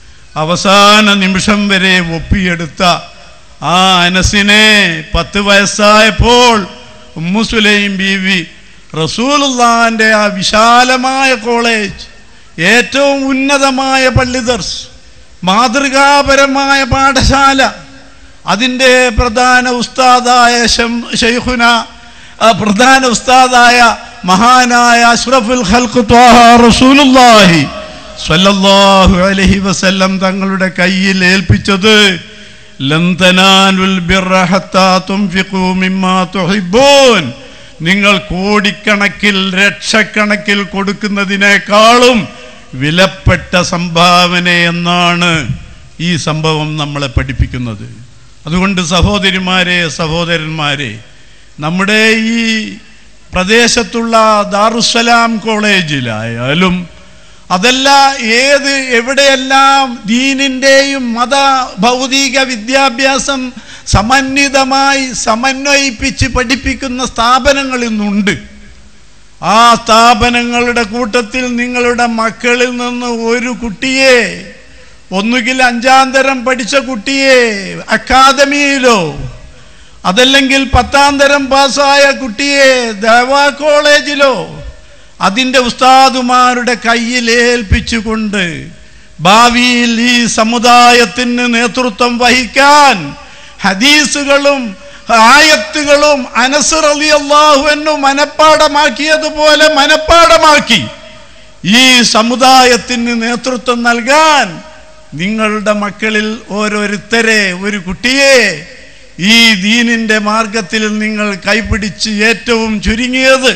അവസാന നിമിഷം വരെ ഒപ്പിയെടുത്ത ആ അനസിനെ പത്ത് വയസ്സായപ്പോൾ ഉമ്മുസുലൈം ബീവി റസൂലുള്ളാന്റെ ആ വിശാലമായ കോളേജ് ഏറ്റവും ഉന്നതമായ പള്ളിദർസ് മാതൃകാപരമായ പാഠശാല അതിൻ്റെ പ്രധാന ഉസ്താദായ ശം- ഷെയ്ഖുന ആ പ്രധാന ഉസ്താദായ മഹാനായ അഷ്റഫുൽ ഖൽഖ് ത്വാഹ റസൂലുള്ളാഹി സ്വല്ലല്ലാഹു അലൈഹി വസല്ലം തങ്ങളുടെ കയ്യിൽ ഏൽപ്പിച്ചത് ലൻ തനാലുൽ ബിർറ ഹത്താ തുൻഫിഖൂ മിമ്മാ തുഹിബ്ബൂൻ നിങ്ങൾ കോടിക്കണക്കിൽ ലക്ഷക്കണക്കിൽ കൊടുക്കുന്നതിനേക്കാളും വിലപ്പെട്ട സംഭാവന എന്നാണ് ഈ സംഭവം നമ്മളെ പഠിപ്പിക്കുന്നത് അതുകൊണ്ട് സഹോദരിമാരെ സഹോദരന്മാരെ നമ്മുടെ ഈ പ്രദേശത്തുള്ള ദാറുസലാം കോളേജിലായാലും അതല്ല ഏത് എവിടെയെല്ലാം ദീനിൻ്റെയും മത ഭൗതിക വിദ്യാഭ്യാസം സമന്വിതമായി സമന്വയിപ്പിച്ച് പഠിപ്പിക്കുന്ന സ്ഥാപനങ്ങൾ ഇന്നുണ്ട് ആ സ്ഥാപനങ്ങളുടെ കൂട്ടത്തിൽ നിങ്ങളുടെ മക്കളിൽ നിന്ന് ഒരു കുട്ടിയെ ഒന്നുകിൽ അഞ്ചാം തരം പഠിച്ച കുട്ടിയെ അക്കാദമിയിലോ അതല്ലെങ്കിൽ പത്താം തരം പാസ്സായ കുട്ടിയെ ദേവാ കോളേജിലോ അതിൻ്റെ ഉസ്താദുമാരുടെ കയ്യിൽ ഏൽപ്പിച്ചുകൊണ്ട് ഭാവിയിൽ ഈ സമുദായത്തിന് നേതൃത്വം വഹിക്കാൻ ഹദീസുകളും ആയത്തുകളും അനസർ അലി അള്ളാഹുവിനു മനപ്പാടമാക്കിയതുപോലെ മനപ്പാടമാക്കി ഈ സമുദായത്തിന് നേതൃത്വം നൽകാൻ നിങ്ങളുടെ മക്കളിൽ ഓരോരുത്തരെ ഒരു കുട്ടിയെ ഈ ദീനിന്റെ മാർഗത്തിൽ നിങ്ങൾ കൈപിടിച്ച് ഏറ്റവും ചുരുങ്ങിയത്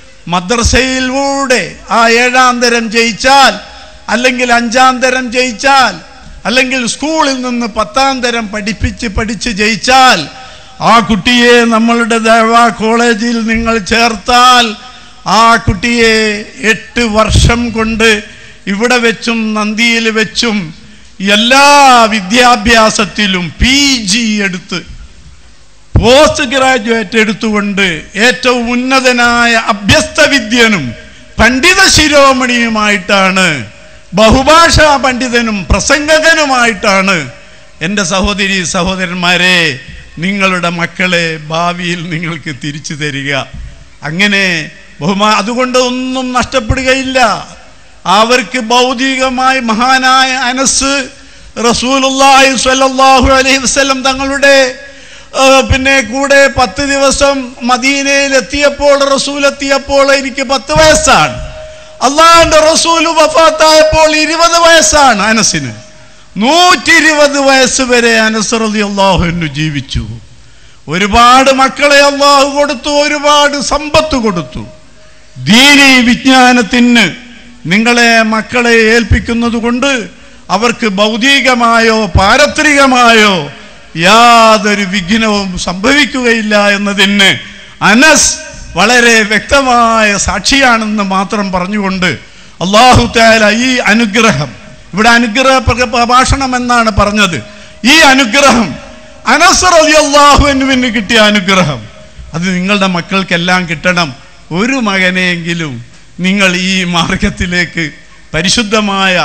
മദ്രസയിലൂടെ ആ ഏഴാം തരം ജയിച്ചാൽ അല്ലെങ്കിൽ അഞ്ചാം തരം ജയിച്ചാൽ അല്ലെങ്കിൽ സ്കൂളിൽ നിന്ന് പത്താം തരം പഠിപ്പിച്ച് പഠിച്ച് ജയിച്ചാൽ ആ കുട്ടിയെ നമ്മളുടെ ദേവ കോളേജിൽ നിങ്ങൾ ചേർത്താൽ ആ കുട്ടിയെ എട്ട് വർഷം കൊണ്ട് ഇവിടെ വെച്ചും നന്ദിയിൽ വെച്ചും എല്ലാ വിദ്യാഭ്യാസത്തിലും പി ജി എടുത്ത് പോസ്റ്റ് ഗ്രാജുവേറ്റ് എടുത്തുകൊണ്ട് ഏറ്റവും ഉന്നതനായ അഭ്യസ്ത വിദ്യനും പണ്ഡിത ശിരോമണിയുമായിട്ടാണ് ബഹുഭാഷാ പണ്ഡിതനും പ്രസംഗകനുമായിട്ടാണ് എൻ്റെ സഹോദരി സഹോദരന്മാരെ നിങ്ങളുടെ മക്കളെ ഭാവിയിൽ നിങ്ങൾക്ക് തിരിച്ചു തരിക അങ്ങനെ ബഹുമാ അതുകൊണ്ട് ഒന്നും നഷ്ടപ്പെടുകയില്ല അവർക്ക് ഭൗതികമായി മഹാനായ അനസ് റസൂലുള്ളാഹി സ്വല്ലല്ലാഹു അലൈഹി വസല്ലം തങ്ങളുടെ ആ, പിന്നെ കൂടെ പത്ത് ദിവസം മദീനയിൽ എത്തിയപ്പോൾ റസൂൽ എത്തിയപ്പോൾ എനിക്ക് പത്ത് വയസ്സാണ് അള്ളാഹിന്റെ റസൂൽ വഫാത്തായപ്പോൾ ഇരുപത് വയസ്സാണ് അനസിന് നൂറ്റി ഇരുപത് വയസ്സ് വരെ അനസ് റളിയല്ലാഹുവിനു ജീവിച്ചു ഒരുപാട് മക്കളെ അള്ളാഹു കൊടുത്തു ഒരുപാട് സമ്പത്ത് കൊടുത്തു ദീനി വിജ്ഞാനത്തിന് നിങ്ങളെ മക്കളെ ഏൽപ്പിക്കുന്നത് കൊണ്ട് അവർക്ക് ഭൗതികമായോ പാരത്രികമായോ യാതൊരു വിഘ്നവും സംഭവിക്കുകയില്ല എന്നതിന് അനസ് വളരെ വ്യക്തമായ സാക്ഷിയാണെന്ന് മാത്രം പറഞ്ഞുകൊണ്ട് അള്ളാഹു താല ഈ അനുഗ്രഹം ഇവിടെ അനുഗ്രഹ പ്ര- പ്രഭാഷണം എന്നാണ് പറഞ്ഞത് ഈ അനുഗ്രഹം അനസർ അലി അള്ളാഹുവിന് കിട്ടിയ അനുഗ്രഹം അത് നിങ്ങളുടെ മക്കൾക്കെല്ലാം കിട്ടണം ഒരു മകനെയെങ്കിലും നിങ്ങൾ ഈ മാർഗത്തിലേക്ക് പരിശുദ്ധമായ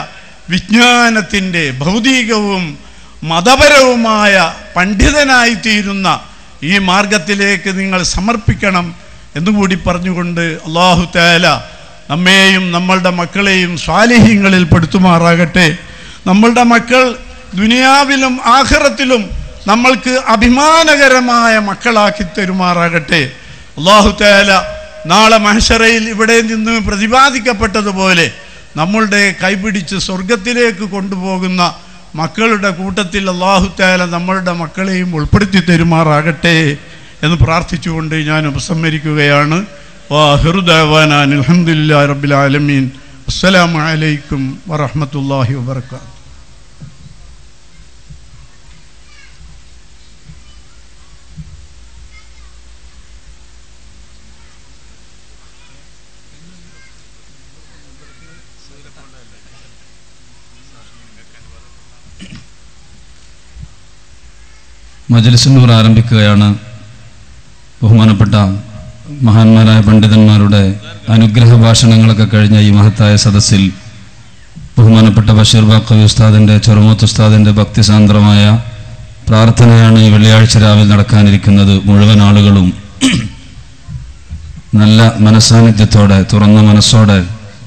വിജ്ഞാനത്തിൻ്റെ ഭൗതികവും മതപരവുമായ പണ്ഡിതനായി തീരുന്ന ഈ മാർഗത്തിലേക്ക് നിങ്ങൾ സമർപ്പിക്കണം എന്നുകൂടി പറഞ്ഞുകൊണ്ട് അള്ളാഹു താല നമ്മെയും നമ്മളുടെ മക്കളെയും സ്വാലിഹ്യങ്ങളിൽ പെടുത്തുമാറാകട്ടെ നമ്മളുടെ മക്കൾ ദുനിയാവിലും ആഖിറത്തിലും നമ്മൾക്ക് അഭിമാനകരമായ മക്കളാക്കി തരുമാറാകട്ടെ അള്ളാഹു താല നാളെ മഹഷറയിൽ ഇവിടെ നിന്ന് പ്രതിപാദിക്കപ്പെട്ടതുപോലെ നമ്മളുടെ കൈപിടിച്ച് സ്വർഗത്തിലേക്ക് കൊണ്ടുപോകുന്ന മക്കളുടെ കൂട്ടത്തിൽ അള്ളാഹു താല നമ്മളുടെ മക്കളെയും ഉൾപ്പെടുത്തി തരുമാറാകട്ടെ എന്ന് പ്രാർത്ഥിച്ചുകൊണ്ട് ഞാൻ ഉപസംഹരിക്കുകയാണ് വാഹിറുദാൻ അലഹമുല്ലാ റബ്ബിൽ ആലമീൻ അസ്സലാമു അലൈക്കും വറഹമത്തല്ലാഹി വബർക്കാത്തു മജലിസിനൂർ ആരംഭിക്കുകയാണ് ബഹുമാനപ്പെട്ട മഹാന്മാരായ പണ്ഡിതന്മാരുടെ അനുഗ്രഹ ഭാഷണങ്ങളൊക്കെ കഴിഞ്ഞ ഈ മഹത്തായ സദസ്സിൽ ബഹുമാനപ്പെട്ട ബഷീർ ബാക്കവി ഉസ്താദിൻ്റെ ചെറുമൂത്ത് ഉസ്താദിൻ്റെ ഭക്തിസാന്ദ്രമായ പ്രാർത്ഥനയാണ് ഈ വെള്ളിയാഴ്ച രാവിലെ നടക്കാനിരിക്കുന്നത് മുഴുവൻ ആളുകളും നല്ല മനസാന്നിധ്യത്തോടെ തുറന്ന മനസ്സോടെ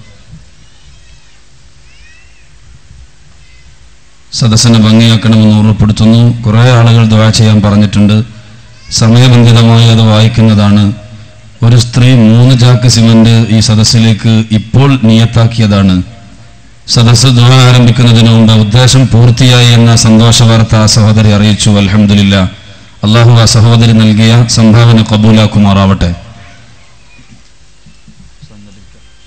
സദസ്സിനെ ഭംഗിയാക്കണമെന്ന് ഓർമ്മപ്പെടുത്തുന്നു കുറേ ആളുകൾ ദ്വാ ചെയ്യാൻ പറഞ്ഞിട്ടുണ്ട് സമയബന്ധിതമായി അത് വായിക്കുന്നതാണ് ഒരു സ്ത്രീ മൂന്ന് ചാക്ക് സിമന്റ് ഈ സദസ്സിലേക്ക് ഇപ്പോൾ നിയത്താക്കിയതാണ് സദസ്സ് ദ്വാ ആരംഭിക്കുന്നതിന് മുമ്പ് ഉദ്ദേശം പൂർത്തിയായി എന്ന സന്തോഷ വാർത്ത ആ സഹോദരി അറിയിച്ചു അലഹമില്ല അള്ളാഹു ആ സഹോദരി നൽകിയ സംഭാവന കബൂലാക്കുമാറാവട്ടെ